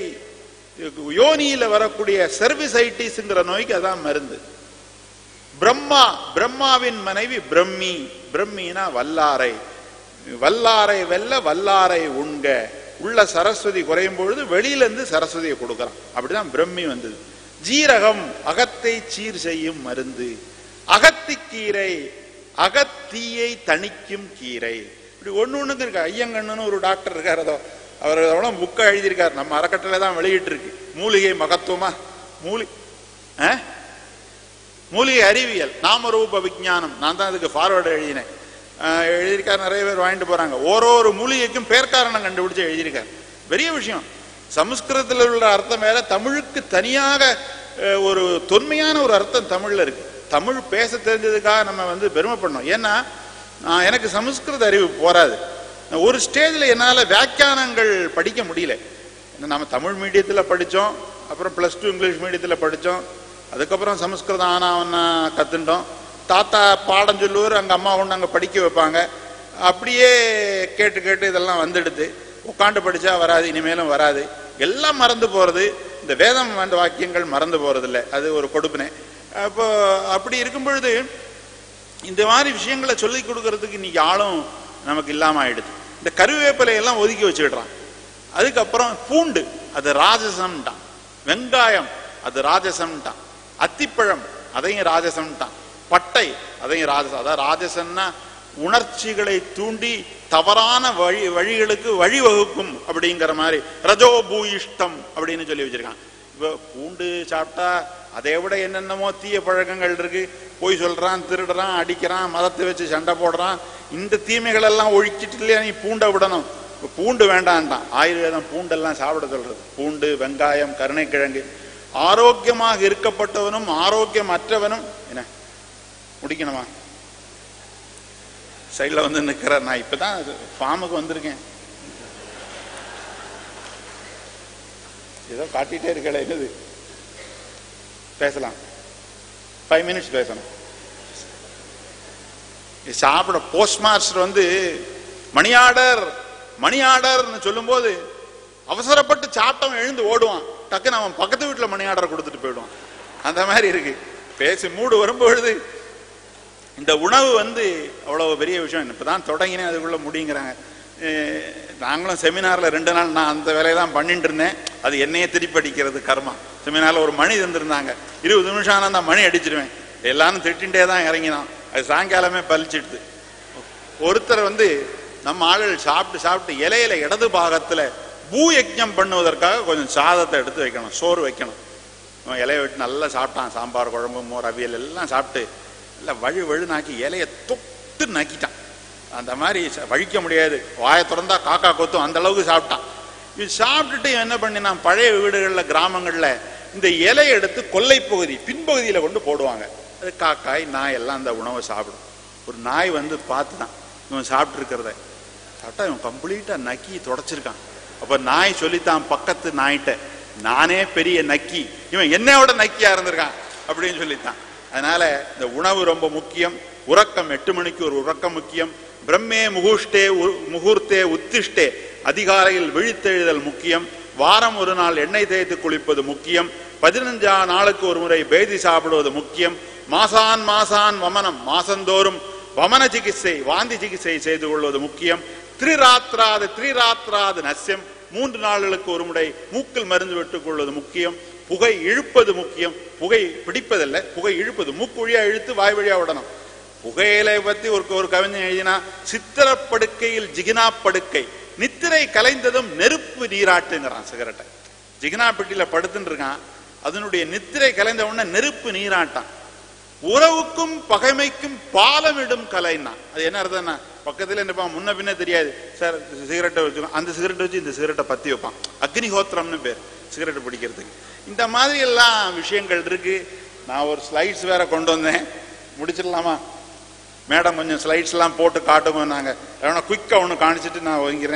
யோனியில வரக்கூடிய செர்விசைட்டிஸ்ங்கிற நோய்க்கு அதான் மருந்து பிரம்மா பிரம்மாவின் மனைவி பிரம்மி பிரம்மினா வல்லாரை வல்லாரை வெல்ல வல்லாரை உண்க உள்ள சரஸ்வதி குறையும் பொழுது வெளியில இருந்து சரஸ்வதியை கொடுக்கறான் அப்படிதான் பிரம்மி வந்தது ஜீரகம் அகத்தை சீர் செய்யும் மருந்து அகத்திக்கீரை அகத்தீயை தணிக்கும் கீரை இப்படி ஒண்ணு ஒண்ணுக்கு இருக்கு ஐயங்கண்ணுன்னு ஒரு டாக்டர் இருக்காரு அதோ அவர் எவ்வளவு புக்கை எழுதியிருக்காரு நம்ம அறக்கட்டளை தான் வெளியிட்டு இருக்கு மூலிகை மகத்துவமா மூலி ஆ? மூலிகை அறிவியல் நாமரூப விஞ்ஞானம் நான் தான் அதுக்கு ஃபார்வர்டு எழுதினேன் அஹ் எழுதியிருக்காரு நிறைய பேர் வாங்கிட்டு போறாங்க ஓரொரு மூலிகைக்கும் பேர்க்காரணம் கண்டுபிடிச்சு எழுதியிருக்காரு பெரிய விஷயம் சமஸ்கிருதத்தில் உள்ள அர்த்தம் வேற தமிழுக்கு தனியாக அஹ், ஒரு தொன்மையான ஒரு அர்த்தம் தமிழ்ல இருக்கு தமிழ் பேச தெரிஞ்சதுக்காக நம்ம வந்து பெருமைப்படணும் ஏன்னா நான் எனக்கு சமஸ்கிருத அறிவு போராது ஒரு ஸ்டேஜில் என்னால் வியாக்கியானங்கள் படிக்க முடியல நம்ம தமிழ் மீடியத்தில் படித்தோம் அப்புறம் ப்ளஸ் டூ இங்கிலீஷ் மீடியத்தில் படித்தோம் அதுக்கப்புறம் சமஸ்கிருதம் ஆனாவன்னா கற்றுட்டோம் தாத்தா பாடம் சொல்லுவார் அங்கே அம்மா கொண்டு அங்கே படிக்க வைப்பாங்க அப்படியே கேட்டு கேட்டு இதெல்லாம் வந்துடுது உட்காந்து படித்தா வராது இனிமேலும் வராது எல்லாம் மறந்து போகிறது இந்த வேதம் அந்த வாக்கியங்கள் மறந்து போகிறதில்ல அது ஒரு கொடுப்பினை அப்போ அப்படி இருக்கும் பொழுது இந்த மாதிரி விஷயங்களை சொல்லி கொடுக்கறதுக்கு இன்னைக்கு ஆளும் நமக்கு இல்லாம ஆயிடுது இந்த கருவேப்பிலை எல்லாம் ஒதுக்கி வச்சுக்கிடுறான் அதுக்கப்புறம் பூண்டு அது ராஜசம்ட்டான் வெங்காயம் அது ராஜசம்ட்டான் அத்திப்பழம் அதையும் ராஜசம்ட்டான் பட்டை அதையும் ராஜசம் அதாவது ராஜசம்னா உணர்ச்சிகளை தூண்டி தவறான வழி வழிகளுக்கு வழிவகுக்கும் அப்படிங்கிற மாதிரி ரஜோபூயிஷ்டம் அப்படின்னு சொல்லி வச்சிருக்கான் இப்போ பூண்டு சாப்பிட்டா அதை விட என்னென்னமோ தீய பழக்கங்கள் இருக்கு போய் சொல்றான் திருடுறான் அடிக்கிறான் மதத்தை வச்சு சண்டை போடுறான் இந்த தீமைகள் எல்லாம் ஒழிச்சிட்டு இல்லையா நீ பூண்டை விடணும் இப்ப பூண்டு வேண்டான்டான் ஆயுர்வேதம் பூண்டெல்லாம் சாப்பிட சொல்றது பூண்டு வெங்காயம் கருணைக்கிழங்கு ஆரோக்கியமாக இருக்கப்பட்டவனும் ஆரோக்கியமற்றவனும் என்ன முடிக்கணுமா சைடில் வந்து நிற்கிறார் நான் இப்பதான் ஃபார்முக்கு வந்திருக்கேன் ஏதோ காட்டிட்டே இருக்கல என்னது பேசலாம் ஃபைவ் மினிட்ஸ் பேசணும் இது சாப்பிட போஸ்ட் மாஸ்டர் வந்து மணி ஆர்டர் மணி ஆர்டர்னு சொல்லும்போது அவசரப்பட்டு சாப்பிட்டவன் எழுந்து ஓடுவான் டக்குன்னு அவன் பக்கத்து வீட்டில் மணி ஆர்டர் கொடுத்துட்டு போயிடுவான் அந்த மாதிரி இருக்கு பேசி மூடு வரும்பொழுது இந்த உணவு வந்து அவ்வளவு பெரிய விஷயம் இப்பதான் தொடங்கினேன் அதுக்குள்ள முடிங்கிறாங்க அஹ் நாங்களும் செமினார்ல ரெண்டு நாள் நான் அந்த வேலையை தான் பண்ணிட்டு இருந்தேன் அது என்னையே திருப்பி அடிக்கிறது கர்மா செமினார்ல ஒரு மணி தந்திருந்தாங்க இருபது நிமிஷம் ஆனால் நான் மணி அடிச்சிருவேன் எல்லாரும் திட்டின்டே தான் இறங்கினான் அது சாயங்காலமே பலிச்சிடுது ஒருத்தர் வந்து நம்ம ஆளுகள் சாப்பிட்டு சாப்பிட்டு இலையில இடது பாகத்துல பூ யஜ்ஞம் பண்ணுவதற்காக கொஞ்சம் சாதத்தை எடுத்து வைக்கணும் சோறு வைக்கணும் அவன் இலையை விட்டு நல்லா சாப்பிட்டான் சாம்பார் குழம்பு மோர் அவியல் எல்லாம் சாப்பிட்டு இல்லை வழு வழுனாக்கி இலையை தொட்டு நக்கிட்டான் அந்த மாதிரி ச- வழிக்க முடியாது வாயை திறந்தா காக்கா கொத்தும் அந்த அளவுக்கு சாப்பிட்டான் இது சாப்பிட்டுட்டு இவன் என்ன பண்ணினான் பழைய வீடுகளில் கிராமங்களில் இந்த இலையை எடுத்து கொல்லை பகுதி பின்பகுதியில் கொண்டு போடுவாங்க அது காக்காய் நாய் எல்லாம் அந்த உணவை சாப்பிடும் ஒரு நாய் வந்து பார்த்துதான் இவன் சாப்பிட்டு இருக்கிறத சாப்பிட்டா இவன் கம்ப்ளீட்டாக நக்கி தொடச்சிருக்கான் அப்போ நாய் சொல்லித்தான் பக்கத்து நாய்கிட்ட நானே பெரிய நக்கி இவன் என்னையோட நக்கியா இருந்திருக்கான் அப்படின்னு சொல்லித்தான் அதனால இந்த உணவு ரொம்ப முக்கியம் உறக்கம் எட்டு மணிக்கு ஒரு உறக்கம் முக்கியம் பிரம்மே முகூஷ்டே உ- முகூர்த்தே உத்திஷ்டே அதிகாலையில் விழித்தெழுதல் முக்கியம் வாரம் ஒரு நாள் எண்ணெய் தேய்த்து குளிப்பது முக்கியம் பதினஞ்சா நாளுக்கு ஒரு முறை பேதி சாப்பிடுவது முக்கியம் மாசான் மாசான் வமனம் மாசந்தோறும் வமன சிகிச்சை வாந்தி சிகிச்சை செய்து கொள்வது முக்கியம் திரிராத்ராது திரிராத்ராது நஸ்யம் மூன்று நாள்களுக்கு ஒரு முறை மூக்கில் மருந்து விட்டுக் கொள்வது முக்கியம் புகை இழுப்பது முக்கியம் புகை பிடிப்பதல்ல புகை இழுப்பது மூக்கு வழியா இழுத்து வாய் வழியா விடணும் புகையிலை பத்தி ஒரு ஒரு கவிஞன் எழுதினா சித்திரப்படுக்கையில் ஜிகினா படுக்கை நித்திரை கலைந்ததும் நெருப்பு நீராட்டுங்கிறான் சிகரெட்டை ஜிகினா பெட்டியில படுத்துன்னு இருக்கான் அதனுடைய நித்திரை கலைந்த உடனே நெருப்பு நீராட்டான் உறவுக்கும் பகைமைக்கும் பாலமிடும் கலைன்னா அது என்ன அர்த்தம்னா பக்கத்துல நிற்பான் முன்ன பின்ன தெரியாது சார் சிகரெட்டை வச்சு அந்த சிகரெட்டை வச்சு இந்த சிகரெட்டை பத்தி வைப்பான் அக்னிஹோத்திரம்னு பேர் சிகரெட் பிடிக்கிறதுக்கு இந்த மாதிரி எல்லாம் விஷயங்கள் இருக்கு நான் ஒரு ஸ்லைட்ஸ் வேற கொண்டு வந்தேன் முடிச்சிடலாமா மேடம் கொஞ்சம் ஸ்லைட்ஸ் எல்லாம் போட்டு காட்டுங்கன்னாங்க அவனை குயிக்காக ஒன்று காணிச்சிட்டு நான் ஒதுங்கிறேன்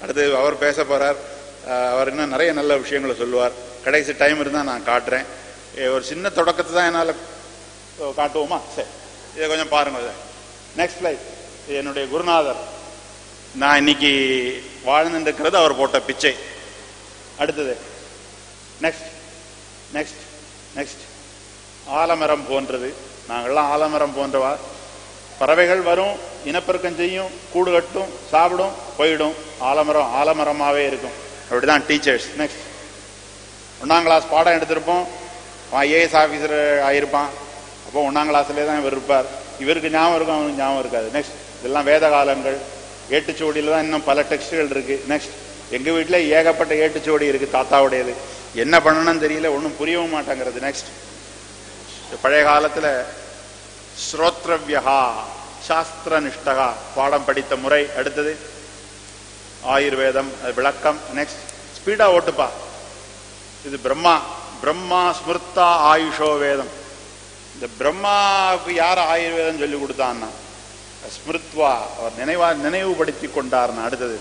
அடுத்து அவர் பேச போறார் அஹ், அவர் இன்னும் நிறைய நல்ல விஷயங்களை சொல்லுவார் கடைசி டைம் இருந்தால் நான் காட்டுறேன் ஏ, ஒரு சின்ன தொடக்கத்தை தான் என்னால் காட்டுவோமா சரி இதை கொஞ்சம் பாருங்க நெக்ஸ்ட் ஸ்லைட் என்னுடைய குருநாதர் நான் இன்னைக்கு வாழ்ந்துருக்கிறது அவர் போட்ட பிச்சை அடுத்தது நெக்ஸ்ட் நெக்ஸ்ட் நெக்ஸ்ட் ஆலமரம் போன்றது நாங்கள்லாம் ஆலமரம் போன்றவா பறவைகள் வரும் இனப்பெருக்கம் செய்யும் கூடு கட்டும் சாப்பிடும் போயிடும் ஆலமரம் ஆலமரமாவே இருக்கும் அப்படிதான் டீச்சர்ஸ் நெக்ஸ்ட் ஒன்றாம் கிளாஸ் பாடம் எடுத்திருப்போம் அவன் ஐஏஎஸ் ஆஃபீஸர் ஆயிருப்பான் அப்போ ஒன்றாம் கிளாஸ்லேயே தான் இவர் இருப்பார் இவருக்கு ஞாபகம் இருக்கும் அவனுக்கு ஞாபகம் இருக்காது நெக்ஸ்ட் இதெல்லாம் வேத காலங்கள் ஏட்டுச்சுவடியில் தான் இன்னும் பல டெக்ஸ்டுகள் இருக்கு நெக்ஸ்ட் எங்க வீட்டில் ஏகப்பட்ட ஏட்டுச்சுவடி இருக்கு தாத்தாவுடையது என்ன பண்ணணும்னு தெரியல ஒன்றும் புரியவும் மாட்டேங்கிறது நெக்ஸ்ட் பழைய காலத்துல ஸ்ரோத்ரவ்யகா சாஸ்திர நிஷ்டகா பாடம் படித்த முறை அடுத்தது ஆயுர்வேதம் அது விளக்கம் நெக்ஸ்ட் ஸ்பீடா ஓட்டுப்பா இது பிரம்மா பிரம்மா ஸ்மிருத்தா ஆயுஷோ வேதம் இந்த பிரம்மாவுக்கு யார் ஆயுர்வேதம் சொல்லி கொடுத்தான்னா ஸ்மிருத்வா அவர் நினைவா நினைவுபடுத்தி கொண்டார்னு அடுத்தது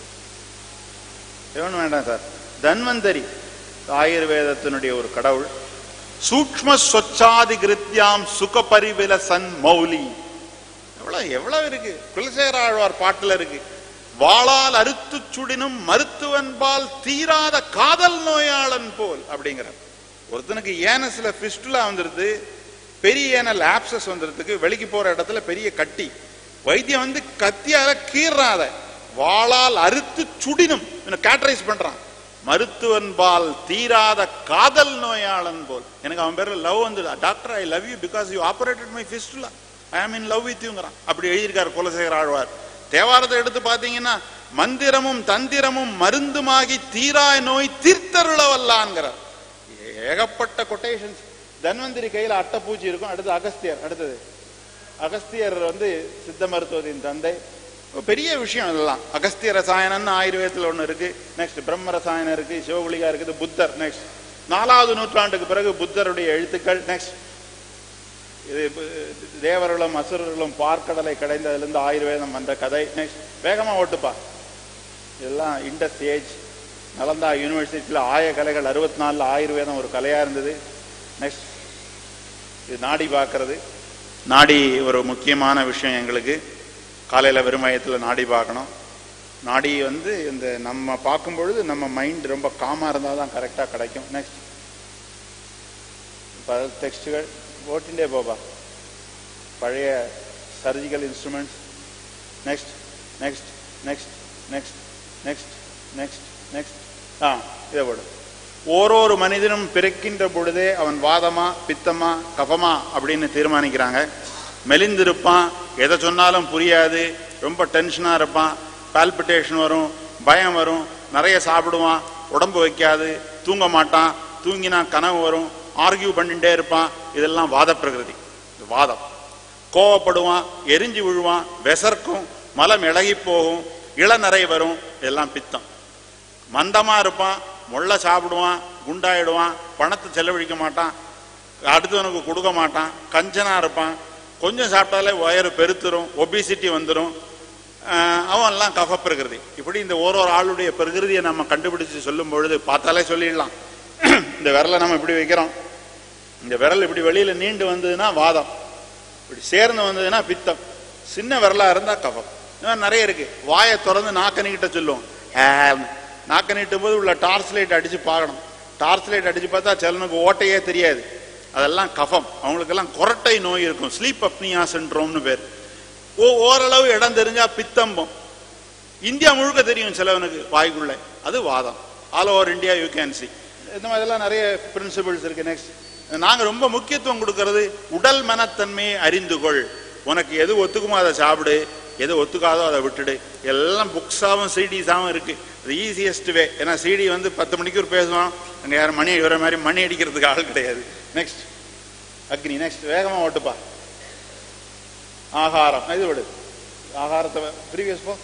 எவன் வேண்டாம் சார் தன்வந்தரி ஆயுர்வேதத்தினுடைய ஒரு கடவுள் சூக்ம சொச்சாதி கிருத்தியாம் சுக பரிவிலசன் மௌலி எவ்வளவு எவ்வளவு இருக்கு குலசேகர ஆழ்வார் பாட்டுல இருக்கு வாளால் அறுத்து சுடினும் மருத்துவன்பால் தீராத காதல் நோயாளன் போல் அப்படிங்கிறார் ஒருத்தனுக்கு ஏனஸ்ல பிஸ்டுலா வந்துருது பெரிய ஏனல் ஆப்சஸ் வந்துறதுக்கு வெளிக்கு போற இடத்துல பெரிய கட்டி வைத்தியம் வந்து கத்தியால கீறாத வாளால் அறுத்து சுடினும் கேட்டரைஸ் பண்றான் மருத்துவன்பால் தீராத காதல் நோயாளன் போல் எனக்கு அவன் பேர்ல லவ் வந்து doctor I love you because you operated my fistula I am in love with யூங்கிறான் அப்படி எழுதியிருக்கார் குலசேகர ஆழ்வார் தேவாரத்தை எடுத்து பாத்தீங்கன்னா மந்திரமும் தந்திரமும் மருந்துமாகி தீராய் நோய் தீர்த்தருள வல்லான்கிறார் ஏகப்பட்ட கொட்டேஷன்ஸ் தன்வந்திரி கையில அட்டைப்பூச்சி இருக்கும் அடுத்து அகஸ்தியர் அடுத்தது அகஸ்தியர் வந்து சித்த மருத்துவத்தின் தந்தை பெரிய விஷயம் இதெல்லாம் அகஸ்திய ரசாயனம்னு ஆயுர்வேதத்தில் ஒன்று இருக்கு நெக்ஸ்ட் பிரம்ம ரசாயனம் இருக்கு சிவகுலிகா இருக்குது புத்தர் நெக்ஸ்ட் நாலாவது நூற்றாண்டுக்கு பிறகு புத்தருடைய எழுத்துக்கள் நெக்ஸ்ட் இது ப- தேவர்களும் அசுரர்களும் பார்க்கடலை கடைந்ததிலிருந்து ஆயுர்வேதம் வந்த கதை நெக்ஸ்ட் வேகமா ஓட்டுப்பா இதெல்லாம் இண்டஸ் ஏஜ் நலந்தா யூனிவர்சிட்டியில் ஆய கலைகள் அறுபத்தி நாலில் ஆயுர்வேதம் ஒரு கலையா இருந்தது நெக்ஸ்ட் இது நாடி பார்க்கறது நாடி ஒரு முக்கியமான விஷயம் எங்களுக்கு காலையில் வெறுமயத்தில் நாடி பார்க்கணும் நாடி வந்து இந்த நம்ம பார்க்கும் பொழுது நம்ம மைண்ட் ரொம்ப காமாக இருந்தால் தான் கரெக்டாக கிடைக்கும் நெக்ஸ்ட் டெக்ஸ்டுகள் ஓட்டிண்டே போப்பா பழைய surgical instruments next next next next next next next ஆ இதை போடு ஓரொரு மனிதனும் பிறக்கின்ற பொழுதே அவன் வாதமா பித்தமா கஃபமா அப்படின்னு தீர்மானிக்கிறாங்க மெலிந்திருப்பான் எதை சொன்னாலும் புரியாது ரொம்ப டென்ஷனா இருப்பான் பால்பிட்டேஷன் வரும் பயம் வரும் நிறைய சாப்பிடுவான் உடம்பு வைக்காது தூங்க மாட்டான் தூங்கினா கனவு வரும் ஆர்கியூ பண்ணிட்டே இருப்பான் இதெல்லாம் வாத பிரகிருதி இது வாதம் கோவப்படுவான் எரிஞ்சு விழுவான் விசர்க்கும் மலம் இளகி போகும் இளநரை வரும் இதெல்லாம் பித்தம் மந்தமா இருப்பான் முள்ள சாப்பிடுவான் குண்டாயிடுவான் பணத்தை செலவழிக்க மாட்டான் அடுத்தவனுக்கு கொடுக்க மாட்டான் கஞ்சனா இருப்பான் கொஞ்சம் சாப்பிட்டாலே வயறு பெருத்துரும் ஒபிசிட்டி வந்துடும் அவன்லாம் கஃப பிரகிருதி இப்படி இந்த ஒரு ஒரு ஆளுடைய பிரகிருதியை நம்ம கண்டுபிடிச்சு சொல்லும் பொழுது பார்த்தாலே சொல்லிடலாம் இந்த விரலை நம்ம இப்படி வைக்கிறோம் இந்த விரல் இப்படி வெளியில நீண்டு வந்ததுன்னா வாதம் இப்படி சேர்ந்து வந்ததுன்னா பித்தம் சின்ன விரலா இருந்தா கஃபம் இந்த மாதிரி நிறைய இருக்கு வாயை திறந்து நாக்கனிக்கிட்ட சொல்லுவோம் "ஆம்." நாக்க நீட்டும் போது உள்ள டார்ச் லைட் அடிச்சு பார்க்கணும் டார்ச் லைட் அடிச்சு பார்த்தா சிலனுக்கு ஓட்டையே தெரியாது அதெல்லாம் கஃபம் அவங்களுக்கெல்லாம் கொரட்டை நோய் இருக்கும் ஸ்லீப் அப்னியா சின்ட்ரோம்னு பேர் ஓ ஓரளவு இடம் தெரிஞ்சா பித்தம்பம் இந்தியா முழுக்க தெரியும் சிலவனுக்கு வாய்க்குள்ள அது வாதம் all over India you can see இந்த மாதிரிலாம் நிறைய பிரின்சிபிள்ஸ் இருக்கு நெக்ஸ்ட் நாங்க ரொம்ப முக்கியத்துவம் கொடுக்கறது உடல் மனத்தன்மையை அறிந்து கொள் உனக்கு எது ஒத்துக்குமோ அதை சாப்பிடு எது ஒத்துக்காதோ அதை விட்டுடு எல்லாம் புக்ஸாவும் சிடிஸாவும் இருக்கு அது ஈஸியஸ்ட் வே ஏன்னா சிடி வந்து பத்து மணிக்கு ஒரு பேசுவான் அங்க யாரும் மணி வர மாதிரி மணி அடிக்கிறதுக்கு ஆள் கிடையாது நெக்ஸ்ட் அக்னி நெக்ஸ்ட் வேகமா ஓட்டுப்பா ஆகாரம் இது விடு ஆகாரத்தை ப்ரீவியஸ் போ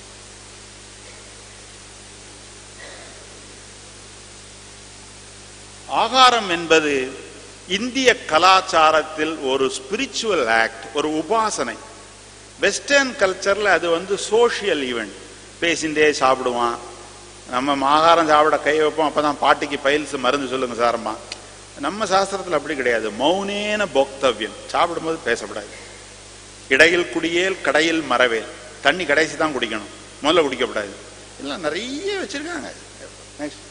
ஆகாரம் என்பது இந்திய கலாச்சாரத்தில் ஒரு ஸ்பிரிச்சுவல் ஆக்ட் ஒரு உபாசனை வெஸ்டர்ன் கல்ச்சர்ல அது வந்து சோஷியல் ஈவெண்ட் பேசிண்டே சாப்பிடுவான் நம்ம ஆகாரம் சாப்பிட கை வைப்போம் அப்பதான் பாட்டிக்கு பைல்ஸ் மருந்து சொல்லுங்க சாரம்மா நம்ம சாஸ்திரத்துல அப்படி கிடையாது மௌனேன போக்தவ்யம் சாப்பிடும்போது பேசக்கூடாது இடையில் குடியேல் கடையில் மறவேல் தண்ணி கடைசி தான் குடிக்கணும் முதல்ல குடிக்கக்கூடாது எல்லாம் நிறைய வச்சிருக்காங்க நெக்ஸ்ட்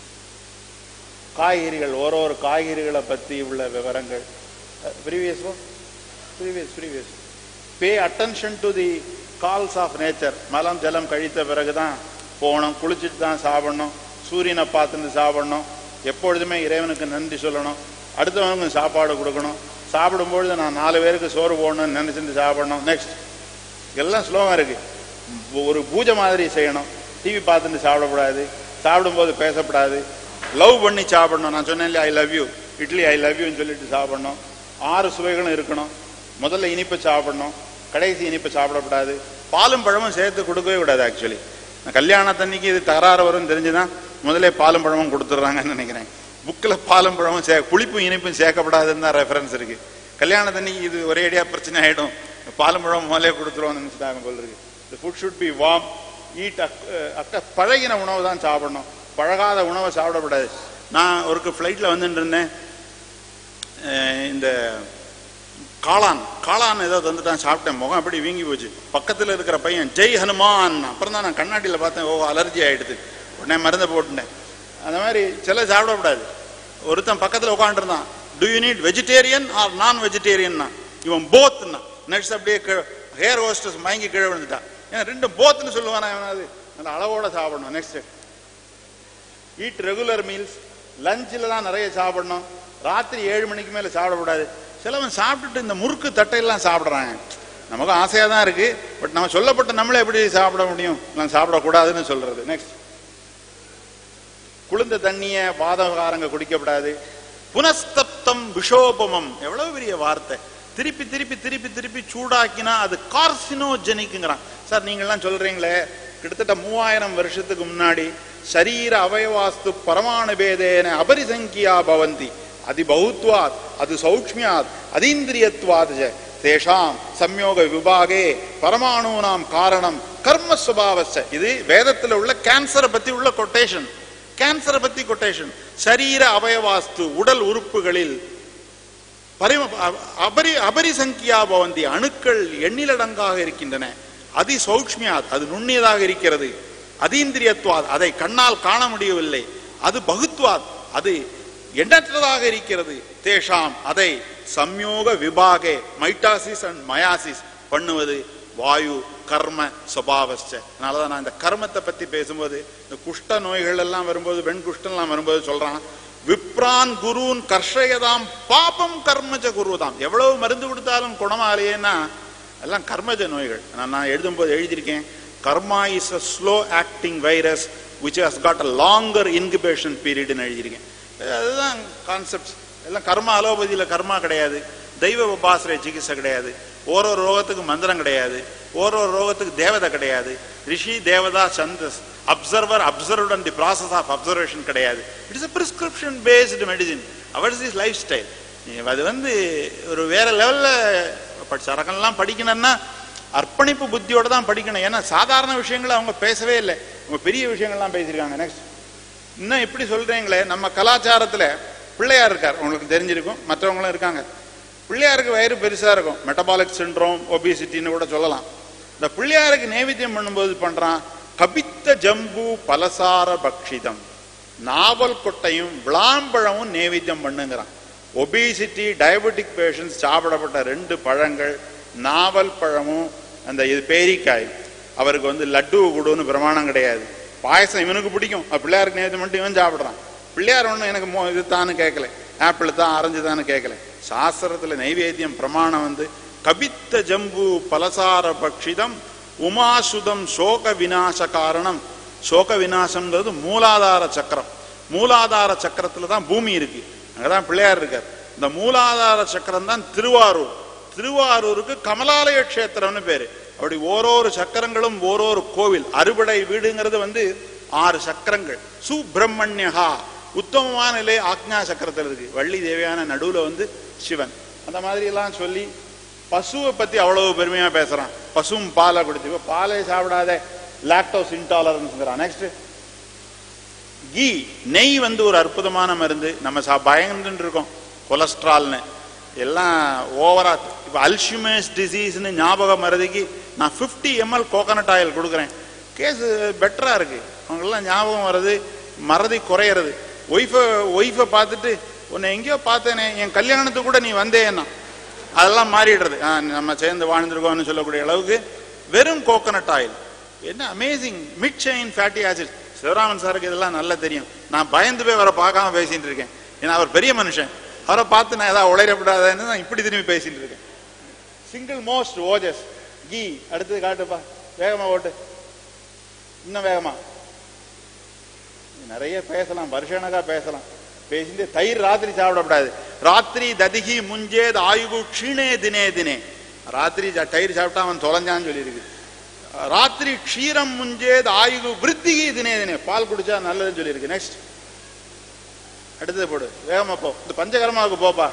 காய்கறிகள் ஒரு ஒரு காய்கறிகளை பற்றி உள்ள விவரங்கள் previous previous previous pay attention to the calls of nature மலம் ஜலம் கழித்த பிறகுதான் போகணும் குளிச்சுட்டு தான் சாப்பிடணும் சூரியனை பார்த்துட்டு சாப்பிடணும் எப்பொழுதுமே இறைவனுக்கு நன்றி சொல்லணும் அடுத்தவனுக்கு சாப்பாடு கொடுக்கணும் சாப்பிடும்பொழுது நான் நாலு பேருக்கு சோறு போடணும்னு நினைச்சிட்டு சாப்பிடணும் நெக்ஸ்ட் எல்லாம் ஸ்லோகம் இருக்கு ஒரு பூஜை மாதிரி செய்யணும் டிவி பார்த்துட்டு சாப்பிடக்கூடாது சாப்பிடும்போது பேசக்கூடாது லவ் பண்ணி சாப்பிடணும் நான் சொன்னேன் I love you idli I love யூன்னு சொல்லிட்டு சாப்பிடணும் ஆறு சுவைகளும் இருக்கணும் முதல்ல இனிப்பு சாப்பிடணும் கடைசி இனிப்பு சாப்பிடக்கூடாது பாலும் பழமும் சேர்த்து கொடுக்கவே கூடாது ஆக்சுவலி கல்யாணத்தன்னைக்கு இது தகராறு வரும்னு தெரிஞ்சுதான் முதல்ல பாலும் பழமும் கொடுத்துட்றாங்கன்னு நினைக்கிறேன் புக்கில் பாலும் பழமும் சே புளிப்பும் இனிப்பும் சேர்க்கப்படாதுன்னு தான் ரெஃபரன்ஸ் இருக்கு கல்யாணத்தன்னைக்கு இது ஒரேடியா பிரச்சனை ஆயிடும் பாலும் பழம் முதலே கொடுத்துருவோம்னு நினைச்சிட்டாங்க போல இருக்கு the food should be warm eat அக்- அக்க பழகின உணவு தான் சாப்பிடணும் பழகாத உணவை சாப்பிடக்கூடாது நான் ஒருக்கு ஃப்ளைட்டில் வந்துட்டு இருந்தேன் அஹ் இந்த காளான் காளான் ஏதோ தந்துட்டான் சாப்பிட்டேன் முகம் அப்படி வீங்கி போச்சு பக்கத்தில் இருக்கிற பையன் ஜெய் ஹனுமான் அப்புறம் தான் நான் கண்ணாடியில் பார்த்தேன் ஓ அலர்ஜி ஆயிடுது உடனே மருந்து போட்டுட்டேன் அந்த மாதிரி சில சாப்பிடக்கூடாது ஒருத்தன் பக்கத்தில் உட்காந்துருந்தான் do you need vegetarian or non வெஜிடேரியன்னா இவன் போத்னா நெக்ஸ்ட் அப்படியே ஹேர் ஹோஸ்டஸ் மயங்கி கீழே விழுந்துட்டான் ஏன் ரெண்டு போத்துன்னு சொல்லுவானா இவனாவது நல்ல அளவோட சாப்பிடணும் நெக்ஸ்ட் ஈட் ரெகுலர் மீல்ஸ் லஞ்சில் தான் நிறைய சாப்பிடணும் ராத்திரி ஏழு மணிக்கு மேலே சாப்பிடக்கூடாது சிலவன் சாப்பிட்டுட்டு இந்த முறுக்கு தட்டையெல்லாம் சாப்பிட்றாங்க நமக்கு ஆசையாக தான் இருக்கு பட் நம்ம சொல்லப்பட்ட நம்மளே எப்படி சாப்பிட முடியும் நான் சாப்பிடக்கூடாதுன்னு சொல்றது நெக்ஸ்ட் குளிர்ந்த தண்ணியை பாதகாரங்க குடிக்கப்படாது புனஸ்தப்தம் விஷோபமம் எவ்வளவு பெரிய வார்த்தை திருப்பி திருப்பி திருப்பி திருப்பி சூடாக்கினா அது கார்சினோஜெனிக்குங்கிறான் சார் நீங்கள்லாம் சொல்றீங்களே கிட்டத்தட்ட மூவாயிரம் வருஷத்துக்கு முன்னாடி சரீர அவயவாஸ்து பரமாணு பேதேன அபரிசங்கியா பவந்தி அதி பௌத்வாத் அது சௌக்மியாத் அதீந்திரியத்வாத் ச தேஷாம் சம்யோக விபாகே பரமாணூனாம் காரணம் கர்ம சுபாவச இது வேதத்தில் உள்ள கேன்சரை பத்தி உள்ள கொட்டேஷன் கேன்சரை பத்தி கொட்டேஷன் சரீர அவயவாஸ்து உடல் உறுப்புகளில் பரிம அ- அபரி அபரிசங்கியா பவந்தி அணுக்கள் எண்ணிலடங்காக இருக்கின்றன அதி சௌக்மியாத் அது நுண்ணியதாக இருக்கிறது அதீந்திரியத்வாத் அதை கண்ணால் காண முடியவில்லை அது பகுத்வாத் அது எண்ணற்றதாக இருக்கிறது தேஷாம் அதை சம்யோக விபாகே மைட்டாசிஸ் அண்ட் மயாசிஸ் பண்ணுவது வாயு கர்ம சுபாவச்ச அதனாலதான் நான் இந்த கர்மத்தை பத்தி பேசும்போது இந்த குஷ்ட நோய்கள் எல்லாம் வரும்போது வெண் குஷ்டம்லாம் வரும்போது சொல்றான் விப்ரான் குருன் கர்ஷயதாம் பாபம் கர்மஜ குருதாம் எவ்வளவு மருந்து கொடுத்தாலும் குணமாகலையேன்னா எல்லாம் கர்மஜ நோய்கள் நான் நான் எழுதும்போது எழுதியிருக்கேன் karma is a slow acting virus which has got a longer incubation period ன்னு எழுதியிருக்கேன் அதுதான் கான்செப்ட்ஸ் எல்லாம் கர்மா அலோபதியில் கர்மா கிடையாது தெய்வ உபாசிரிய சிகிச்சை கிடையாது ஒரு ஒரு ரோகத்துக்கு மந்திரம் கிடையாது ஒரு ஒரு ரோகத்துக்கு தேவதை கிடையாது ரிஷி தேவதா சந்தஸ் observer observed and the process of observation கிடையாது it's a prescription based medicine ours is lifestyle அது வந்து ஒரு வேற லெவலில் சரக்கெல்லாம் படிக்கணும்னா அர்ப்பணிப்பு புத்தியோட தான் படிக்கணும் ஏன்னா சாதாரண விஷயங்களை அவங்க பேசவே இல்லை அவங்க பெரிய விஷயங்கள்லாம் பேசியிருக்காங்க நெக்ஸ்ட் இன்னும் இப்படி சொல்றீங்களே நம்ம கலாச்சாரத்துல பிள்ளையார் இருக்கார் உங்களுக்கு தெரிஞ்சிருக்கும் மற்றவங்களும் இருக்காங்க பிள்ளையாருக்கு வயிறு பெருசா இருக்கும் மெட்டபாலிக் சிண்ட்ரோம் ஒபிசிட்டின்னு கூட சொல்லலாம் இந்த பிள்ளையாருக்கு நைவேத்தியம் பண்ணும்போது பண்றான் கபித்த ஜம்பு பலசார பக்ஷிதம் நாவல் கொட்டையும் விளாம்பழமும் நைவேத்தியம் பண்ணுங்கிறான் ஒபிசிட்டி டயபெட்டிக் பேஷண்ட்ஸ் சாப்பிடப்பட்ட ரெண்டு பழங்கள் நாவல் பழமும் அந்த இது பேரிக்காய் அவருக்கு வந்து லட்டு கொடுன்னு பிரமாணம் கிடையாது பாயசம் இவனுக்கு பிடிக்கும் அப்ப பிள்ளையாருக்கு நேற்று மட்டும் இவன் சாப்பிட்றான் பிள்ளையார் ஒன்றும் எனக்கு மோ இது தான்னு கேட்கல ஆப்பிள் தான் ஆரஞ்சு தான்னு கேட்கல சாஸ்திரத்துல நைவேத்தியம் பிரமாணம் வந்து கபித்த ஜம்பு பலசார பக்ஷிதம் உமாசுதம் சோக விநாச காரணம் சோக விநாசம்ன்றது மூலாதார சக்கரம் மூலாதார சக்கரத்துல தான் பூமி இருக்கு அங்கதான் பிள்ளையார் இருக்கார் இந்த மூலாதார சக்கரம் தான் திருவாரூர் திருவாரூருக்கு கமலாலய கஷேத்திரம்னு பேரு அப்படி ஓரோரு சக்கரங்களும் ஓரோரு கோவில் அறுபடை வீடுங்கிறது வந்து ஆறு சக்கரங்கள் சுப்பிரமணியகா உத்தமமான நிலை ஆக்ஞா சக்கரத்தில் இருக்கு வள்ளி தேவியான நடுவுல வந்து சிவன் அந்த மாதிரி எல்லாம் சொல்லி பசுவை பத்தி அவ்வளவு பெருமையா பேசுறான் பசுவும் பாலை கொடுத்து இப்ப பாலை சாப்பிடாத லாக்டோஸ் இன்டாலரன்ஸ்ங்கிறான் நெக்ஸ்ட் கீ நெய் வந்து ஒரு அற்புதமான மருந்து நம்ம சா பயந்துட்டு இருக்கோம் கொலஸ்ட்ரால்னு எல்லாம் ஓவரா இப்போ அல்ஷிமேஸ் டிசீஸ்னு ஞாபக மருதிக்கு நான் 50 எம்எல் கோகனட் ஆயில் கொடுக்குறேன் கேஸ் பெட்டரா இருக்கு அவங்கெல்லாம் ஞாபகம் வர்றது மறதி குறையிறது ஒய்ஃபை ஒய்ஃபை பார்த்துட்டு உன்னை எங்கேயோ பார்த்தேனே என் கல்யாணத்துக்கு கூட நீ வந்தேன்னா அதெல்லாம் மாறிடுறது ஆ, நம்ம சேர்ந்து வாழ்ந்துருக்கோம்னு சொல்லக்கூடிய அளவுக்கு வெறும் கோகனட் ஆயில் என்ன amazing mid chain fatty acid Sivaraman சாருக்கு இதெல்லாம் நல்லா தெரியும் நான் பயந்து போய் அவரை பார்க்காம பேசிட்டு இருக்கேன் ஏன்னா அவர் பெரிய மனுஷன் அவரை பார்த்து நான் ஏதாவது உழையப்படாதுன்னு நான் இப்படி திரும்பி பேசிட்டு இருக்கேன் சிங்கிள் மோஸ்ட் ஓஜஸ் கீ அடுத்தது காட்டுப்பா வேகமா ஓட்டு இன்னும் வேகமா நிறைய பேசலாம் வருஷனக்கா பேசலாம் பேசிட்டு தயிர் ராத்திரி சாப்பிடக்கூடாது ராத்திரி ததிகி முஞ்சேத் ஆயுகு க்ஷீணே தினே தினே ராத்திரி சா- தயிர் சாப்பிட்டா அவன் தொலைஞ்சான்னு சொல்லியிருக்கு ராத்திரி க்ஷீரம் முஞ்சேத் ஆயுகு விருத்திகி தினே தினே பால் குடிச்சா நல்லதுன்னு சொல்லியிருக்கு நெக்ஸ்ட் அடுத்தது போடு வேகமா போ இந்த பஞ்சகர்மாவுக்கு போப்பா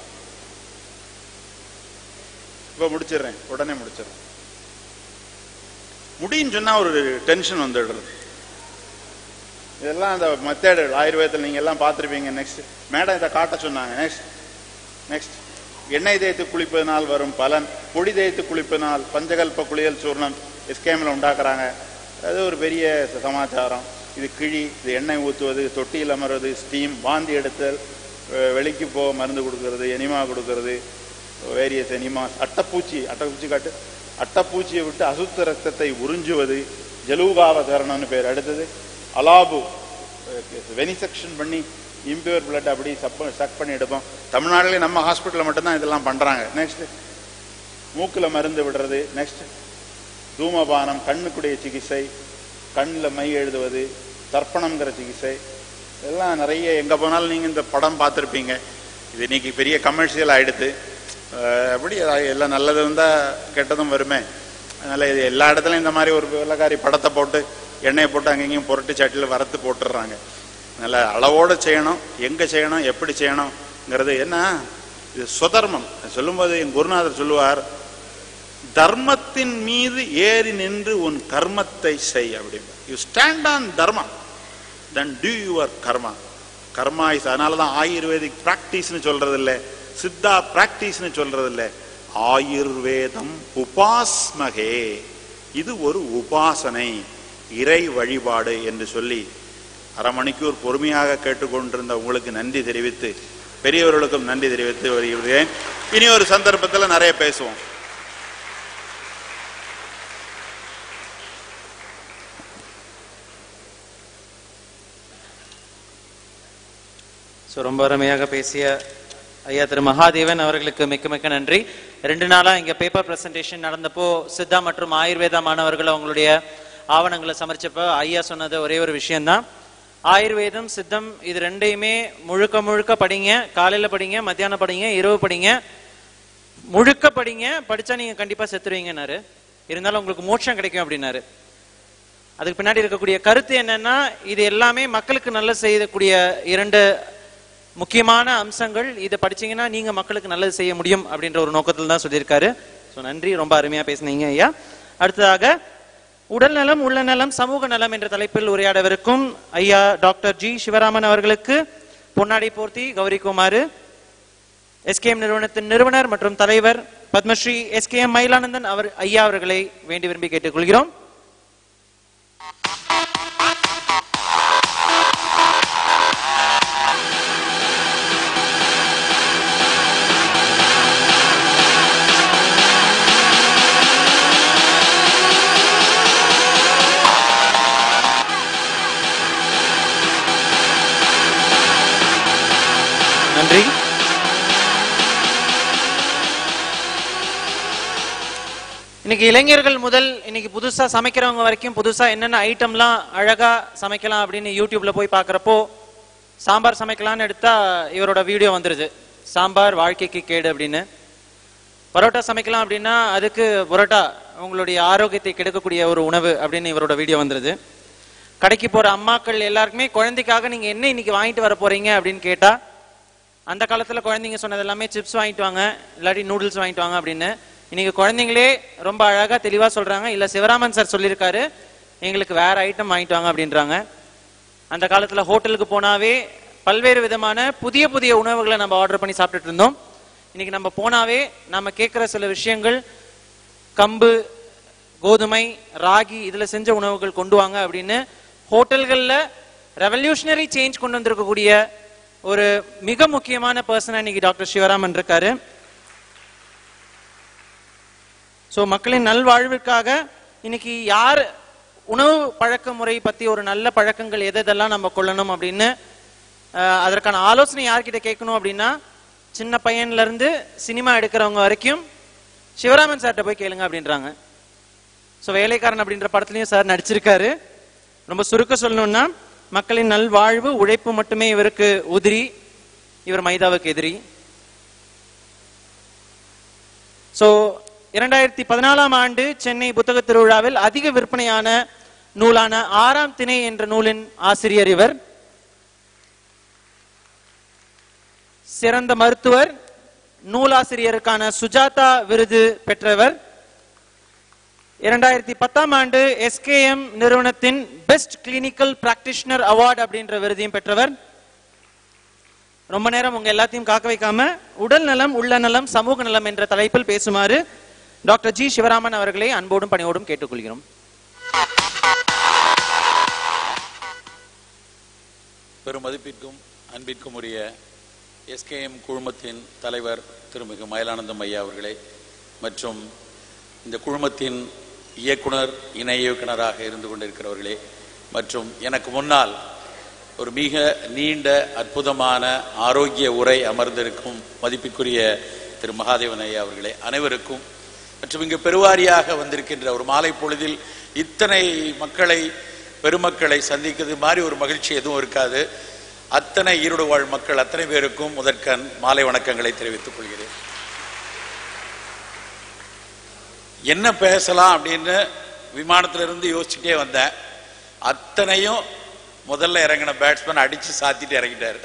இப்ப முடிச்சிடுறேன் உடனே முடிச்சிடுறேன் முடின்னு சொன்னா ஒரு டென்ஷன் வந்துடுறது இதெல்லாம் அந்த மெத்தேடுகள் ஆயுர்வேதத்தில் நீங்க எல்லாம் பார்த்துருப்பீங்க நெக்ஸ்ட் மேடம் இதை காட்ட சொன்னாங்க நெக்ஸ்ட் நெக்ஸ்ட் எண்ணெய் தேய்த்து குளிப்பதனால் வரும் பலன் பொடி தேய்த்து குளிப்பதனால் பஞ்சகல்ப குளியல் சூர்ணம் எஸ்கேமில் உண்டாக்குறாங்க அது ஒரு பெரிய ச- சமாச்சாரம் இது கிழி இது எண்ணெய் ஊற்றுவது தொட்டியில் அமர்வது ஸ்டீம் வாந்தி எடுத்தல் வெ- வெளிக்கு போ மருந்து கொடுக்கறது எனிமா கொடுக்கறது வேரியஸ் எனிமா அட்டைப்பூச்சி அட்டைப்பூச்சி காட்டு அட்டைப்பூச்சியை விட்டு அசுத்த ரத்தத்தை உறிஞ்சுவது ஜலூகாவதரணம்னு பேர் அடுத்தது அலாபு வெனிசெக்ஷன் பண்ணி இம்பியூர் பிளட் அப்படி சப் சக் பண்ணி எடுப்போம் தமிழ்நாட்டிலே நம்ம ஹாஸ்பிட்டலில் மட்டும்தான் இதெல்லாம் பண்றாங்க நெக்ஸ்ட் மூக்கில் மருந்து விடுறது நெக்ஸ்ட் தூமபானம் கண்ணுக்குடைய சிகிச்சை கண்ணில் மை எழுதுவது தர்ப்பணம்ங்கிற சிகிச்சை இதெல்லாம் நிறைய எங்க போனாலும் நீங்க இந்த படம் பார்த்துருப்பீங்க இது இன்னைக்கு பெரிய கமர்ஷியல் ஆயிடுது அஹ் அப்படி அது எல்லாம் நல்லது இருந்தா கெட்டதும் வருமே அதனால இது எல்லா இடத்துலயும் இந்த மாதிரி ஒரு வெள்ளக்காரி படத்தை போட்டு எண்ணெயை போட்டு அங்கங்கேயும் புரட்டி சட்டியில் வறுத்து போட்டுடுறாங்க அதனால அளவோடு செய்யணும் எங்க செய்யணும் எப்படி செய்யணுங்கிறது என்ன இது சுதர்மம் சொல்லும்போது என் குருநாதர் சொல்லுவார் தர்மத்தின் மீது ஏறி நின்று உன் கர்மத்தை செய் அப்படின்னு you stand on dharma then do your karma karma is அதனால தான் ஆயுர்வேதிக் பிராக்டிஸ்னு சொல்றது இல்லை சித்தா பிராக்டிஸ்னு சொல்றது இல்லை ஆயுர்வேதம் உபாஸ்மகே இது ஒரு உபாசனை இறை வழிபாடு என்று சொல்லி அரை மணிக்கூர் பொறுமையாக கேட்டுக்கொண்டிருந்த உங்களுக்கு நன்றி தெரிவித்து பெரியவர்களுக்கும் நன்றி தெரிவித்து வருகிறேன் இனி ஒரு சந்தர்ப்பத்தில் நிறைய பேசுவோம் ஸோ ரொம்ப அருமையாக பேசிய ஐயா திரு மகாதேவன் அவர்களுக்கு மிக்க மிக்க நன்றி ரெண்டு நாளா இங்க பேப்பர் பிரசன்டேஷன் நடந்தப்போ சித்தா மற்றும் ஆயுர்வேதா மாணவர்கள் அவங்களுடைய ஆவணங்களை சமர்ச்சப்போ ஐயா சொன்னது ஒரே ஒரு விஷயம்தான் ஆயுர்வேதம் சித்தம் இது ரெண்டையுமே முழுக்க முழுக்க படிங்க காலையில படிங்க மத்தியானம் படிங்க இரவு படிங்க முழுக்க படிங்க படிச்சா நீங்க கண்டிப்பா செத்துருவீங்கன்னாரு இருந்தாலும் உங்களுக்கு மோட்சம் கிடைக்கும் அப்படின்னாரு அதுக்கு பின்னாடி இருக்கக்கூடிய கருத்து என்னன்னா இது எல்லாமே மக்களுக்கு நல்லது செய்யக்கூடிய இரண்டு முக்கியமான அம்சங்கள் இதை படிச்சீங்கன்னா நீங்க மக்களுக்கு நல்லது செய்ய முடியும் அப்படின்ற ஒரு நோக்கத்தில் தான் சொல்லியிருக்காரு ஸோ நன்றி ரொம்ப அருமையா பேசுனீங்க ஐயா அடுத்ததாக உடல் நலம் உள்ள நலம் சமூக நலம் என்ற தலைப்பில் உரையாடவிருக்கும் ஐயா டாக்டர் ஜி சிவராமன் அவர்களுக்கு பொன்னாடை போர்த்தி கௌரிக்குமார் எஸ்கேஎம் நிறுவனத்தின் நிறுவனர் மற்றும் தலைவர் பத்மஸ்ரீ எஸ்கேஎம் மயிலானந்தன் அவர் ஐயா அவர்களை வேண்டி விரும்பி கேட்டுக்கொள்கிறோம் நன்றி இன்னைக்கு இளைஞர்கள் முதல் இன்னைக்கு புதுசா சமைக்கிறவங்க வரைக்கும் புதுசா என்னென்ன ஐட்டம்லாம் அழகா சமைக்கலாம் அப்படின்னு யூடியூப்ல போய் பார்க்கறப்போ சாம்பார் சமைக்கலாம்னு எடுத்தா இவரோட வீடியோ வந்துருது சாம்பார் வாழ்க்கைக்கு கேடு அப்படின்னு பரோட்டா சமைக்கலாம் அப்படின்னா அதுக்கு பரோட்டா உங்களுடைய ஆரோக்கியத்தை கெடுக்கக்கூடிய ஒரு உணவு அப்படின்னு இவரோட வீடியோ வந்துருது கடைக்கு போற அம்மாக்கள் எல்லாருக்குமே குழந்தைக்காக நீங்க என்ன இன்னைக்கு வாங்கிட்டு வர போறீங்க அப்படின்னு கேட்டா அந்த காலத்துல குழந்தைங்க சொன்னது எல்லாமே சிப்ஸ் வாங்கிட்டு வாங்க இல்லாட்டி நூடுல்ஸ் வாங்கிட்டு வாங்க அப்படின்னு இன்னைக்கு குழந்தைங்களே ரொம்ப அழகா தெளிவா சொல்றாங்க இல்ல சிவராமன் சார் சொல்லியிருக்காரு எங்களுக்கு வேற ஐட்டம் வாங்கிட்டு வாங்க அப்படின்றாங்க அந்த காலத்துல ஹோட்டலுக்கு போனாவே பல்வேறு விதமான புதிய புதிய உணவுகளை நம்ம ஆர்டர் பண்ணி சாப்பிட்டுட்டு இருந்தோம் இன்னைக்கு நம்ம போனாவே நம்ம கேட்குற சில விஷயங்கள் கம்பு கோதுமை ராகி இதுல செஞ்ச உணவுகள் கொண்டு வாங்க அப்படின்னு ஹோட்டல்கள்ல ரெவல்யூஷனரி சேஞ்ச் கொண்டு வந்திருக்கக்கூடிய ஒரு மிக முக்கியமான பர்சனா இன்னைக்கு டாக்டர் சிவராமன் இருக்காரு சோ மக்களின் நல்வாழ்விற்காக இன்னைக்கு யார் உணவு பழக்க முறை பத்தி ஒரு நல்ல பழக்கங்கள் எது எதெல்லாம் நம்ம கொள்ளணும் அப்படின்னு அஹ், அதற்கான ஆலோசனை யார்கிட்ட கேட்கணும் அப்படின்னா சின்ன பையன்ல இருந்து சினிமா எடுக்கிறவங்க வரைக்கும் சிவராமன் சார்கிட்ட போய் கேளுங்க அப்படின்றாங்க ஸோ வேலைக்காரன் அப்படின்ற படத்துலயும் சார் நடிச்சிருக்காரு ரொம்ப சுருக்க சொல்லணும்னா மக்களின் நல்வாழ்வு உழைப்பு மட்டுமே இவருக்கு உதிரி இவர் மைதாவுக்கு எதிரி சோ இரண்டாயிரத்தி பதினாலாம் ஆண்டு சென்னை புத்தக திருவிழாவில் அதிக விற்பனையான நூலான ஆறாம் திணை என்ற நூலின் ஆசிரியர் இவர் சிறந்த மருத்துவர் நூலாசிரியருக்கான சுஜாதா விருது பெற்றவர் இரண்டாயிரத்தி பத்தாம் ஆண்டு எஸ்கேஎம் நிறுவனத்தின் பெஸ்ட் கிளினிக்கல் பிராக்டிஷனர் அவார்டு அப்படின்ற விருதையும் பெற்றவர் ரொம்ப நேரம் உங்க எல்லாத்தையும் காக்க வைக்காம உடல் நலம் உள்ள நலம் சமூக நலம் என்ற தலைப்பில் பேசுமாறு டாக்டர் ஜி சிவராமன் அவர்களை அன்போடும் பணியோடும் கேட்டுக்கொள்கிறோம் பெருமதிப்பிற்கும் அன்பிற்கும் உரிய எஸ்கேஎம் குழுமத்தின் தலைவர் திருமிகு மயிலானந்தம் ஐயா அவர்களே மற்றும் இந்த குழுமத்தின் இயக்குனர் இணை இயக்குனராக இருந்து கொண்டிருக்கிறவர்களே மற்றும் எனக்கு முன்னால் ஒரு மிக நீண்ட அற்புதமான ஆரோக்கிய உரை அமர்ந்திருக்கும் மதிப்பிற்குரிய திரு மகாதேவன் ஐயா அவர்களே அனைவருக்கும் மற்றும் இங்கு பெருவாரியாக வந்திருக்கின்ற ஒரு மாலை பொழுதில் இத்தனை மக்களை பெருமக்களை சந்திக்கிறது மாதிரி ஒரு மகிழ்ச்சி எதுவும் இருக்காது அத்தனை ஈரோடு வாழ் மக்கள் அத்தனை பேருக்கும் முதற்கண் மாலை வணக்கங்களை தெரிவித்துக் கொள்கிறேன் என்ன பேசலாம் அப்படின்னு விமானத்துல இருந்து யோசிச்சுட்டே வந்தேன் அத்தனையும் முதல்ல இறங்கின பேட்ஸ்மேன் அடிச்சு சாத்திட்டு இறங்கிட்டாரு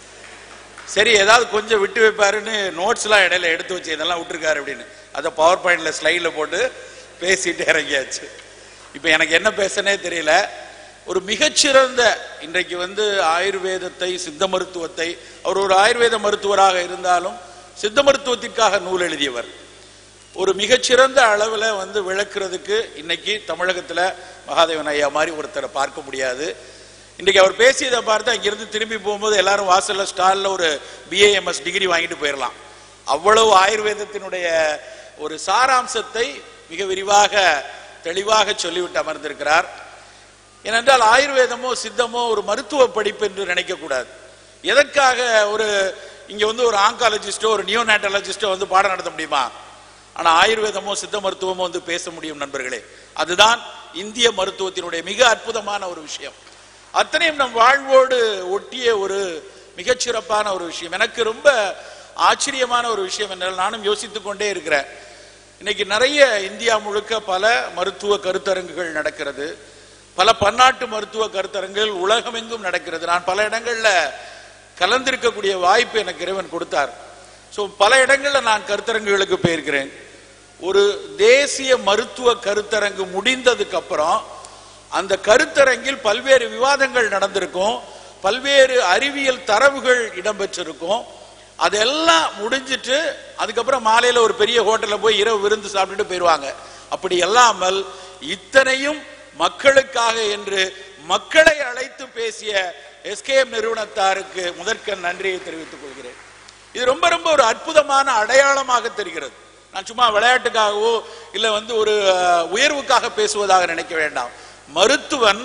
சரி ஏதாவது கொஞ்சம் விட்டு வைப்பாருன்னு நோட்ஸ்லாம் இடையில எடுத்து வச்சு இதெல்லாம் விட்டுருக்காரு அப்படின்னு அதை பவர் பாயிண்ட்ல ஸ்லைடில் போட்டு பேசிட்டு இறங்கியாச்சு இப்போ எனக்கு என்ன பேசனே தெரியல ஒரு மிகச்சிறந்த இன்றைக்கு வந்து ஆயுர்வேதத்தை சித்த மருத்துவத்தை அவர் ஒரு ஆயுர்வேத மருத்துவராக இருந்தாலும் சித்த மருத்துவத்திற்காக நூல் எழுதியவர் ஒரு மிகச்சிறந்த அளவில் வந்து விளக்குறதுக்கு இன்னைக்கு தமிழகத்தில் மகாதேவன் ஐயா மாதிரி ஒருத்தரை பார்க்க முடியாது இன்றைக்கு அவர் பேசியதை பார்த்தா இங்கிருந்து திரும்பி போகும்போது எல்லாரும் வாசல்ல ஸ்டாலில் ஒரு பிஏஎம்எஸ் டிகிரி வாங்கிட்டு போயிடலாம் அவ்வளவு ஆயுர்வேதத்தினுடைய ஒரு சாராம்சத்தை மிக விரிவாக தெளிவாக சொல்லிவிட்டு அமர்ந்திருக்கிறார் ஏனென்றால் ஆயுர்வேதமோ சித்தமோ ஒரு மருத்துவ படிப்பு என்று நினைக்கக்கூடாது எதற்காக ஒரு இங்க வந்து ஒரு ஆங்காலஜிஸ்டோ ஒரு நியோநாட்டாலஜிஸ்டோ வந்து பாடம் நடத்த முடியுமா ஆனா ஆயுர்வேதமோ சித்த மருத்துவமோ வந்து பேச முடியும் நண்பர்களே அதுதான் இந்திய மருத்துவத்தினுடைய மிக அற்புதமான ஒரு விஷயம் அத்தனையும் நம் வாழ்வோடு ஒட்டிய ஒரு மிகச்சிறப்பான ஒரு விஷயம் எனக்கு ரொம்ப ஆச்சரியமான ஒரு விஷயம் என்றால் நானும் யோசித்துக் கொண்டே இருக்கிறேன் இன்னைக்கு நிறைய இந்தியா முழுக்க பல மருத்துவ கருத்தரங்குகள் நடக்கிறது பல பன்னாட்டு மருத்துவ கருத்தரங்குகள் உலகமெங்கும் நடக்கிறது நான் பல இடங்கள்ல கலந்திருக்கக்கூடிய வாய்ப்பு எனக்கு இறைவன் கொடுத்தார் ஸோ பல இடங்கள்ல நான் கருத்தரங்குகளுக்கு போயிருக்கிறேன் ஒரு தேசிய மருத்துவ கருத்தரங்கு முடிந்ததுக்கு அப்புறம் அந்த கருத்தரங்கில் பல்வேறு விவாதங்கள் நடந்திருக்கும் பல்வேறு அறிவியல் தரவுகள் இடம்பெற்றிருக்கும் அதெல்லாம் முடிஞ்சிட்டு அதுக்கப்புறம் மாலையில ஒரு பெரிய ஹோட்டல்ல போய் இரவு விருந்து சாப்பிட்டுட்டு போயிடுவாங்க அப்படி அல்லாமல் இத்தனையும் மக்களுக்காக என்று மக்களை அழைத்து பேசிய எஸ்கேஎம் நிறுவனத்தாருக்கு முதற்கண் நன்றியை தெரிவித்துக் கொள்கிறேன் இது ரொம்ப ரொம்ப ஒரு அற்புதமான அடையாளமாக தெரிகிறது நான் சும்மா விளையாட்டுக்காகவோ இல்ல வந்து ஒரு அஹ், உயர்வுக்காக பேசுவதாக நினைக்க வேண்டாம் மருத்துவன்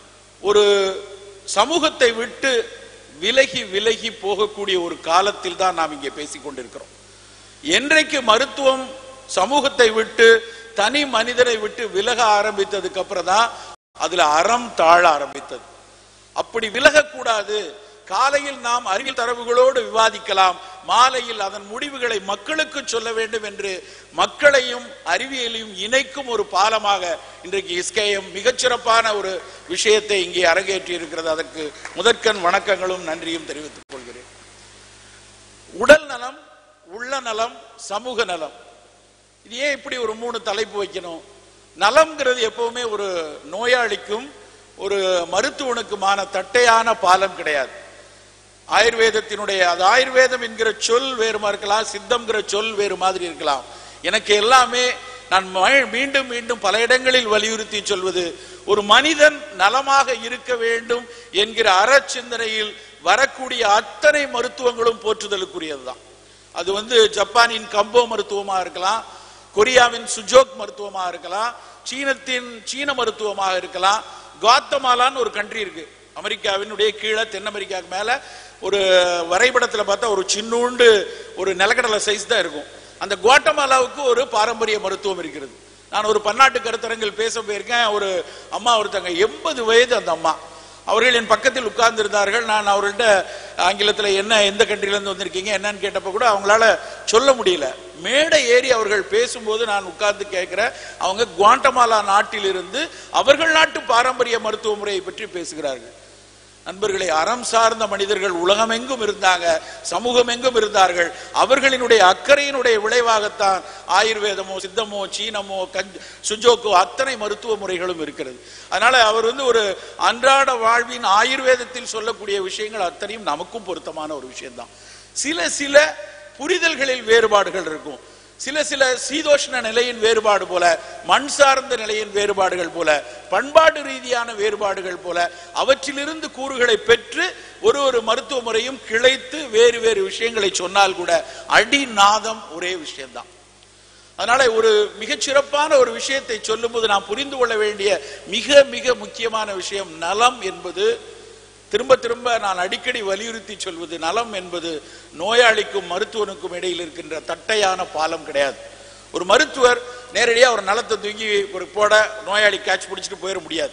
ஒரு சமூகத்தை விட்டு விலகி விலகி போகக்கூடிய ஒரு காலத்தில் தான் நாம் இங்கே பேசிக் கொண்டிருக்கிறோம் என்றைக்கு மருத்துவம் சமூகத்தை விட்டு தனி மனிதனை விட்டு விலக ஆரம்பித்ததுக்கு அப்புறம் தான் அதுல அறம் தாழ ஆரம்பித்தது அப்படி விலகக்கூடாது காலையில் நாம் அறிவியல் தரவுகளோடு விவாதிக்கலாம் மாலையில் அதன் முடிவுகளை மக்களுக்கு சொல்ல வேண்டும் என்று மக்களையும் அறிவியலையும் இணைக்கும் ஒரு பாலமாக இன்றைக்கு இஸ்கேஎம் மிகச்சிறப்பான ஒரு விஷயத்தை இங்கே அரங்கேற்றி இருக்கிறது அதற்கு முதற்கண் வணக்கங்களும் நன்றியும் தெரிவித்துக் கொள்கிறேன் உடல் நலம் உள்ள நலம் சமூக நலம் இது ஏன் இப்படி ஒரு மூணு தலைப்பு வைக்கணும் நலம்ங்கிறது எப்பவுமே ஒரு நோயாளிக்கும் ஒரு மருத்துவனுக்குமான தட்டையான பாலம் கிடையாது ஆயுர்வேதத்தினுடைய அது ஆயுர்வேதம் என்கிற சொல் வேறுமா இருக்கலாம் சித்தம்ங்கிற சொல் வேறு மாதிரி இருக்கலாம் எனக்கு எல்லாமே நான் ம- மீண்டும் மீண்டும் பல இடங்களில் வலியுறுத்தி சொல்வது ஒரு மனிதன் நலமாக இருக்க வேண்டும் என்கிற அறச்சிந்தனையில் வரக்கூடிய அத்தனை மருத்துவங்களும் போற்றுதலுக்குரியதுதான் அது வந்து ஜப்பானின் கம்போ மருத்துவமா இருக்கலாம் கொரியாவின் சுஜோக் மருத்துவமா இருக்கலாம் சீனத்தின் சீன மருத்துவமாக இருக்கலாம் குவாத்தமாலான்னு ஒரு கண்ட்ரி இருக்கு அமெரிக்காவினுடைய கீழே தென் அமெரிக்காவுக்கு மேல ஒரு வரைபடத்துல பார்த்தா ஒரு சின்னூண்டு ஒரு நிலக்கடலை சைஸ் தான் இருக்கும் அந்த குவாட்டமாலாவுக்கு ஒரு பாரம்பரிய மருத்துவம் இருக்கிறது நான் ஒரு பன்னாட்டு கருத்தரங்கில் பேச போயிருக்கேன் ஒரு அம்மா ஒருத்தங்க எண்பது வயது அந்த அம்மா அவர்கள் என் பக்கத்தில் உட்கார்ந்திருந்தார்கள் நான் அவர்கள்ட்ட ஆங்கிலத்தில் என்ன எந்த கண்ட்ரிலேருந்து வந்திருக்கீங்க என்னன்னு கேட்டப்ப கூட அவங்களால சொல்ல முடியல மேடை ஏறி அவர்கள் பேசும்போது நான் உட்கார்ந்து கேட்கிறேன் அவங்க குவாண்டமாலா நாட்டிலிருந்து அவர்கள் நாட்டு பாரம்பரிய மருத்துவ முறையை பற்றி பேசுகிறார்கள் நண்பர்களே அறம் சார்ந்த மனிதர்கள் உலகமெங்கும் இருந்தாங்க சமூகம் எங்கும் இருந்தார்கள் அவர்களினுடைய அக்கறையினுடைய விளைவாகத்தான் ஆயுர்வேதமோ சித்தமோ சீனமோ கஞ்ச் சுஜோக்கோ அத்தனை மருத்துவ முறைகளும் இருக்கிறது அதனால அவர் வந்து ஒரு அன்றாட வாழ்வின் ஆயுர்வேதத்தில் சொல்லக்கூடிய விஷயங்கள் அத்தனையும் நமக்கும் பொருத்தமான ஒரு விஷயம்தான் சில சில புரிதல்களில் வேறுபாடுகள் இருக்கும் சில சில சீதோஷ்ண நிலையின் வேறுபாடு போல மண் சார்ந்த நிலையின் வேறுபாடுகள் போல பண்பாட்டு ரீதியான வேறுபாடுகள் போல அவற்றிலிருந்து கூறுகளை பெற்று ஒரு ஒரு மருத்துவ முறையும் கிளைத்து வேறு வேறு விஷயங்களை சொன்னால் கூட அடிநாதம் ஒரே விஷயம்தான் அதனால ஒரு மிகச்சிறப்பான ஒரு விஷயத்தை சொல்லும்போது நாம் புரிந்து கொள்ள வேண்டிய மிக மிக முக்கியமான விஷயம் நலம் என்பது திரும்ப திரும்ப நான் அடிக்கடி வலியுறுத்தி சொல்வது நலம் என்பது நோயாளிக்கும் மருத்துவனுக்கும் இடையில் இருக்கின்ற தட்டையான பாலம் கிடையாது ஒரு மருத்துவர் நேரடியா ஒரு நலத்தை தூக்கி ஒரு போட நோயாளி கேட்ச் பிடிச்சிட்டு போயிட முடியாது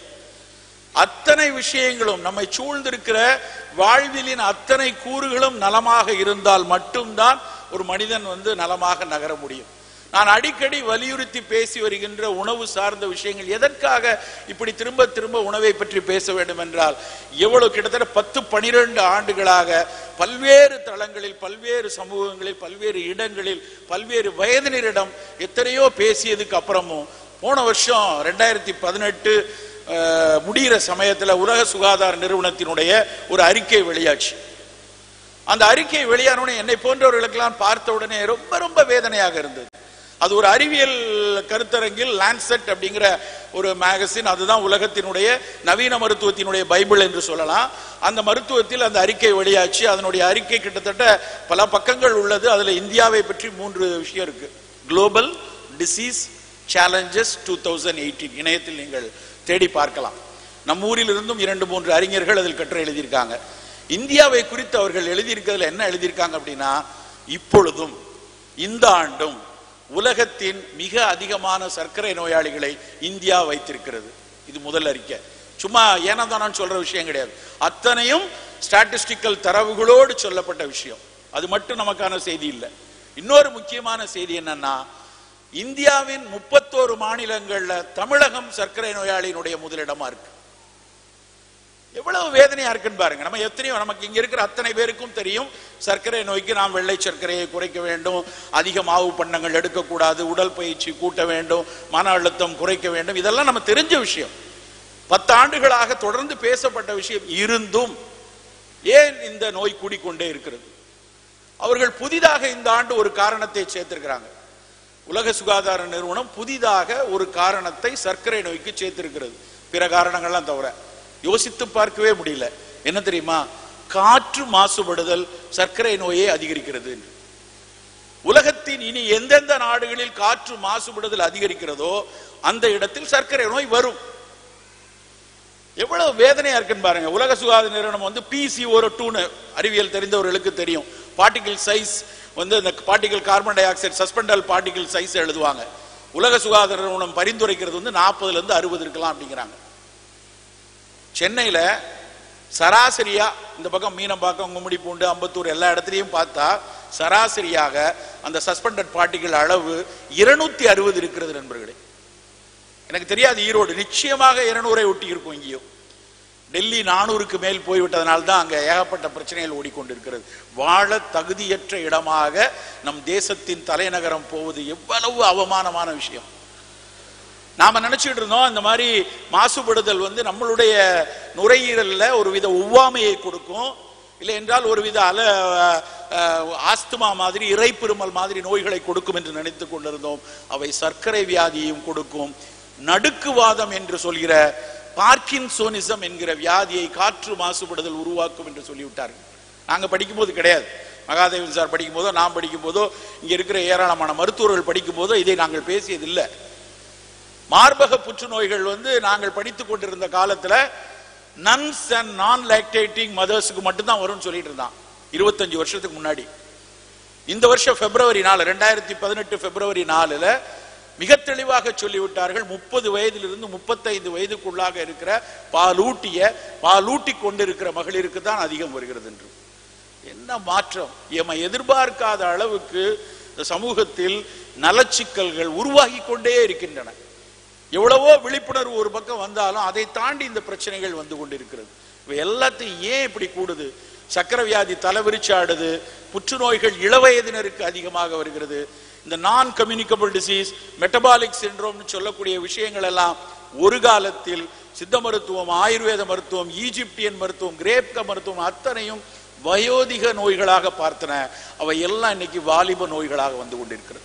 அத்தனை விஷயங்களும் நம்மை சூழ்ந்திருக்கிற வாழ்விலின் அத்தனை கூறுகளும் நலமாக இருந்தால் மட்டும்தான் ஒரு மனிதன் வந்து நலமாக நகர முடியும் நான் அடிக்கடி வலியுறுத்தி பேசி வருகின்ற உணவு சார்ந்த விஷயங்கள் எதற்காக இப்படி திரும்ப திரும்ப உணவை பற்றி பேச வேண்டும் என்றால் எவ்வளவு கிட்டத்தட்ட பத்து பனிரெண்டு ஆண்டுகளாக பல்வேறு தளங்களில் பல்வேறு சமூகங்களில் பல்வேறு இடங்களில் பல்வேறு வயதினரிடம் எத்தனையோ பேசியதுக்கு அப்புறமும் போன வருஷம் ரெண்டாயிரத்தி பதினெட்டு முடிகிற சமயத்துல உலக சுகாதார நிறுவனத்தினுடைய ஒரு அறிக்கை வெளியாச்சு அந்த அறிக்கை வெளியானோடனே என்னை போன்றவர்களுக்கெல்லாம் பார்த்த உடனே ரொம்ப ரொம்ப வேதனையாக இருந்தது அது ஒரு அறிவியல் கருத்தரங்கில் லான்செட் அப்படிங்கிற ஒரு மேகசின் அதுதான் உலகத்தினுடைய நவீன மருத்துவத்தினுடைய பைபிள் என்று சொல்லலாம் அந்த மருத்துவத்தில் அந்த அறிக்கை வெளியாச்சு அதனுடைய அறிக்கை கிட்டத்தட்ட பல பக்கங்கள் உள்ளது அதுல இந்தியாவை பற்றி மூன்று விஷயம் இருக்கு global disease challenges two thousand eighteen இணையத்தில் நீங்கள் தேடி பார்க்கலாம் நம்ம ஊரில் இருந்தும் இரண்டு மூன்று அறிஞர்கள் அதில் கட்டுரை எழுதியிருக்காங்க இந்தியாவை குறித்து அவர்கள் எழுதியிருக்கிறதுல என்ன எழுதியிருக்காங்க அப்படின்னா இப்பொழுதும் இந்த ஆண்டும் உலகத்தின் மிக அதிகமான சர்க்கரை நோயாளிகளை இந்தியா வைத்திருக்கிறது இது முதல் அறிக்கை சும்மா ஏனதானான்னு சொல்ற விஷயம் கிடையாது அத்தனையும் ஸ்டாட்டிஸ்டிக்கல் தரவுகளோடு சொல்லப்பட்ட விஷயம் அது மட்டும் நமக்கான செய்தி இல்லை இன்னொரு முக்கியமான செய்தி என்னன்னா இந்தியாவின் முப்பத்தோரு மாநிலங்கள்ல தமிழகம் சர்க்கரை நோயாளியினுடைய முதலிடமா இருக்கு எவ்வளவு வேதனையா இருக்குன்னு பாருங்க நம்ம எத்தனையோ நமக்கு இங்க இருக்கிற அத்தனை பேருக்கும் தெரியும் சர்க்கரை நோய்க்கு நாம் வெள்ளை சர்க்கரையை குறைக்க வேண்டும் அதிக மாவு பண்ணங்கள் எடுக்கக்கூடாது உடல் பயிற்சி கூட்ட வேண்டும் மன அழுத்தம் குறைக்க வேண்டும் இதெல்லாம் நம்ம தெரிஞ்ச விஷயம் பத்து ஆண்டுகளாக தொடர்ந்து பேசப்பட்ட விஷயம் இருந்தும் ஏன் இந்த நோய் கூடிக்கொண்டே இருக்கிறது அவர்கள் புதிதாக இந்த ஆண்டு ஒரு காரணத்தை சேர்த்திருக்கிறாங்க உலக சுகாதார நிறுவனம் புதிதாக ஒரு காரணத்தை சர்க்கரை நோய்க்கு சேர்த்திருக்கிறது பிற காரணங்கள்லாம் தவிர யோசித்து பார்க்கவே முடியல என்ன தெரியுமா காற்று மாசுபடுதல் சர்க்கரை நோயை அதிகரிக்கிறது என்று. உலகத்தின் இனி எந்தெந்த நாடுகளில் காற்று மாசுபடுதல் அதிகரிக்கிறதோ அந்த இடத்தில் சர்க்கரை நோய் வரும் எவ்வளவு வேதனையா இருக்குன்னு பாருங்க உலக சுகாதார நிறுவனம் வந்து பிசி ஒரு டூன்னு அறிவியல் தெரிந்தவர்களுக்கு தெரியும் பார்ட்டிகிள் சைஸ் வந்து அந்த particle carbon dioxide suspended particle size எழுதுவாங்க உலக சுகாதார நிறுவனம் பரிந்துரைக்கிறது வந்து நாற்பதுல இருந்து அறுபது இருக்கலாம் அப்படிங்கிறாங்க சென்னையில சராசரியா இந்த பக்கம் மீனம்பாக்கம் கும்மிடி பூண்டு அம்பத்தூர் எல்லா இடத்துலையும் பார்த்தா சராசரியாக அந்த சஸ்பெண்டட் பார்ட்டிகள் அளவு இருநூத்தி அறுபது இருக்கிறது நண்பர்களே எனக்கு தெரியாது ஈரோடு நிச்சயமாக இருநூறை ஒட்டி இருக்கும் இங்கேயும் டெல்லி நானூறுக்கு மேல் போய்விட்டதனால தான் அங்க ஏகப்பட்ட பிரச்சனைகள் ஓடிக்கொண்டிருக்கிறது வாழ தகுதியற்ற இடமாக நம் தேசத்தின் தலைநகரம் போவது எவ்வளவு அவமானமான விஷயம் நாம நினைச்சிட்டு இருந்தோம் இந்த மாதிரி மாசுபடுதல் வந்து நம்மளுடைய நுரையீரல்ல ஒரு வித ஒவ்வாமையை கொடுக்கும் இல்லை என்றால் ஒரு வித அல அஹ், ஆஸ்துமா மாதிரி இறைப்பெருமல் மாதிரி நோய்களை கொடுக்கும் என்று நினைத்து கொண்டிருந்தோம் அவை சர்க்கரை வியாதியையும் கொடுக்கும் நடுக்குவாதம் என்று சொல்கிற பார்க்கின்சோனிசம் என்கிற வியாதியை காற்று மாசுபடுதல் உருவாக்கும் என்று சொல்லிவிட்டார்கள் நாங்க படிக்கும்போது கிடையாது மகாதேவன் சார் படிக்கும் போதோ நான் படிக்கும் போதோ இங்க இருக்கிற ஏராளமான மருத்துவர்கள் படிக்கும் போதோ இதை நாங்கள் பேசியதில்லை மார்பக புற்றுநோய்கள் வந்து நாங்கள் படித்துக் கொண்டிருந்த காலத்துல நன்ஸ் அண்ட் நான் லாக்டேட்டிங் மதர்ஸுக்கு மட்டும்தான் வரும்னு சொல்லிட்டு இருந்தான் இருபத்தஞ்சு வருஷத்துக்கு முன்னாடி இந்த வருஷம் பிப்ரவரி நாலு ரெண்டாயிரத்தி பதினெட்டு பிப்ரவரி நாலுல மிக தெளிவாக சொல்லிவிட்டார்கள் முப்பது வயதிலிருந்து முப்பத்தைந்து வயதுக்குள்ளாக இருக்கிற பாலூட்டிய பாலூட்டி கொண்டிருக்கிற மகளிருக்கு தான் அதிகம் வருகிறது என்று என்ன மாற்றம் எம எதிர்பார்க்காத அளவுக்கு இந்த சமூகத்தில் நலச்சிக்கல்கள் உருவாகி கொண்டே இருக்கின்றன எவ்வளவோ விழிப்புணர்வு ஒரு பக்கம் வந்தாலும் அதை தாண்டி இந்த பிரச்சனைகள் வந்து கொண்டிருக்கிறது இவை எல்லாத்தையும் ஏன் இப்படி கூடுது சக்கரை வியாதி தலைவிரிச்சு ஆடுது புற்றுநோய்கள் இளவயதினருக்கு அதிகமாக வருகிறது இந்த நான் கம்யூனிகபிள் டிசீஸ் மெட்டபாலிக் சிண்ட்ரோம்னு சொல்லக்கூடிய விஷயங்கள் எல்லாம் ஒரு காலத்தில் சித்த மருத்துவம் ஆயுர்வேத மருத்துவம் ஈஜிப்தியன் மருத்துவம் கிரேப்க மருத்துவம் அத்தனையும் வயோதிக நோய்களாக பார்த்தன அவை எல்லாம் இன்னைக்கு வாலிப நோய்களாக வந்து கொண்டிருக்கிறது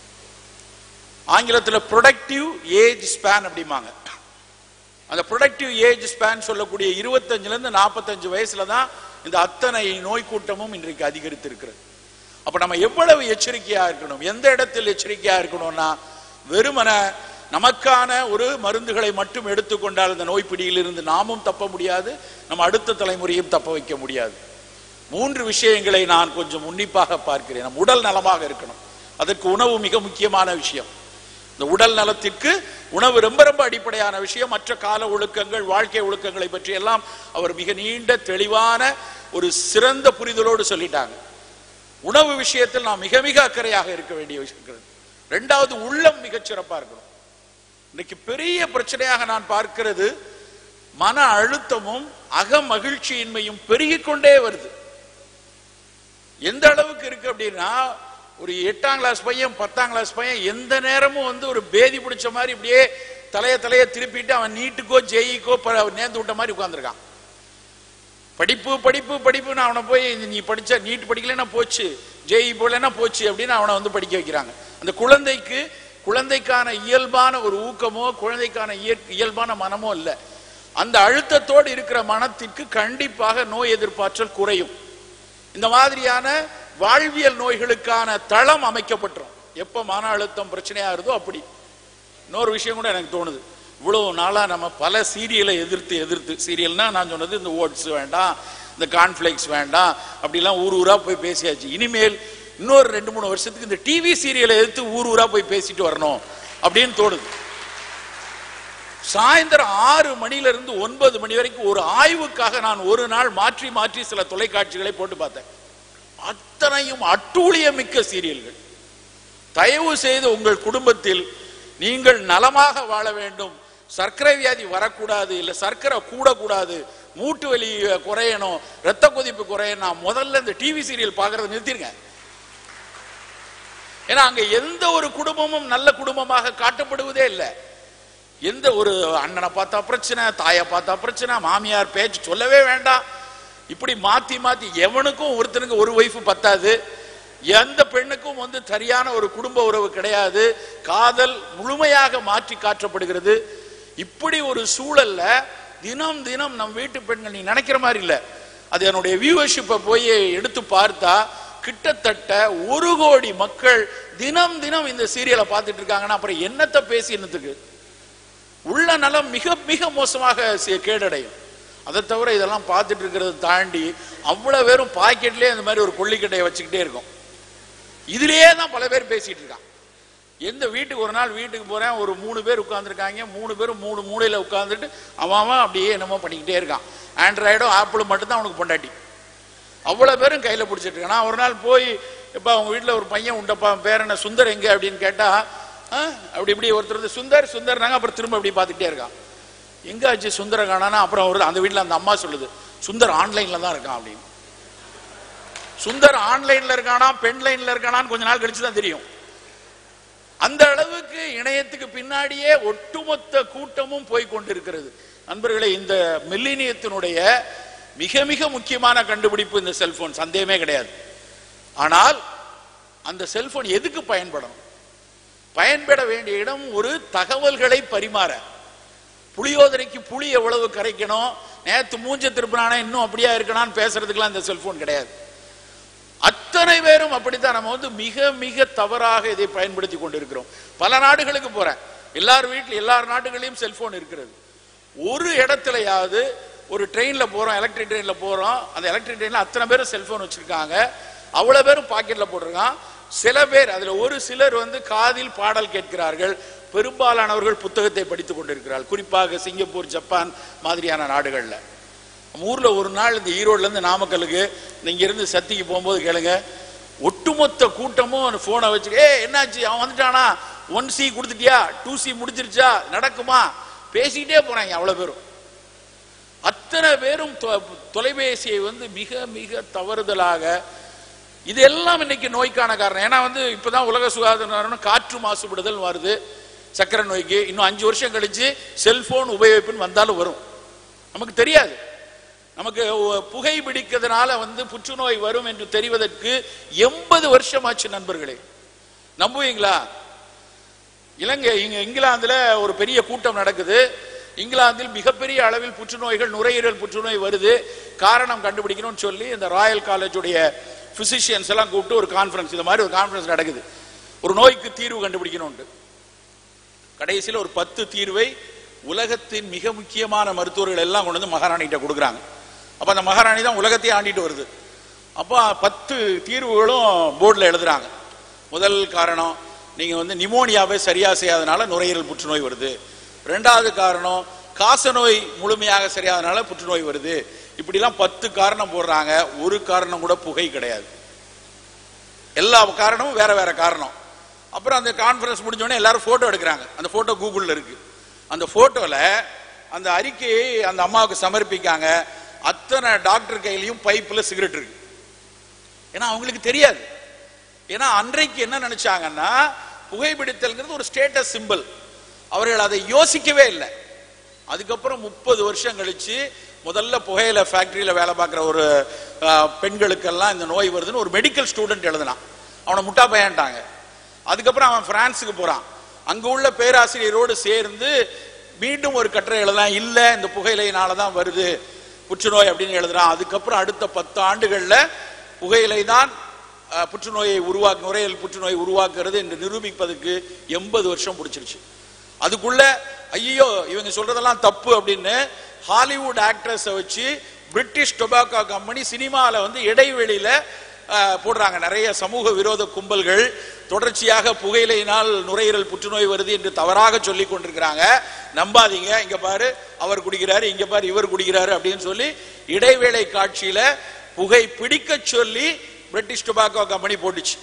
ஆங்கிலத்துல ப்ரொடக்டிவ் ஏஜ் ஸ்பேன் அப்படிம்பாங்க அந்த ப்ரொடக்டிவ் ஏஜ் ஸ்பேன் சொல்லக்கூடிய இருபத்தஞ்சுல இருந்து நாற்பத்தஞ்சு வயசுல தான் இந்த அத்தனை நோய் கூட்டமும் இன்றைக்கு அதிகரித்து இருக்கிறது அப்ப நம்ம எவ்வளவு எச்சரிக்கையா இருக்கணும் எந்த இடத்தில் எச்சரிக்கையா இருக்கணும்னா வெறுமன நமக்கான ஒரு மருந்துகளை மட்டும் எடுத்துக்கொண்டால் இந்த நோய் பிடியிலிருந்து நாமும் தப்ப முடியாது நம்ம அடுத்த தலைமுறையும் தப்ப வைக்க முடியாது மூன்று விஷயங்களை நான் கொஞ்சம் உன்னிப்பாக பார்க்கிறேன் நம் உடல் நலமாக இருக்கணும் அதற்கு உணவு மிக முக்கியமான விஷயம் இந்த உடல் நலத்திற்கு உணவு ரொம்ப ரொம்ப அடிப்படையான விஷயம் மற்ற கால ஒழுக்கங்கள் வாழ்க்கை ஒழுக்கங்களை பற்றி எல்லாம் அவர் மிக நீண்ட தெளிவான ஒரு சிறந்த புரிதலோடு சொல்லிட்டாங்க உணவு விஷயத்தில் நாம் மிக மிக அக்கறையாக இருக்க வேண்டிய விஷயம் ரெண்டாவது உள்ளம் மிகச் சிறப்பா இருக்கணும் இன்னைக்கு பெரிய பிரச்சனையாக நான் பார்க்கிறது மன அழுத்தமும் அக மகிழ்ச்சியின்மையும் பெருகிக் கொண்டே வருது எந்த அளவுக்கு இருக்கு அப்படின்னா ஒரு எட்டாம் கிளாஸ் பையன் பத்தாம் கிளாஸ் பையன் எந்த நேரமும் வந்து ஒரு பேதி பிடிச்ச மாதிரி இப்படியே தலைய தலைய திருப்பிட்டு அவன் நீட்டுக்கோ ஜெயிக்கோ நேர்ந்து விட்ட மாதிரி உட்கார்ந்திருக்கான் படிப்பு படிப்பு படிப்புன்னு அவனை போய் நீ படிச்ச நீட் படிக்கலைன்னா போச்சு ஜெயி போலன்னா போச்சு அப்படின்னு அவனை வந்து படிக்க வைக்கிறாங்க அந்த குழந்தைக்கு குழந்தைக்கான இயல்பான ஒரு ஊக்கமோ குழந்தைக்கான இயற்- இயல்பான மனமோ இல்லை அந்த அழுத்தத்தோடு இருக்கிற மனத்திற்கு கண்டிப்பாக நோய் எதிர்ப்பாற்றல் குறையும் இந்த மாதிரியான வாழ்வியல் நோய்களுக்கான தளம் அமைக்கப்பட்டுரும் எப்ப மன அழுத்தம் பிரச்சனையா இருந்தோ அப்படி இன்னொரு விஷயம் கூட எனக்கு தோணுது இவ்வளவு நாளா நம்ம பல சீரியலை எதிர்த்து எதிர்த்து சீரியல்னா நான் சொன்னது இந்த ஓட்ஸ் வேண்டாம் இந்த கார்ன்ஃபிளேக்ஸ் வேண்டாம் அப்படிலாம் ஊர் ஊரா போய் பேசியாச்சு இனிமேல் இன்னொரு ரெண்டு மூணு வருஷத்துக்கு இந்த டிவி சீரியலை எதிர்த்து ஊர் ஊரா போய் பேசிட்டு வரணும் அப்படின்னு தோணுது சாயந்தரம் ஆறு மணில இருந்து ஒன்பது மணி வரைக்கும் ஒரு ஆய்வுக்காக நான் ஒரு நாள் மாற்றி மாற்றி சில தொலைக்காட்சிகளை போட்டு பார்த்தேன் அத்தனையும் அட்டூழியமிக்க சீரியல்கள் தயவு செய்து உங்கள் குடும்பத்தில் நீங்கள் நலமாக வாழ வேண்டும் சர்க்கரை வியாதி வரக்கூடாது இல்ல சர்க்கரை கூடக்கூடாது மூட்டு வலி குறையணும் ரத்த கொதிப்பு குறையணும் முதல்ல இந்த டிவி சீரியல் பார்க்கறத நிறுத்திருங்க ஏன்னா அங்க எந்த ஒரு குடும்பமும் நல்ல குடும்பமாக காட்டப்படுவதே இல்லை எந்த ஒரு அண்ணனை பார்த்தா பிரச்சனை தாயை பார்த்தா பிரச்சனை மாமியார் பேச்சு சொல்லவே வேண்டாம் இப்படி மாத்தி மாத்தி எவனுக்கும் ஒருத்தனுக்கு ஒரு ஒய்ஃப் பத்தாது எந்த பெண்ணுக்கும் வந்து சரியான ஒரு குடும்ப உறவு கிடையாது காதல் முழுமையாக மாற்றி காட்டப்படுகிறது இப்படி ஒரு சூழல்ல தினம் தினம் நம் வீட்டு பெண்கள் நீ நினைக்கிற மாதிரி இல்ல அது என்னுடைய வியூவர்ஷிப்பை போய் எடுத்து பார்த்தா கிட்டத்தட்ட ஒரு கோடி மக்கள் தினம் தினம் இந்த சீரியலை பார்த்துட்டு இருக்காங்கன்னா அப்புறம் என்னத்தை பேசி என்னத்துக்கு உள்ள நலம் மிக மிக மோசமாக சி- கேடடையும் அதை தவிர இதெல்லாம் பார்த்துட்டு இருக்கிறத தாண்டி அவ்வளவு பேரும் பாக்கெட்லயே இந்த மாதிரி ஒரு கொள்ளிக்கட்டையை வச்சுக்கிட்டே இருக்கும் இதுலயே தான் பல பேர் பேசிட்டு இருக்கான் எந்த வீட்டுக்கு ஒரு நாள் வீட்டுக்கு போறேன் ஒரு மூணு பேர் உட்கார்ந்துருக்காங்க மூணு பேரும் மூணு மூலையில உட்கார்ந்துட்டு அவன் அவன் அப்படியே என்னமோ பண்ணிக்கிட்டே இருக்கான் ஆண்ட்ராய்டும் ஆப்பிளும் மட்டும்தான் அவனுக்கு பொண்டாட்டி அவ்வளவு பேரும் கையில பிடிச்சிட்டு இருக்கான் நான் ஒரு நாள் போய் இப்ப அவங்க வீட்டுல ஒரு பையன் உண்டப்பா அவன் பேர் என்ன சுந்தர் எங்க அப்படின்னு கேட்டா "ஆ?" அப்படி இப்படி ஒருத்தர் வந்து சுந்தர் சுந்தர்னாங்க அப்புறம் திரும்ப அப்படி பார்த்துக்கிட்டே இருக்கான் எங்க ஆச்சு சுந்தர காணானா அப்புறம் ஒரு அந்த வீட்டுல அந்த அம்மா சொல்லுது சுந்தர் ஆன்லைன்ல தான் இருக்கான் அப்படின்னு சுந்தர் ஆன்லைன்ல இருக்கானா பெண் லைன்ல இருக்கானான்னு கொஞ்ச நாள் கழிச்சு தான் தெரியும் அந்த அளவுக்கு இணையத்துக்கு பின்னாடியே ஒட்டுமொத்த கூட்டமும் போய் கொண்டிருக்கிறது நண்பர்களே இந்த மில்லினியத்தினுடைய மிக மிக முக்கியமான கண்டுபிடிப்பு இந்த செல்போன் சந்தேகமே கிடையாது ஆனால் அந்த செல்போன் எதுக்கு பயன்படும் பயன்பட வேண்டிய இடம் ஒரு தகவல்களை பரிமாற புளியோதரைக்கு புளி எவ்வளவு கரைக்கணும் நேத்து மூஞ்ச திருப்பினானே இன்னும் அப்படியா இருக்கணும்னு பேசுறதுக்கெல்லாம் இந்த செல்போன் கிடையாது அத்தனை பேரும் அப்படித்தான் நம்ம வந்து மிக மிக தவறாக இதை பயன்படுத்தி கொண்டிருக்கிறோம் பல நாடுகளுக்கு போறேன் எல்லார் வீட்டில் எல்லார் நாடுகளையும் செல்போன் இருக்கிறது ஒரு இடத்துலயாவது ஒரு ட்ரெயின்ல போறோம் எலக்ட்ரிக் ட்ரெயின்ல போறோம் அந்த எலக்ட்ரிக் ட்ரெயின்ல அத்தனை பேரும் செல்போன் வச்சிருக்காங்க அவ்வளவு பேரும் பாக்கெட்ல போட்டிருக்கான் சில பேர் அதுல ஒரு சிலர் வந்து காதில் பாடல் கேட்கிறார்கள் பெரும்பாலானவர்கள் புத்தகத்தை படித்துக் கொண்டிருக்கிறார்கள் குறிப்பாக சிங்கப்பூர் ஜப்பான் மாதிரியான நாடுகள்ல நம்ம ஊர்ல ஒரு நாள் இந்த ஈரோட்ல இருந்து நாமக்கலுக்கு இந்த இங்க இருந்து சத்திக்கு போகும்போது கேளுங்க ஒட்டுமொத்த கூட்டமும் அந்த போனை வச்சு ஏ என்னாச்சு அவன் வந்துட்டானா ஒன் சி கொடுத்துட்டியா டூ சி முடிஞ்சிருச்சா நடக்குமா பேசிக்கிட்டே போறாங்க அவ்வளவு பேரும் அத்தனை பேரும் தொ- தொலைபேசியை வந்து மிக மிக தவறுதலாக இதெல்லாம் இன்னைக்கு நோய்க்கான காரணம் ஏன்னா வந்து இப்பதான் உலக சுகாதார நிறுவனம் காற்று மாசுபடுதல் வருது சக்கரை நோய்க்கு இன்னும் அஞ்சு வருஷம் கழிச்சு செல்போன் உபயோகிப்புன்னு வந்தாலும் வரும் நமக்கு தெரியாது நமக்கு ஒ- புகை பிடிக்கிறதுனால வந்து புற்றுநோய் வரும் என்று தெரிவதற்கு எண்பது வருஷமாச்சு நண்பர்களே நம்புவீங்களா இலங்கை இங்க இங்கிலாந்துல ஒரு பெரிய கூட்டம் நடக்குது இங்கிலாந்தில் மிகப்பெரிய அளவில் புற்றுநோய்கள் நுரையீரல் புற்றுநோய் வருது காரணம் கண்டுபிடிக்கணும்னு சொல்லி இந்த ராயல் காலேஜுடைய பிசிஷியன்ஸ் எல்லாம் கூப்பிட்டு ஒரு கான்ஃபரன்ஸ் இந்த மாதிரி ஒரு கான்ஃபரன்ஸ் நடக்குது ஒரு நோய்க்கு தீர்வு கண்டுபிடிக்கணும்னு கடைசியில் ஒரு பத்து தீர்வை உலகத்தின் மிக முக்கியமான மருத்துவர்கள் எல்லாம் கொண்டு வந்து மகாராணிகிட்ட கொடுக்குறாங்க அப்ப அந்த மகாராணி தான் உலகத்தையே ஆண்டிட்டு வருது அப்போ பத்து தீர்வுகளும் போர்டில் எழுதுறாங்க முதல் காரணம் நீங்க வந்து நிமோனியாவை சரியா செய்யாதனால நுரையீரல் புற்றுநோய் வருது ரெண்டாவது காரணம் காசநோய் முழுமையாக சரியாதனால புற்றுநோய் வருது இப்படிலாம் பத்து காரணம் போடுறாங்க ஒரு காரணம் கூட புகை கிடையாது எல்லா காரணமும் வேற வேற காரணம் அப்புறம் அந்த கான்ஃபரன்ஸ் முடிஞ்ச உடனே எல்லாரும் போட்டோ எடுக்கிறாங்க அந்த போட்டோ கூகுள்ல இருக்கு அந்த போட்டோல அந்த அறிக்கையை அந்த அம்மாவுக்கு சமர்ப்பிக்காங்க அத்தனை டாக்டர் கையிலையும் பைப்ல சிகரெட் இருக்கு ஏன்னா அவங்களுக்கு தெரியாது ஏன்னா அன்றைக்கு என்ன நினைச்சாங்கன்னா புகைப்பிடித்தல்ங்கிறது ஒரு ஸ்டேட்டஸ் சிம்பிள் அவர்கள் அதை யோசிக்கவே இல்லை அதுக்கப்புறம் முப்பது வருஷம் கழிச்சு முதல்ல புகையில ஃபேக்டரியில வேலை பார்க்குற ஒரு அஹ், பெண்களுக்கெல்லாம் இந்த நோய் வருதுன்னு ஒரு மெடிக்கல் ஸ்டூடெண்ட் எழுதினான் அவனை முட்டா பையன்ட்டாங்க அதுக்கப்புறம் அவன் பிரான்ஸுக்கு போறான் அங்க உள்ள பேராசிரியரோடு சேர்ந்து மீண்டும் ஒரு கட்டுரை எழுதலாம் இல்ல இந்த புகையிலையினால தான் வருது புற்றுநோய் அப்படின்னு எழுதுறான் அதுக்கப்புறம் அடுத்த பத்து ஆண்டுகள்ல புகையிலை தான் அஹ், புற்றுநோயை உருவாக்கு நுரையீரல் புற்றுநோய் உருவாக்குறது என்று நிரூபிப்பதற்கு எண்பது வருஷம் பிடிச்சிருச்சு அதுக்குள்ள ஐயோ இவங்க சொல்றதெல்லாம் தப்பு அப்படின்னு ஹாலிவுட் ஆக்ட்ரஸை வச்சு பிரிட்டிஷ் டொபாக்கோ கம்பெனி சினிமால வந்து இடைவெளியில அஹ், போடுறாங்க நிறைய சமூக விரோத கும்பல்கள் தொடர்ச்சியாக புகையிலையினால் நுரையீரல் புற்றுநோய் வருது என்று தவறாக சொல்லி கொண்டிருக்கிறாங்க நம்பாதீங்க இங்க பாரு அவர் குடிக்கிறாரு இங்க பாரு இவர் குடிக்கிறாரு அப்படின்னு சொல்லி இடைவேளை காட்சியில புகை பிடிக்க சொல்லி பிரிட்டிஷ் டொபாக்கோ கம்பெனி போட்டுச்சு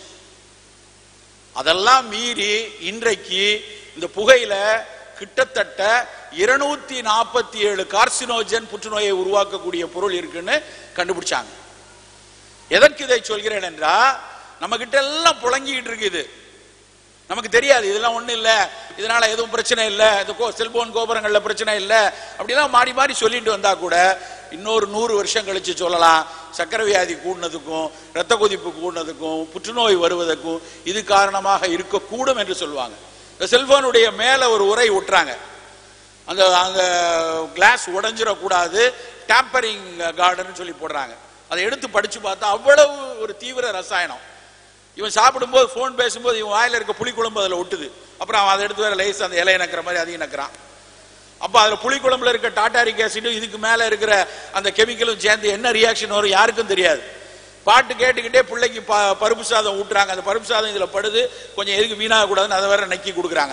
அதெல்லாம் மீறி இன்றைக்கு இந்த புகையில கிட்டத்தட்ட இருநூத்தி நாற்பத்தி ஏழு கார்சினோஜன் புற்றுநோயை உருவாக்கக்கூடிய பொருள் இருக்குன்னு கண்டுபிடிச்சாங்க எதற்கு இதை சொல்கிறேன் என்றா நம்ம கிட்ட எல்லாம் புழங்கிட்டு இருக்குது நமக்கு தெரியாது இதெல்லாம் ஒண்ணும் இல்ல இதனால எதுவும் பிரச்சனை இல்ல இந்த கோ செல்போன் கோபுரங்கள்ல பிரச்சனை இல்ல அப்படிலாம் மாறி மாறி சொல்லிட்டு வந்தா கூட இன்னொரு நூறு வருஷம் கழிச்சு சொல்லலாம் சக்கரை வியாதி கூடினதுக்கும் இரத்த கொதிப்பு கூடினதுக்கும் புற்றுநோய் வருவதற்கும் இது காரணமாக இருக்கக்கூடும் என்று சொல்லுவாங்க இந்த செல்போனுடைய மேல ஒரு உரை விட்டுறாங்க அந்த அங்க கிளாஸ் உடைஞ்சிடக்கூடாது டேம்பரிங் கார்டன் சொல்லி போடுறாங்க அதை எடுத்து படிச்சு பார்த்தா அவ்வளவு ஒரு தீவிர ரசாயனம் இவன் சாப்பிடும்போது ஃபோன் பேசும்போது இவன் வாயில இருக்க புளிக்குழம்பு அதில் ஒட்டுது அப்புறம் அவன் அதை எடுத்து வேற லேஸ் அந்த இலையை நக்கிற மாதிரி அதையும் நக்கிறான் அப்போ அதில் புளிக்குழம்புல இருக்க டாட்டாரிக் ஆசிடும் இதுக்கு மேலே இருக்கிற அந்த கெமிக்கலும் சேர்ந்து என்ன ரியாக்ஷன் வரும் யாருக்கும் தெரியாது பாட்டு கேட்டுக்கிட்டே பிள்ளைக்கு ப பருப்பு சாதம் ஊட்டுறாங்க அந்த பருப்பு சாதம் இதில் படுது கொஞ்சம் எதுக்கு வீணாக கூடாதுன்னு அதை வேற நக்கி கொடுக்குறாங்க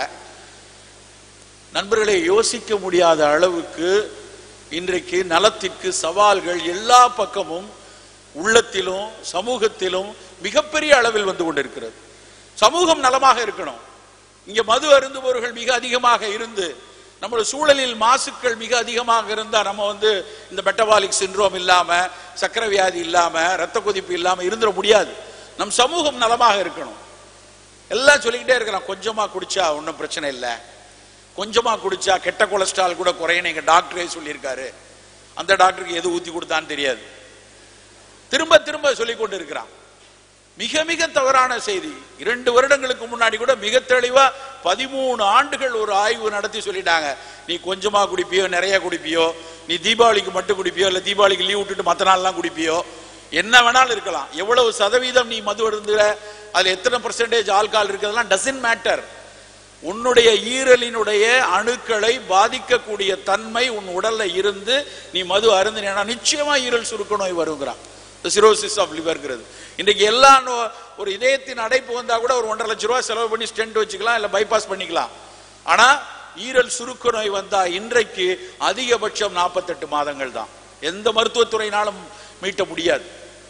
நண்பர்களை யோசிக்க முடியாத அளவுக்கு இன்றைக்கு நலத்திற்கு சவால்கள் எல்லா பக்கமும் உள்ளத்திலும் சமூகத்திலும் மிகப்பெரிய அளவில் வந்து கொண்டிருக்கிறது சமூகம் நலமாக இருக்கணும் இங்க மது அருந்துபவர்கள் மிக அதிகமாக இருந்து நம்மளோட சூழலில் மாசுக்கள் மிக அதிகமாக இருந்தா நம்ம வந்து இந்த மெட்டபாலிக் சிண்ட்ரோம் இல்லாம சக்கரை வியாதி இல்லாம ரத்த கொதிப்பு இல்லாம இருந்துட முடியாது நம் சமூகம் நலமாக இருக்கணும் எல்லாம் சொல்லிக்கிட்டே இருக்கிறான் கொஞ்சமா குடிச்சா ஒன்றும் பிரச்சனை இல்லை கொஞ்சமா குடிச்சா கெட்ட கொலஸ்ட்ரால் கூட குறையும் எங்க டாக்டரே சொல்லியிருக்காரு அந்த டாக்டருக்கு எது ஊத்தி கொடுத்தான்னு தெரியாது திரும்ப திரும்ப சொல்லிக் கொண்டு இருக்கிறான் மிக மிக தவறான செய்தி இரண்டு வருடங்களுக்கு முன்னாடி கூட மிக தெளிவா பதிமூணு ஆண்டுகள் ஒரு ஆய்வு நடத்தி சொல்லிட்டாங்க நீ கொஞ்சமா குடிப்பியோ நிறைய குடிப்பியோ நீ தீபாவளிக்கு மட்டும் குடிப்பியோ இல்ல தீபாவளிக்கு லீவ் விட்டுட்டு மத்த நாள்லாம் குடிப்பியோ என்ன வேணாலும் இருக்கலாம் எவ்வளவு சதவீதம் நீ மது அருந்துற அதுல எத்தனை பர்சன்டேஜ் ஆல்கால் இருக்கிறதெல்லாம் டசன் மேட்டர் உன்னுடைய ஈரலினுடைய அணுக்களை பாதிக்கக்கூடிய தன்மை உன் உடல்ல இருந்து நீ மது அருந்தினா நிச்சயமா ஈரல் சுருக்க நோய் வருங்கிறான் சிரோசிஸ் ஆஃப் லிவர்ங்கிறது இன்றைக்கு எல்லா நோ- ஒரு இதயத்தின் அடைப்பு வந்தா கூட ஒரு ஒன்றரை லட்ச ரூபாய் செலவு பண்ணி ஸ்டென்ட் வச்சுக்கலாம் இல்ல பைபாஸ் பண்ணிக்கலாம் ஆனா ஈரல் சுருக்க நோய் வந்தா இன்றைக்கு அதிகபட்சம் நாற்பத்தெட்டு மாதங்கள் தான் எந்த மருத்துவத்துறையினாலும் மீட்ட முடியாது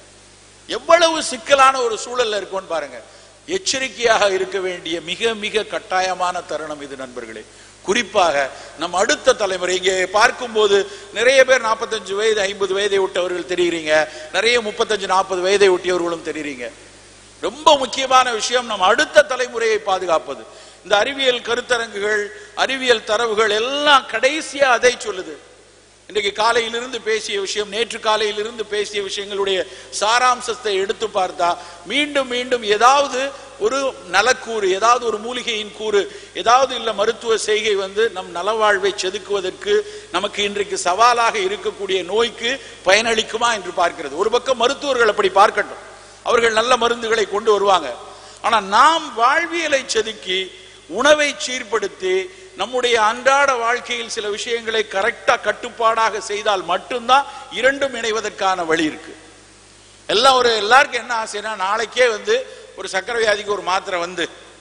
எவ்வளவு சிக்கலான ஒரு சூழல்ல இருக்கும்னு பாருங்க எச்சரிக்கையாக இருக்க வேண்டிய மிக மிக கட்டாயமான தருணம் இது நண்பர்களே குறிப்பாக நம் அடுத்த தலைமுறை இங்கே பார்க்கும்போது நிறைய பேர் 45 வயது ஐம்பது வயதை விட்டவர்கள் தெரியுறீங்க நிறைய முப்பத்தஞ்சு நாற்பது வயதை ஒட்டியவர்களும் தெரியுறீங்க ரொம்ப முக்கியமான விஷயம் நம் அடுத்த தலைமுறையை பாதுகாப்பது இந்த அறிவியல் கருத்தரங்குகள் அறிவியல் தரவுகள் எல்லாம் கடைசியா அதை சொல்லுது இன்றைக்கு காலையிலிருந்து பேசிய விஷயம் நேற்று காலையிலிருந்து பேசிய விஷயங்களுடைய சாராம்சத்தை எடுத்து பார்த்தா மீண்டும் மீண்டும் ஏதாவது ஒரு நலக்கூறு ஏதாவது ஒரு மூலிகையின் கூறு ஏதாவது இல்ல மருத்துவ செய்கை வந்து நம் நலவாழ்வை செதுக்குவதற்கு நமக்கு இன்றைக்கு சவாலாக இருக்கக்கூடிய நோய்க்கு பயனளிக்குமா என்று பார்க்கிறது ஒரு பக்கம் மருத்துவர்கள் அப்படி பார்க்கட்டும் அவர்கள் நல்ல மருந்துகளை கொண்டு வருவாங்க ஆனா நாம் வாழ்வியலை செதுக்கி உணவை சீர்படுத்தி நம்முடைய அன்றாட வாழ்க்கையில் சில விஷயங்களை கரெக்டா கட்டுப்பாடாக செய்தால் மட்டும்தான் இரண்டும் இணைவதற்கான வழி இருக்கு எல்லாம் ஒரு எல்லாருக்கும் என்ன ஆசைன்னா நாளைக்கே வந்து ஒரு சக்கரை வியாதிக்கு ஒரு மாத்திரை வந்து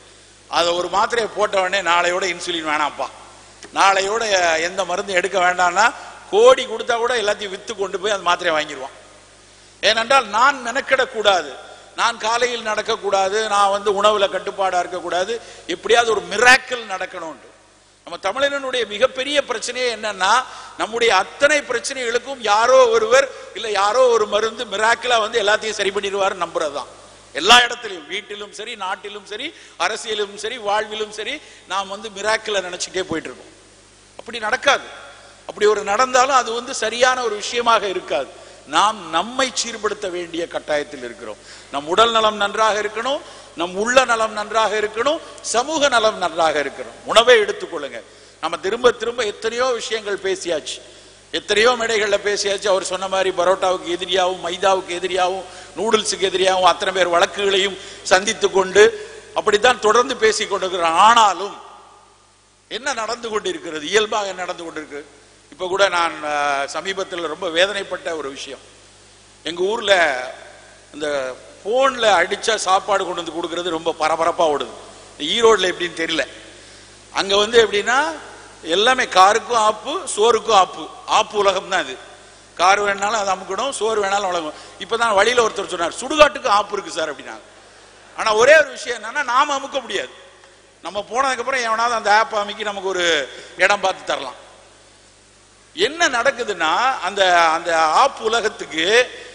அதை ஒரு மாத்திரையை போட்ட உடனே நாளையோட இன்சுலின் வேணாம்ப்பா நாளையோட எந்த மருந்து எடுக்க வேண்டாம்னா கோடி கொடுத்தா கூட எல்லாத்தையும் வித்து கொண்டு போய் அந்த மாத்திரையை வாங்கிடுவான் ஏனென்றால் நான் மெனக்கிடக்கூடாது நான் காலையில் நடக்கக்கூடாது நான் வந்து உணவுல கட்டுப்பாடா இருக்கக்கூடாது எப்படியாவது ஒரு மிராக்கிள் நடக்கணும் நம்ம தமிழனுடைய மிகப்பெரிய பிரச்சனையே என்னன்னா நம்முடைய அத்தனை பிரச்சனைகளுக்கும் யாரோ ஒருவர் இல்ல யாரோ ஒரு மருந்து மிராக்கிளா வந்து எல்லாத்தையும் சரி பண்ணிடுவாரு நம்புறதுதான் எல்லா இடத்திலும் வீட்டிலும் சரி நாட்டிலும் சரி அரசியலும் சரி வாழ்விலும் சரி நாம் வந்து மிராக்கிள நினைச்சுட்டே போயிட்டு இருக்கோம் அப்படி நடக்காது அப்படி ஒரு நடந்தாலும் அது வந்து சரியான ஒரு விஷயமாக இருக்காது நாம் நம்மை சீர்படுத்த வேண்டிய கட்டாயத்தில் இருக்கிறோம் நம் உடல் நலம் நன்றாக இருக்கணும் நம் உள்ள நலம் நன்றாக இருக்கணும் சமூக நலம் நன்றாக இருக்கணும் உணவை எடுத்துக்கொள்ளுங்க நம்ம திரும்ப திரும்ப எத்தனையோ விஷயங்கள் பேசியாச்சு எத்தனையோ மேடைகள்ல பேசியாச்சு அவர் சொன்ன மாதிரி பரோட்டாவுக்கு எதிரியாகவும் மைதாவுக்கு எதிரியாகவும் நூடுல்ஸுக்கு எதிரியாகவும் அத்தனை பேர் வழக்குகளையும் சந்தித்து கொண்டு அப்படித்தான் தொடர்ந்து பேசிக் கொண்டிருக்கிறோம் ஆனாலும் என்ன நடந்து கொண்டிருக்கிறது இயல்பாக நடந்து கொண்டிருக்கு இப்ப கூட நான் அஹ், சமீபத்தில் ரொம்ப வேதனைப்பட்ட ஒரு விஷயம் எங்க ஊர்ல இந்த போன்ல அடிச்சா சாப்பாடு கொண்டு வந்து கொடுக்கறது ரொம்ப பரபரப்பா ஓடுது ஈரோட்ல எப்படின்னு தெரியல அங்க வந்து எப்படின்னா எல்லாமே காருக்கும் ஆப்பு சோறுக்கும் ஆப்பு ஆப்பு உலகம் தான் இது கார் வேணாலும் அதை அமுக்கணும் சோறு வேணாலும் வழங்கும் இப்பதான் வழியில ஒருத்தர் சொன்னார் சுடுகாட்டுக்கு ஆப்பு இருக்கு சார் அப்படின்னாங்க ஆனா ஒரே ஒரு விஷயம் என்னன்னா நாம அமுக்க முடியாது நம்ம போனதுக்கு அப்புறம் எவனாவது அந்த ஆப் அமைக்கி நமக்கு ஒரு இடம் பார்த்து தரலாம் என்ன நடக்குதுன்னா அந்த அந்த ஆப் உலகத்துக்கு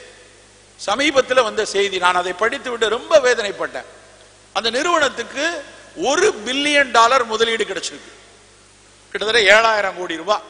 சமீபத்தில் வந்த செய்தி நான் அதை படித்து விட்டு ரொம்ப வேதனைப்பட்டேன் அந்த நிறுவனத்துக்கு ஒரு பில்லியன் டாலர் முதலீடு கிடைச்சிருக்கு கிட்டத்தட்ட ஏழாயிரம் கோடி ரூபாய்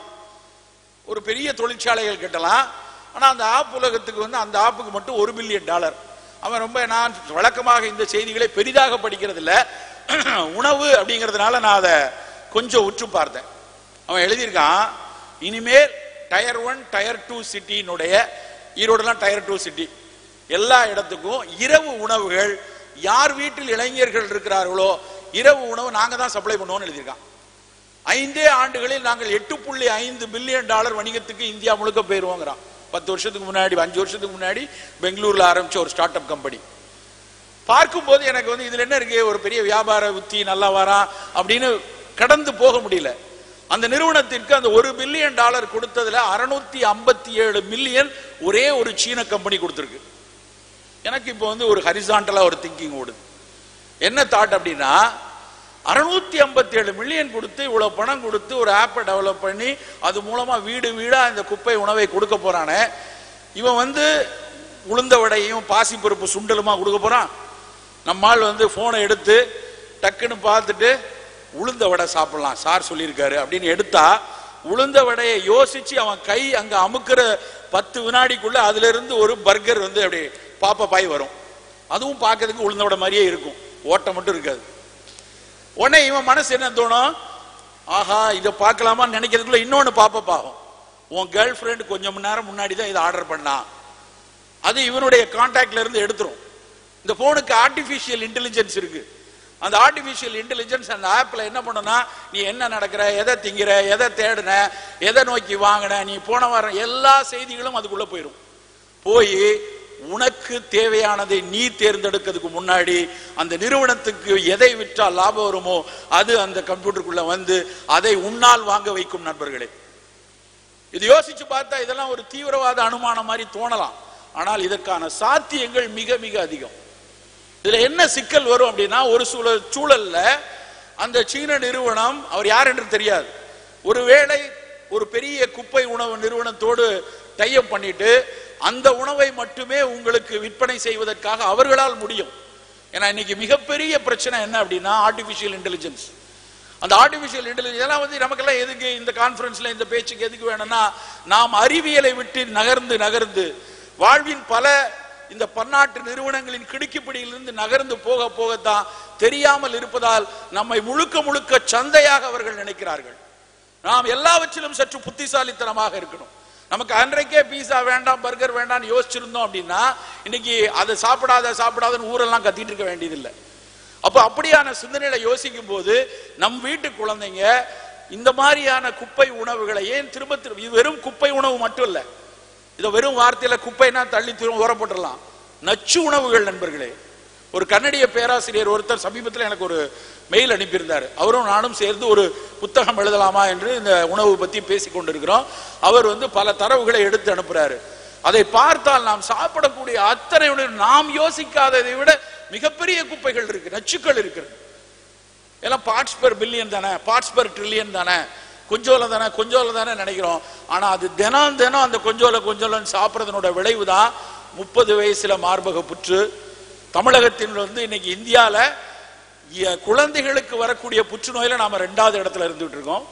ஒரு பெரிய தொழிற்சாலைகள் கட்டலாம் ஆனா அந்த ஆப் உலகத்துக்கு வந்து அந்த ஆப்புக்கு மட்டும் ஒரு பில்லியன் டாலர் அவன் ரொம்ப நான் வழக்கமாக இந்த செய்திகளை பெரிதாக படிக்கிறது இல்ல உணவு அப்படிங்கிறதுனால நான் அதை கொஞ்சம் உற்று பார்த்தேன் அவன் எழுதியிருக்கான் இனிமேல் டயர் ஒன் டயர் டூ சிட்டினுடைய ஈரோடுலாம் டயர் டூ சிட்டி எல்லா இடத்துக்கும் இரவு உணவுகள் யார் வீட்டில் இளைஞர்கள் இருக்கிறார்களோ இரவு உணவு நாங்க தான் சப்ளை பண்ணுவோம்னு எழுதியிருக்கான் ஐந்தே ஆண்டுகளில் நாங்கள் எட்டு புள்ளி ஐந்து பில்லியன் டாலர் வணிகத்துக்கு இந்தியா முழுக்க போயிருவோங்கிறான் பத்து வருஷத்துக்கு முன்னாடி அஞ்சு வருஷத்துக்கு முன்னாடி பெங்களூர்ல ஆரம்பிச்ச ஒரு ஸ்டார்ட் அப் கம்பெனி பார்க்கும்போது எனக்கு வந்து இதுல என்ன இருக்கு ஒரு பெரிய வியாபார உத்தி நல்லா வரா அப்படின்னு கடந்து போக முடியல அந்த நிறுவனத்திற்கு அந்த ஒரு பில்லியன் டாலர் கொடுத்ததுல அறுநூத்தி ஐம்பத்தி ஏழு மில்லியன் ஒரே ஒரு சீன கம்பெனி கொடுத்திருக்கு எனக்கு இப்போ வந்து ஒரு ஹரிசாண்டலா ஒரு திங்கிங் ஓடுது என்ன தாட் அப்படின்னா அறுநூத்தி ஐம்பத்தி ஏழு மில்லியன் கொடுத்து இவ்வளவு பணம் கொடுத்து ஒரு ஆப்பை டெவலப் பண்ணி அது மூலமா வீடு வீடா இந்த குப்பை உணவை கொடுக்க போறானே இவன் வந்து உளுந்த வடையும் பாசிப்பருப்பு சுண்டலுமா கொடுக்க போறான் நம்மால் வந்து போனை எடுத்து டக்குன்னு பார்த்துட்டு உளுந்த வடை சாப்பிடலாம் சார் சொல்லியிருக்காரு அப்படின்னு எடுத்தா உளுந்த வடையை யோசிச்சு அவன் கை அங்க அமுக்குற பத்து வினாடிக்குள்ள அதுல இருந்து ஒரு பர்கர் வந்து அப்படி பாப்ப பாய் வரும் அதுவும் பார்க்கறதுக்கு உளுந்த வடை மாதிரியே இருக்கும் ஓட்டை மட்டும் இருக்காது உடனே இவன் மனசு என்ன தோணும் ஆஹா இதை பார்க்கலாமான்னு நினைக்கிறதுக்குள்ள இன்னொன்னு பாப்ப பாகும் உன் கேர்ள் ஃப்ரெண்ட் கொஞ்சம் மணி நேரம் முன்னாடி தான் இதை ஆர்டர் பண்ணா அது இவனுடைய கான்டாக்ட்ல இருந்து எடுத்துரும் இந்த போனுக்கு ஆர்டிபிஷியல் இன்டெலிஜென்ஸ் இருக்கு அந்த ஆர்டிபிஷியல் இன்டெலிஜென்ஸ் அந்த ஆப்ல என்ன பண்ணுனா நீ என்ன நடக்கிற எதை திங்கிற எதை தேடுன எதை நோக்கி வாங்கின நீ போன வாரம் எல்லா செய்திகளும் அதுக்குள்ள போயிடும் போய் உனக்கு தேவையானதை நீ தேர்ந்தெடுக்கிறதுக்கு முன்னாடி அந்த நிறுவனத்துக்கு எதை விற்றால் லாபம் வருமோ அது அந்த கம்ப்யூட்டருக்குள்ள வந்து அதை உன்னால் வாங்க வைக்கும் நண்பர்களே இது யோசிச்சு பார்த்தா இதெல்லாம் ஒரு தீவிரவாத அனுமானம் மாதிரி தோணலாம் ஆனால் இதற்கான சாத்தியங்கள் மிக மிக அதிகம் இதுல என்ன சிக்கல் வரும் அப்படின்னா ஒரு சூழல் சூழல்ல அந்த சீன நிறுவனம் அவர் யார் என்று தெரியாது ஒருவேளை ஒரு பெரிய குப்பை உணவு நிறுவனத்தோடு டைப் பண்ணிட்டு அந்த உணவை மட்டுமே உங்களுக்கு விற்பனை செய்வதற்காக அவர்களால் முடியும் ஏன்னா இன்னைக்கு மிகப்பெரிய பிரச்சனை என்ன அப்படின்னா ஆர்டிபிஷியல் இன்டெலிஜென்ஸ் அந்த ஆர்டிபிஷியல் இன்டெலிஜென்ஸ் இதெல்லாம் வந்து நமக்கெல்லாம் எதுக்கு இந்த கான்ஃபரன்ஸ்ல இந்த பேச்சுக்கு எதுக்கு வேணும்னா நாம் அறிவியலை விட்டு நகர்ந்து நகர்ந்து வாழ்வின் பல இந்த பன்னாட்டு நிறுவனங்களின் கிடுக்கிப்பிடியிலிருந்து நகர்ந்து போக போகத்தான் தெரியாமல் இருப்பதால் நம்மை முழுக்க முழுக்க சந்தையாக அவர்கள் நினைக்கிறார்கள் நாம் எல்லாவற்றிலும் சற்று புத்திசாலித்தனமாக இருக்கணும் நமக்கு அன்றைக்கே பீஸா வேண்டாம் பர்கர் வேண்டாம்னு யோசிச்சிருந்தோம் அப்படின்னா இன்னைக்கு அதை சாப்பிடாத சாப்பிடாதன்னு ஊரெல்லாம் கத்திட்டு இருக்க வேண்டியதில்லை அப்ப அப்படியான சிந்தனையில யோசிக்கும் போது நம் வீட்டு குழந்தைங்க இந்த மாதிரியான குப்பை உணவுகளை ஏன் திரும்ப திரும்ப இது வெறும் குப்பை உணவு மட்டும் இல்ல இதை வெறும் வார்த்தையில குப்பைனா தள்ளி திரும்ப ஊற போட்டுடலாம் நச்சு உணவுகள் நண்பர்களே ஒரு கன்னடிய பேராசிரியர் ஒருத்தர் சமீபத்தில் எனக்கு ஒரு மெயில் அனுப்பியிருந்தார் அவரும் நானும் சேர்ந்து ஒரு புத்தகம் எழுதலாமா என்று இந்த உணவு பத்தி பேசிக் கொண்டிருக்கிறோம் அவர் வந்து பல தரவுகளை எடுத்து அனுப்புறாரு அதை பார்த்தால் நாம் சாப்பிடக்கூடிய அத்தனை உணவு நாம் யோசிக்காததை விட மிகப்பெரிய குப்பைகள் இருக்கு நச்சுக்கள் இருக்கிறது எல்லாம் பார்ட்ஸ் பெர் பில்லியன் தானே பார்ட்ஸ் பெர் ட்ரில்லியன் தானே கொஞ்சோல தானே கொஞ்சோல தானே நினைக்கிறோம் ஆனா அது தினம் தினம் அந்த கொஞ்சோல கொஞ்சோலன்னு சாப்பிட்றதனோட விளைவு தான் முப்பது வயசுல மார்பக புற்று தமிழகத்தில் வந்து இன்னைக்கு இந்தியால இ- குழந்தைகளுக்கு வரக்கூடிய புற்றுநோயில நாம ரெண்டாவது இடத்துல இருந்துட்டு இருக்கோம்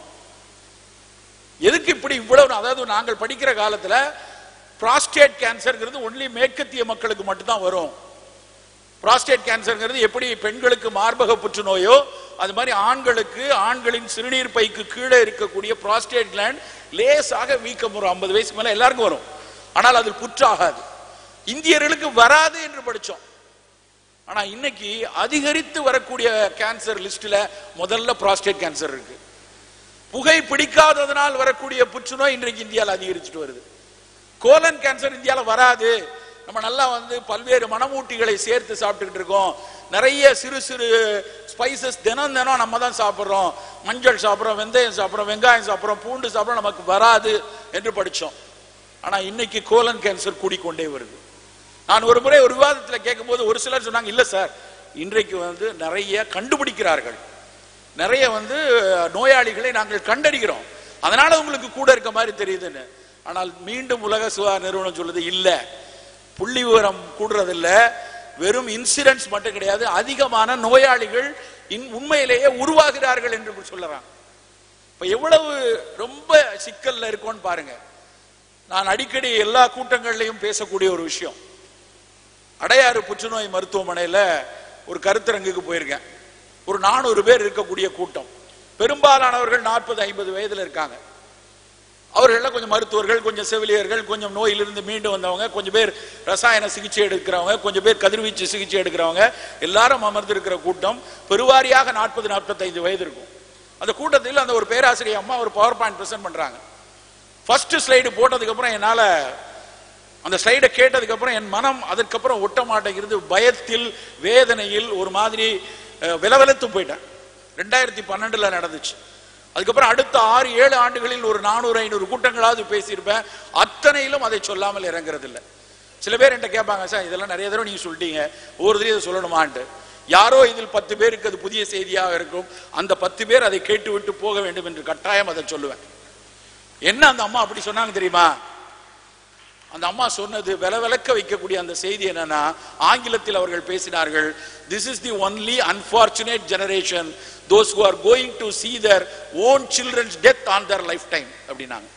எதுக்கு இப்படி இவ்வளவு அதாவது நாங்கள் படிக்கிற காலத்துல பிராஸ்டேட் கேன்சர்ங்கிறது ஒன்லி மேற்கத்திய மக்களுக்கு மட்டும்தான் வரும் பிராஸ்டேட் கேன்சர்ங்கிறது எப்படி பெண்களுக்கு மார்பக புற்றுநோயோ அது மாதிரி ஆண்களுக்கு ஆண்களின் சிறுநீர் பைக்கு கீழே இருக்கக்கூடிய பிராஸ்டேட் கிளாண்ட் லேசாக வீக்கம் வரும் ஐம்பது வயசுக்கு மேல எல்லாருக்கும் வரும் ஆனால் அது புற்றாகாது இந்தியர்களுக்கு வராது என்று படிச்சோம் ஆனா இன்னைக்கு அதிகரித்து வரக்கூடிய கேன்சர் லிஸ்ட்ல முதல்ல பிராஸ்டேட் கேன்சர் இருக்கு புகை பிடிக்காததனால் வரக்கூடிய புற்றுநோய் இன்றைக்கு இந்தியாவில் அதிகரிச்சுட்டு வருது கோலன் கேன்சர் இந்தியாவில் வராது நம்ம நல்லா வந்து பல்வேறு மணமூட்டிகளை சேர்த்து சாப்பிட்டுக்கிட்டு இருக்கோம் நிறைய சிறு சிறு ஸ்பைசஸ் தினம் தினம் நம்ம தான் சாப்பிட்றோம் மஞ்சள் சாப்பிட்றோம் வெந்தயம் சாப்பிட்றோம் வெங்காயம் சாப்பிட்றோம் பூண்டு சாப்பிட்றோம் நமக்கு வராது என்று படிச்சோம் ஆனா இன்னைக்கு கோலன் கேன்சர் கூடிக்கொண்டே வருது நான் ஒரு முறை ஒரு விவாதத்தில் கேட்கும்போது ஒரு சிலர் சொன்னாங்க இல்ல சார் இன்றைக்கு வந்து நிறைய கண்டுபிடிக்கிறார்கள் நிறைய வந்து நோயாளிகளை நாங்கள் கண்டறிகிறோம் அதனால உங்களுக்கு கூட இருக்க மாதிரி தெரியுதுன்னு ஆனால் மீண்டும் உலக சுகாதார நிறுவனம் சொல்லுது இல்ல புள்ளி விவரம் கூடுறதில்ல வெறும் இன்சிடென்ட்ஸ் மட்டும் கிடையாது அதிகமான நோயாளிகள் இன்- உண்மையிலேயே உருவாகிறார்கள் என்று சொல்லறாங்க இப்ப எவ்வளவு ரொம்ப சிக்கல்ல இருக்கோன்னு பாருங்க நான் அடிக்கடி எல்லா கூட்டங்கள்லையும் பேசக்கூடிய ஒரு விஷயம் அடையாறு புற்றுநோய் மருத்துவமனையில ஒரு கருத்தரங்குக்கு போயிருக்கேன் ஒரு நானூறு பேர் இருக்கக்கூடிய கூட்டம் பெரும்பாலானவர்கள் நாற்பது ஐம்பது வயதுல இருக்காங்க அவர்கள்லாம் கொஞ்சம் மருத்துவர்கள் கொஞ்சம் செவிலியர்கள் கொஞ்சம் நோயிலிருந்து மீண்டு வந்தவங்க கொஞ்சம் பேர் ரசாயன சிகிச்சை எடுக்கிறவங்க கொஞ்சம் பேர் கதிர்வீச்சு சிகிச்சை எடுக்கிறவங்க எல்லாரும் அமர்ந்திருக்கிற கூட்டம் பெருவாரியாக நாற்பது நாற்பத்தைந்து வயது இருக்கும் அந்த கூட்டத்தில் அந்த ஒரு பேராசிரியர் அம்மா ஒரு பவர் பாயிண்ட் பிரசன்ட் பண்றாங்க ஃபர்ஸ்ட் ஸ்லைடு போட்டதுக்கு அப்புறம் என்னால அந்த ஸ்லைடை கேட்டதுக்கு அப்புறம் என் மனம் அதுக்கப்புறம் ஒட்ட மாட்டேங்கிறது பயத்தில் வேதனையில் ஒரு மாதிரி அஹ், விலவெலத்து போயிட்டேன் ரெண்டாயிரத்தி பன்னெண்டுல நடந்துச்சு அதுக்கப்புறம் அடுத்த ஆறு ஏழு ஆண்டுகளில் ஒரு நானூறு ஐநூறு கூட்டங்களாவது பேசியிருப்பேன் அத்தனையிலும் அதை சொல்லாமல் இறங்குறது இல்ல சில பேர் என்கிட்ட கேட்பாங்க சார் இதெல்லாம் நிறைய தடவை நீங்க சொல்லிட்டீங்க ஒவ்வொரு தடவை இதை சொல்லணுமான்ட்டு யாரோ இதில் பத்து பேருக்கு அது புதிய செய்தியாக இருக்கும் அந்த பத்து பேர் அதை கேட்டு விட்டு போக வேண்டும் என்று கட்டாயம் அதை சொல்லுவேன் என்ன அந்த அம்மா அப்படி சொன்னாங்க தெரியுமா அந்த அம்மா சொன்னது வில விளக்க வைக்கக்கூடிய அந்த செய்தி என்னன்னா ஆங்கிலத்தில் அவர்கள் பேசினார்கள் this is the only unfortunate generation those who are going to see their own children's death on their lifetime அப்படின்னாங்க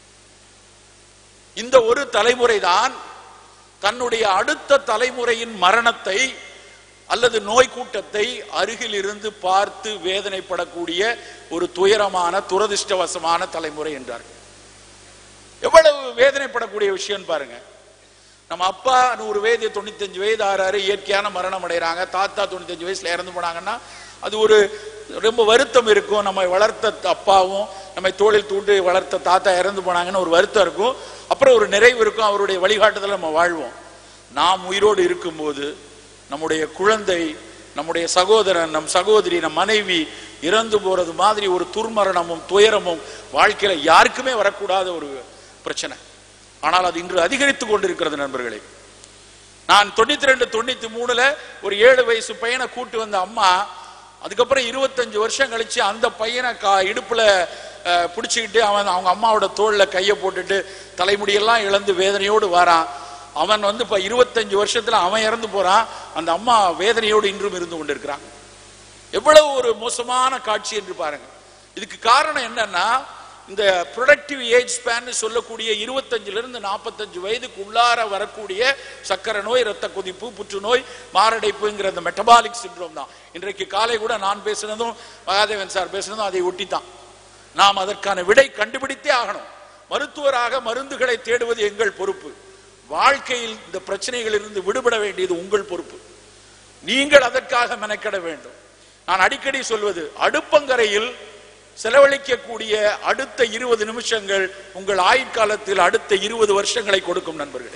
இந்த ஒரு தலைமுறை தான் தன்னுடைய அடுத்த தலைமுறையின் மரணத்தை அல்லது நோய் கூட்டத்தை அருகில் இருந்து பார்த்து வேதனைப்படக்கூடிய ஒரு துயரமான துரதிர்ஷ்டவசமான தலைமுறை என்றார்கள் எவ்வளவு வேதனைப்படக்கூடிய விஷயம் பாருங்க நம்ம அப்பா நூறு வயது தொண்ணூத்தஞ்சு வயது ஆறாரு இயற்கையான மரணம் அடைகிறாங்க தாத்தா தொண்ணூத்தஞ்சு வயசுல இறந்து போனாங்கன்னா அது ஒரு ரொம்ப வருத்தம் இருக்கும் நம்ம வளர்த்த அப்பாவும் நம்மை தோளில் தூண்டு வளர்த்த தாத்தா இறந்து போனாங்கன்னு ஒரு வருத்தம் இருக்கும் அப்புறம் ஒரு நிறைவு இருக்கும் அவருடைய வழிகாட்டுதல நம்ம வாழ்வோம் நாம் உயிரோடு இருக்கும்போது நம்முடைய குழந்தை நம்முடைய சகோதரன் நம் சகோதரி நம் மனைவி இறந்து போறது மாதிரி ஒரு துர்மரணமும் துயரமும் வாழ்க்கையில யாருக்குமே வரக்கூடாத ஒரு பிரச்சனை ஆனால் அது இன்று அதிகரித்து கொண்டிருக்கிறது நண்பர்களே நான் தொண்ணூத்தி ரெண்டு தொண்ணூத்தி மூணுல ஒரு ஏழு வயசு பையனை கூட்டு வந்த அம்மா அதுக்கப்புறம் இருபத்தஞ்சு வருஷம் கழிச்சு அந்த பையனை கா இடுப்புல அஹ், பிடிச்சுக்கிட்டு அவன் அவங்க அம்மாவோட தோல்ல கையை போட்டுட்டு தலைமுடியெல்லாம் இழந்து வேதனையோடு வாரான் அவன் வந்து இப்ப இருபத்தஞ்சு வருஷத்துல அவன் இறந்து போறான் அந்த அம்மா வேதனையோடு இன்றும் இருந்து கொண்டிருக்கிறான் எவ்வளவு ஒரு மோசமான காட்சி என்று பாருங்க இதுக்கு காரணம் என்னன்னா இந்த ப்ரொடக்டிவ் ஏஜ் ஸ்பேன் சொல்லக்கூடிய இருபத்தஞ்சுல இருந்து நாற்பத்தஞ்சு வயதுக்கு உள்ளார வரக்கூடிய சக்கரை நோய் இரத்த கொதிப்பு புற்றுநோய் மாரடைப்புங்கிற அந்த மெட்டபாலிக் சிண்ட்ரோம் தான் இன்றைக்கு காலை கூட நான் பேசினதும் மகாதேவன் சார் பேசினதும் அதை ஒட்டி தான் நாம் அதற்கான விடை கண்டுபிடித்தே ஆகணும் மருத்துவராக மருந்துகளை தேடுவது எங்கள் பொறுப்பு வாழ்க்கையில் இந்த பிரச்சனைகளிலிருந்து விடுபட வேண்டியது உங்கள் பொறுப்பு நீங்கள் அதற்காக மெனக்கெட வேண்டும் நான் அடிக்கடி சொல்வது அடுப்பங்கரையில் செலவழிக்கக்கூடிய அடுத்த இருபது நிமிஷங்கள் உங்கள் ஆயுட்காலத்தில் அடுத்த இருபது வருஷங்களை கொடுக்கும் நண்பர்களே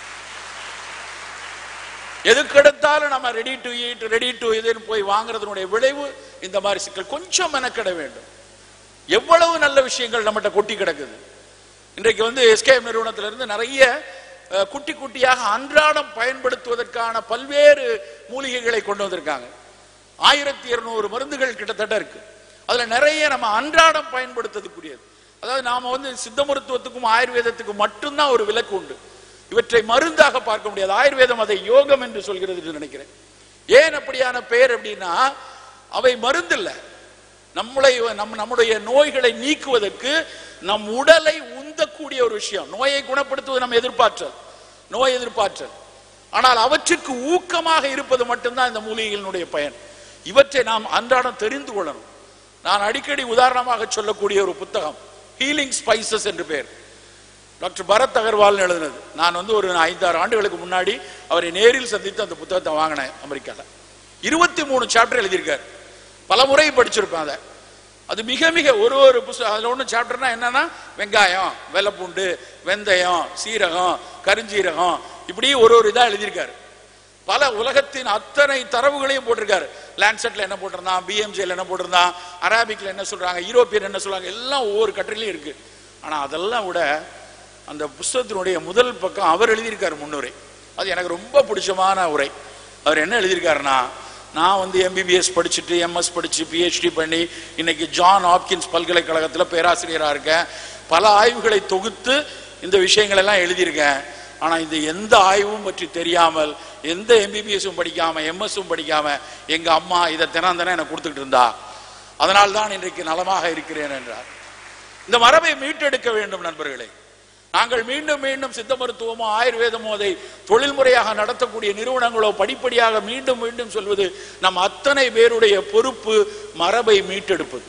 எதுக்கெடுத்தாலும் நம்ம ready to eat ready to இதுன்னு போய் வாங்குறதுனுடைய விளைவு இந்த மாதிரி சிக்கல் கொஞ்சம் மெனக்கெட வேண்டும் எவ்வளவு நல்ல விஷயங்கள் நம்மகிட்ட கொட்டி கிடக்குது இன்றைக்கு வந்து எஸ்கேஎம் நிறுவனத்திலிருந்து நிறைய அஹ், குட்டி குட்டியாக அன்றாடம் பயன்படுத்துவதற்கான பல்வேறு மூலிகைகளை கொண்டு வந்திருக்காங்க ஆயிரத்தி இருநூறு மருந்துகள் கிட்டத்தட்ட இருக்கு அதுல நிறைய நம்ம அன்றாடம் பயன்படுத்தக்கூடியது அதாவது நாம வந்து சித்த மருத்துவத்துக்கும் ஆயுர்வேதத்துக்கும் மட்டும்தான் ஒரு விலக்கு உண்டு இவற்றை மருந்தாக பார்க்க முடியாது ஆயுர்வேதம் அதை யோகம் என்று சொல்கிறது என்று நினைக்கிறேன் ஏன் அப்படியான பெயர் அப்படின்னா அவை மருந்து இல்ல நம்மளை நம் நம்முடைய நோய்களை நீக்குவதற்கு நம் உடலை உந்தக்கூடிய ஒரு விஷயம் நோயை குணப்படுத்துவது நம்ம எதிர்பார்த்தல் நோய் எதிர்பார்த்தல் ஆனால் அவற்றுக்கு ஊக்கமாக இருப்பது மட்டும்தான் இந்த மூலிகைகளினுடைய பயன் இவற்றை நாம் அன்றாடம் தெரிந்து கொள்ளணும் நான் அடிக்கடி உதாரணமாக சொல்லக்கூடிய ஒரு புத்தகம் ஹீலிங் ஸ்பைசஸ் என்று பெயர் டாக்டர் பரத் அகர்வால் எழுதினது நான் வந்து ஒரு ஐந்தாறு ஆண்டுகளுக்கு முன்னாடி அவரை நேரில் சந்தித்து அந்த புத்தகத்தை வாங்கினேன் அமெரிக்கால இருபத்தி மூணு சாப்டர் எழுதியிருக்காரு பல முறை படிச்சிருப்பேன் அதை அது மிக மிக ஒரு ஒரு புஸ்தகம் அதுல ஒன்று சாப்டர்னா என்னன்னா வெங்காயம் வெள்ளைப்பூண்டு வெந்தயம் சீரகம் கருஞ்சீரகம் இப்படி ஒரு ஒரு இதா எழுதியிருக்காரு பல உலகத்தின் அத்தனை தரவுகளையும் போட்டிருக்காரு லேண்ட்செட்ல என்ன போட்டிருந்தான் பிஎம்ஜியில் என்ன போட்டிருந்தான் அராபிக்ல என்ன சொல்றாங்க யூரோப்பியன் என்ன சொல்றாங்க எல்லாம் ஒவ்வொரு கட்டுரையிலும் இருக்கு ஆனா அதெல்லாம் விட அந்த புஸ்தகத்தினுடைய முதல் பக்கம் அவர் எழுதியிருக்காரு முன்னுரை அது எனக்கு ரொம்ப பிடிச்சமான உரை அவர் என்ன எழுதியிருக்காருன்னா நான் வந்து எம்பிபிஎஸ் படிச்சுட்டு எம்எஸ் படிச்சு பிஹெச்டி பண்ணி இன்னைக்கு ஜான் ஹாப்கின்ஸ் பல்கலைக்கழகத்தில் பேராசிரியராக இருக்கேன் பல ஆய்வுகளை தொகுத்து இந்த விஷயங்கள் எல்லாம் எழுதியிருக்கேன் ஆனா இந்த எந்த ஆய்வும் பற்றி தெரியாமல் எந்த எம்பிபிஎஸும் படிக்காம எம்எஸும் படிக்காம எங்க அம்மா இதை தினம் தினம் எனக்கு கொடுத்துட்டு இருந்தா அதனால் தான் இன்றைக்கு நலமாக இருக்கிறேன் என்றார் இந்த மரபை மீட்டெடுக்க வேண்டும் நண்பர்களே நாங்கள் மீண்டும் மீண்டும் சித்த மருத்துவமோ ஆயுர்வேதமோ அதை தொழில்முறையாக நடத்தக்கூடிய நிறுவனங்களோ படிப்படியாக மீண்டும் மீண்டும் சொல்வது நம் அத்தனை பேருடைய பொறுப்பு மரபை மீட்டெடுப்பது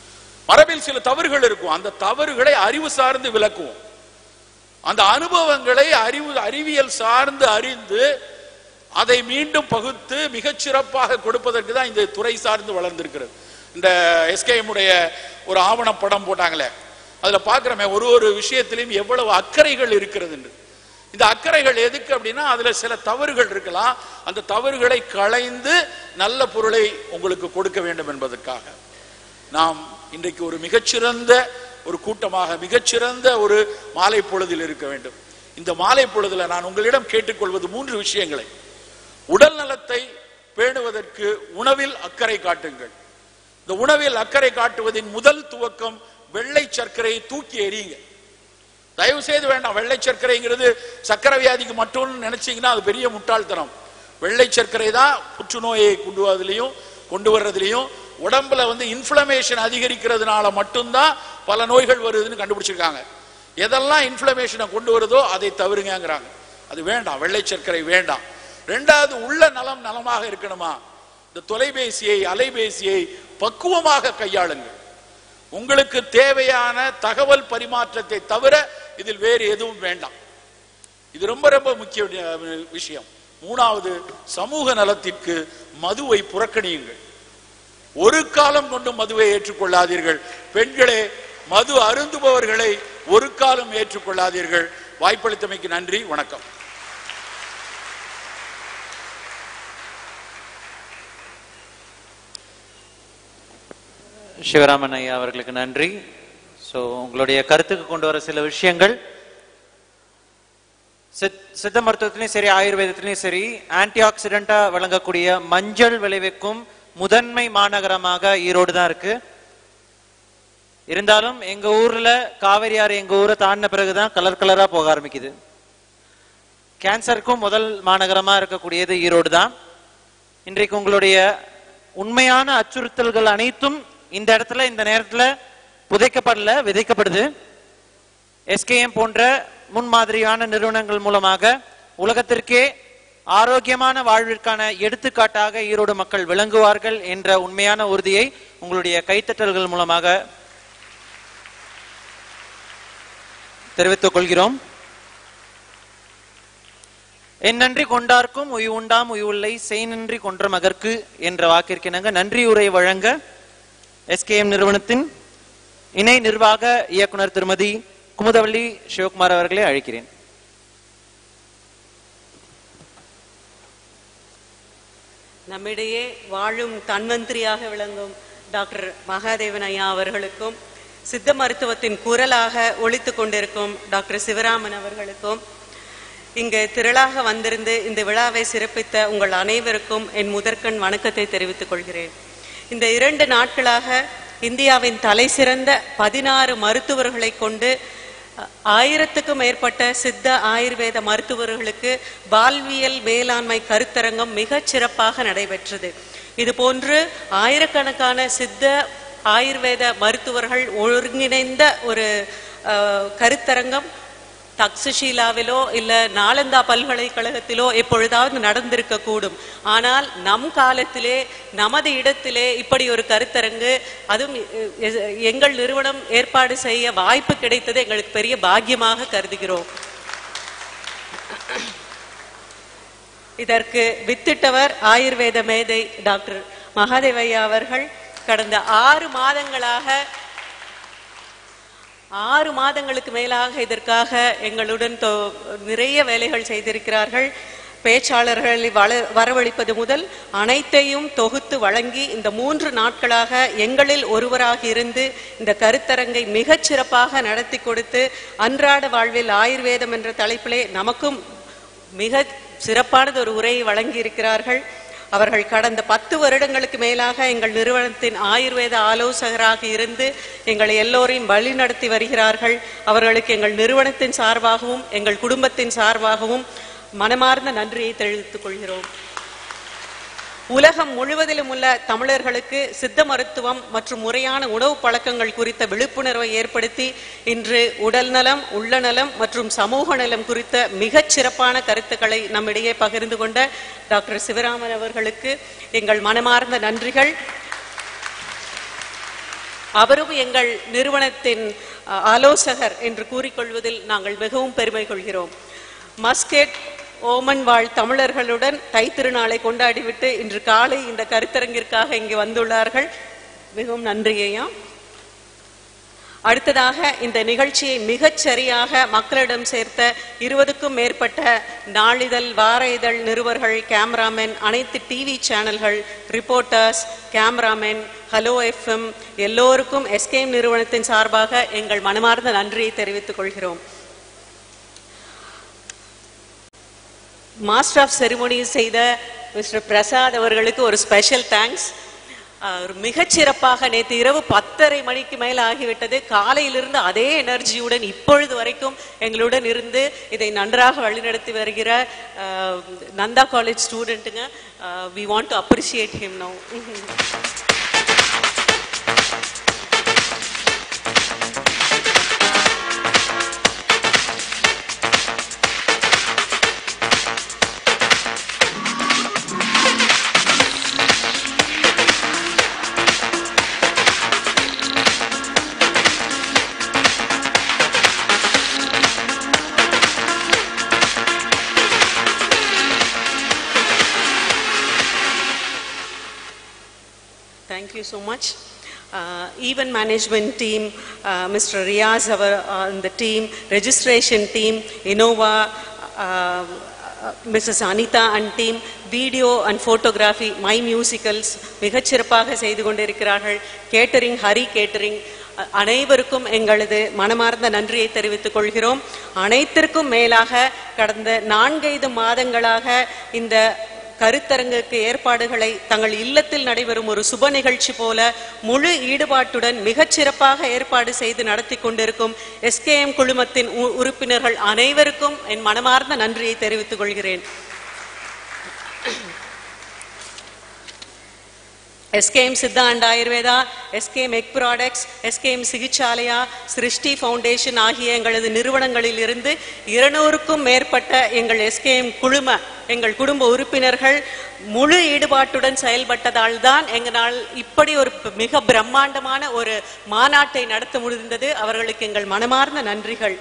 மரபில் சில தவறுகள் இருக்கும் அந்த தவறுகளை அறிவு சார்ந்து விளக்குவோம் அந்த அனுபவங்களை அறிவு அறிவியல் சார்ந்து அறிந்து அதை மீண்டும் பகுத்து மிகச் சிறப்பாக கொடுப்பதற்கு தான் இந்த துறை சார்ந்து வளர்ந்திருக்கிறது இந்த எஸ்கேஎம் உடைய ஒரு ஆவணப்படம் போட்டாங்களே அதுல பார்க்கிறோமே ஒரு ஒரு விஷயத்திலையும் எவ்வளவு அக்கறைகள் இருக்கிறது என்று இந்த அக்கறைகள் எதுக்கு அப்படின்னா அதுல சில தவறுகள் இருக்கலாம் அந்த தவறுகளை களைந்து நல்ல பொருளை உங்களுக்கு கொடுக்க வேண்டும் என்பதற்காக நாம் இன்றைக்கு ஒரு மிகச்சிறந்த ஒரு கூட்டமாக மிகச்சிறந்த ஒரு மாலை பொழுதில் இருக்க வேண்டும் இந்த மாலை பொழுதுல நான் உங்களிடம் கேட்டுக்கொள்வது மூன்று விஷயங்களை உடல் நலத்தை பேணுவதற்கு உணவில் அக்கறை காட்டுங்கள் இந்த உணவில் அக்கறை காட்டுவதின் முதல் துவக்கம் வெள்ளை சர்க்கரையை தூக்கி எறியுங்க தயவு செய்து வேண்டாம் வெள்ளை சர்க்கரைங்கிறது சர்க்கரை வியாதிக்கு மட்டும் நினைச்சீங்கன்னா அது பெரிய முட்டாள்தனம் வெள்ளை சர்க்கரை தான் புற்றுநோயை கொண்டு வரதுலையும் கொண்டு வர்றதுலையும் உடம்புல வந்து இன்ஃப்ளமேஷன் அதிகரிக்கிறதுனால மட்டும்தான் பல நோய்கள் வருதுன்னு கண்டுபிடிச்சிருக்காங்க எதெல்லாம் இன்ஃப்ளமேஷனை கொண்டு வருதோ அதை தவிருங்கங்கிறாங்க அது வேண்டாம் வெள்ளை சர்க்கரை வேண்டாம் ரெண்டாவது உள்ள நலம் நலமாக இருக்கணுமா இந்த தொலைபேசியை அலைபேசியை பக்குவமாக கையாளுங்கள் உங்களுக்கு தேவையான தகவல் பரிமாற்றத்தை தவிர இதில் வேறு எதுவும் வேண்டாம் இது ரொம்ப ரொம்ப முக்கிய வி- விஷயம் மூணாவது சமூக நலத்திற்கு மதுவை புறக்கணியுங்கள் ஒரு காலம் கொண்டு மதுவை ஏற்றுக்கொள்ளாதீர்கள் பெண்களே மது அருந்துபவர்களை ஒரு காலம் ஏற்றுக்கொள்ளாதீர்கள் வாய்ப்பளித்தமைக்கு நன்றி வணக்கம் சிவராமன் ஐயா அவர்களுக்கு நன்றி ஸோ உங்களுடைய கருத்துக்கு கொண்டு வர சில விஷயங்கள் சித்- சித்த மருத்துவத்திலையும் சரி ஆயுர்வேதத்திலையும் சரி ஆன்டி ஆக்சிடென்டா வழங்கக்கூடிய மஞ்சள் விளைவிக்கும் முதன்மை மாநகரமாக ஈரோடு தான் இருக்கு இருந்தாலும் எங்க ஊர்ல காவிரி ஆறு எங்க ஊரை தாண்டின பிறகுதான் கலர் கலரா போக ஆரம்பிக்குது கேன்சருக்கும் முதல் மாநகரமா இருக்கக்கூடியது ஈரோடு தான் இன்றைக்கு உங்களுடைய உண்மையான அச்சுறுத்தல்கள் அனைத்தும் இந்த இடத்துல இந்த நேரத்துல புதைக்கப்படல விதைக்கப்படுது எஸ்கேஎம் போன்ற முன்மாதிரியான நிறுவனங்கள் மூலமாக உலகத்திற்கே ஆரோக்கியமான வாழ்விற்கான எடுத்துக்காட்டாக ஈரோடு மக்கள் விளங்குவார்கள் என்ற உண்மையான உறுதியை உங்களுடைய கைத்தட்டல்கள் மூலமாக தெரிவித்துக் கொள்கிறோம் என் நன்றி கொண்டார்க்கும் உய் உண்டாம் உய் உள்ளை செய் நன்றி கொன்ற மகற்கு என்ற வாக்கிற்கிணங்க நன்றி உரை வழங்க எஸ்கேஎம் நிறுவனத்தின் இணை நிர்வாக இயக்குனர் திருமதி குமுதவள்ளி சிவகுமார் அவர்களை அழைக்கிறேன் நம்மிடையே வாழும் தன்வந்திரியாக விளங்கும் டாக்டர் மகாதேவன் ஐயா அவர்களுக்கும் சித்த மருத்துவத்தின் குரலாக ஒழித்துக் கொண்டிருக்கும் டாக்டர் சிவராமன் அவர்களுக்கும் இங்கு திரளாக வந்திருந்து இந்த விழாவை சிறப்பித்த உங்கள் அனைவருக்கும் என் முதற்கண் வணக்கத்தை தெரிவித்துக் கொள்கிறேன் இந்த இரண்டு நாட்களாக இந்தியாவின் தலைசிறந்த பதினாறு மருத்துவர்களை கொண்டு அ- ஆயிரத்துக்கும் மேற்பட்ட சித்த ஆயுர்வேத மருத்துவர்களுக்கு வாழ்வியல் மேலாண்மை கருத்தரங்கம் மிகச் சிறப்பாக நடைபெற்றது இது போன்று ஆயிரக்கணக்கான சித்த ஆயுர்வேத மருத்துவர்கள் ஒருங்கிணைந்த ஒரு அஹ், கருத்தரங்கம் தக்ஷஷீலாவிலோ இல்ல நாலந்தா பல்கலைக்கழகத்திலோ எப்பொழுதாவது நடந்திருக்க கூடும் ஆனால் நம் காலத்திலே நமது இடத்திலே இப்படி ஒரு கருத்தரங்கு அதுவும் எ- எ- எங்கள் நிறுவனம் ஏற்பாடு செய்ய வாய்ப்பு கிடைத்தது எங்களுக்கு பெரிய பாக்கியமாக கருதுகிறோம் இதற்கு வித்திட்டவர் ஆயுர்வேத மேதை டாக்டர் மகாதேவையா அவர்கள் கடந்த ஆறு மாதங்களாக ஆறு மாதங்களுக்கு மேலாக இதற்காக எங்களுடன் தொ- நிறைய வேலைகள் செய்திருக்கிறார்கள் பேச்சாளர்களை வள வரவழைப்பது முதல் அனைத்தையும் தொகுத்து வழங்கி இந்த மூன்று நாட்களாக எங்களில் ஒருவராக இருந்து இந்த கருத்தரங்கை மிகச் சிறப்பாக நடத்தி கொடுத்து அன்றாட வாழ்வில் ஆயுர்வேதம் என்ற தலைப்பிலே நமக்கும் மிக சிறப்பானது ஒரு உரையை வழங்கி இருக்கிறார்கள் அவர்கள் கடந்த பத்து வருடங்களுக்கு மேலாக எங்கள் நிறுவனத்தின் ஆயுர்வேத ஆலோசகராக இருந்து எங்களை எல்லோரையும் வழிநடத்தி வருகிறார்கள் அவர்களுக்கு எங்கள் நிறுவனத்தின் சார்பாகவும் எங்கள் குடும்பத்தின் சார்பாகவும் மனமார்ந்த நன்றியை தெரிவித்துக் கொள்கிறோம் உலகம் முழுவதிலும் உள்ள தமிழர்களுக்கு சித்த மருத்துவம் மற்றும் முறையான உணவு பழக்கங்கள் குறித்த விழிப்புணர்வை ஏற்படுத்தி இன்று உடல் நலம் உள்ள நலம் மற்றும் சமூக நலம் குறித்த மிகச் சிறப்பான கருத்துக்களை நம்மிடையே பகிர்ந்து கொண்ட டாக்டர் சிவராமன் அவர்களுக்கு எங்கள் மனமார்ந்த நன்றிகள் அவரும் எங்கள் நிறுவனத்தின் அஹ், ஆலோசகர் என்று கூறிக்கொள்வதில் நாங்கள் மிகவும் பெருமை கொள்கிறோம் மஸ்கெட் ஓமன் வாழ் தமிழர்களுடன் தைத்திருநாளை கொண்டாடிவிட்டு இன்று காலை இந்த கருத்தரங்கிற்காக இங்கு வந்துள்ளார்கள் மிகவும் நன்றியையா அடுத்ததாக இந்த நிகழ்ச்சியை மிகச் சரியாக மக்களிடம் சேர்த்த இருபதுக்கும் மேற்பட்ட நாளிதழ் வார இதழ் நிருபர்கள் கேமராமேன் அனைத்து டிவி சேனல்கள் ரிப்போர்ட்டர்ஸ் கேமராமேன் ஹலோ எஃப்எம் எல்லோருக்கும் எஸ்கேஎம் நிறுவனத்தின் சார்பாக எங்கள் மனமார்ந்த நன்றியை தெரிவித்துக் கொள்கிறோம் மாஸ்டர் ஆஃப் செரிமோனி செய்த மிஸ்டர் பிரசாத் அவர்களுக்கு ஒரு ஸ்பெஷல் தேங்க்ஸ் அஹ், ஒரு மிகச்சிறப்பாக நேற்று இரவு பத்தரை மணிக்கு மேல் ஆகிவிட்டது காலையிலிருந்து அதே எனர்ஜியுடன் இப்பொழுது வரைக்கும் எங்களுடன் இருந்து இதை நன்றாக வழிநடத்தி வருகிற அஹ், நந்தா காலேஜ் ஸ்டூடெண்ட்டுங்க we want to appreciate him no Thank you so much. Uh, even management team, uh, Mr. Riaz, our uh, the team, registration team, Innova, uh, uh, Mrs. Anita and team, video and photography, my musicals, மிகச்சிறப்பாக செய்து கொண்டிருக்கிறார்கள் catering Hari catering அனைவருக்கும் எங்களது மனமார்ந்த நன்றியை தெரிவித்துக் கொள்கிறோம் அனைத்திற்கும் மேலாக கடந்த நான்கைந்து மாதங்களாக இந்த கருத்தரங்குக்கு ஏற்பாடுகளை தங்கள் இல்லத்தில் நடைபெறும் ஒரு சுப நிகழ்ச்சி போல முழு ஈடுபாட்டுடன் மிகச் சிறப்பாக ஏற்பாடு செய்து நடத்தி கொண்டிருக்கும் எஸ்கேஎம் குழுமத்தின் உ- உறுப்பினர்கள் அனைவருக்கும் என் மனமார்ந்த நன்றியை தெரிவித்துக் கொள்கிறேன் SKM Siddha and Ayurveda SKM egg products SKM Chikitsalaya Srishti foundation ஆகிய எங்களது நிறுவனங்களில் இருந்து இருநூறுக்கும் மேற்பட்ட எங்கள் எஸ்கேஎம் குழும எங்கள் குடும்ப உறுப்பினர்கள் முழு ஈடுபாட்டுடன் செயல்பட்டதால் தான் எங்களால் இப்படி ஒரு ப- மிக பிரம்மாண்டமான ஒரு மாநாட்டை நடத்த முடிந்தது அவர்களுக்கு எங்கள் மனமார்ந்த நன்றிகள்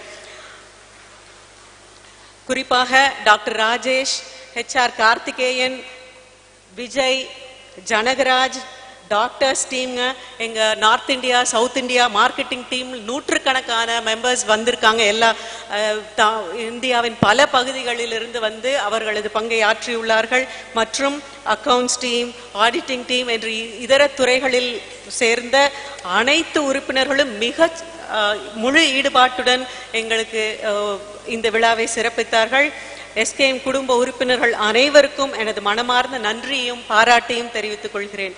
குறிப்பாக doctor Rajesh HR Karthikeyan Vijay Janagaraj doctors டீம்ங்க எங்க north India south India marketing team நூற்றுக்கணக்கான மெம்பர்ஸ் வந்திருக்காங்க எல்லா அஹ், தா- இந்தியாவின் பல பகுதிகளிலிருந்து வந்து அவர்களது பங்கை ஆற்றியுள்ளார்கள் மற்றும் அக்கவுண்ட்ஸ் டீம் ஆடிட்டிங் டீம் என்று இ- இதர துறைகளில் சேர்ந்த அனைத்து உறுப்பினர்களும் மிக அஹ், முழு ஈடுபாட்டுடன் எங்களுக்கு அஹ், இந்த விழாவை சிறப்பித்தார்கள் எஸ்கேஎம் குடும்ப உறுப்பினர்கள் அனைவருக்கும் எனது மனமார்ந்த நன்றியையும் பாராட்டையும் தெரிவித்துக் கொள்கிறேன்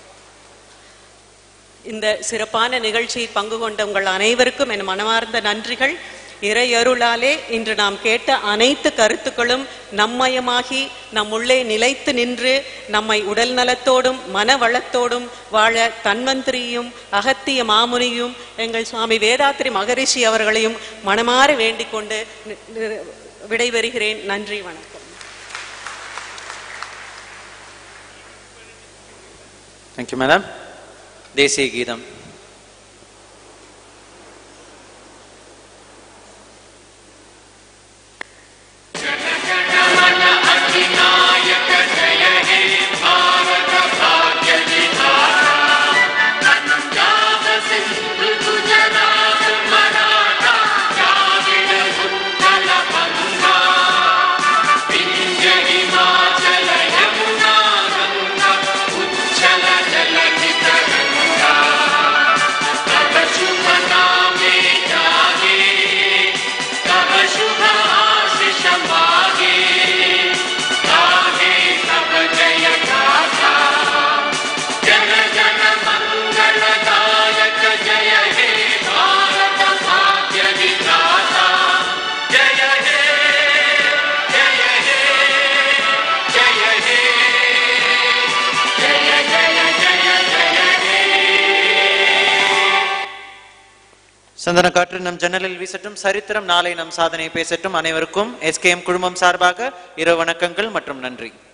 இந்த சிறப்பான நிகழ்ச்சியில் பங்கு கொண்ட உங்கள் அனைவருக்கும் என் மனமார்ந்த நன்றிகள் இறையருளாலே இன்று நாம் கேட்ட அனைத்து கருத்துக்களும் நம்மயமாகி நம் உள்ளே நிலைத்து நின்று நம்மை உடல் நலத்தோடும் மன வளத்தோடும் வாழ தன்வந்திரியும் அகத்திய மாமுனியும் எங்கள் சுவாமி வேதாத்ரி மகரிஷி அவர்களையும் மனமாற வேண்டிக் கொண்டு நி- நி- விடைபெறுகிறேன் நன்றி வணக்கம் தேங்க்யூ மேடம் தேசிய கீதம் சந்தன காற்று நம் ஜன்னலில் வீசட்டும் சரித்திரம் நாளை நம் சாதனை பேசட்டும் அனைவருக்கும் எஸ்கேஎம் குழுமம் சார்பாக இரு வணக்கங்கள் மற்றும் நன்றி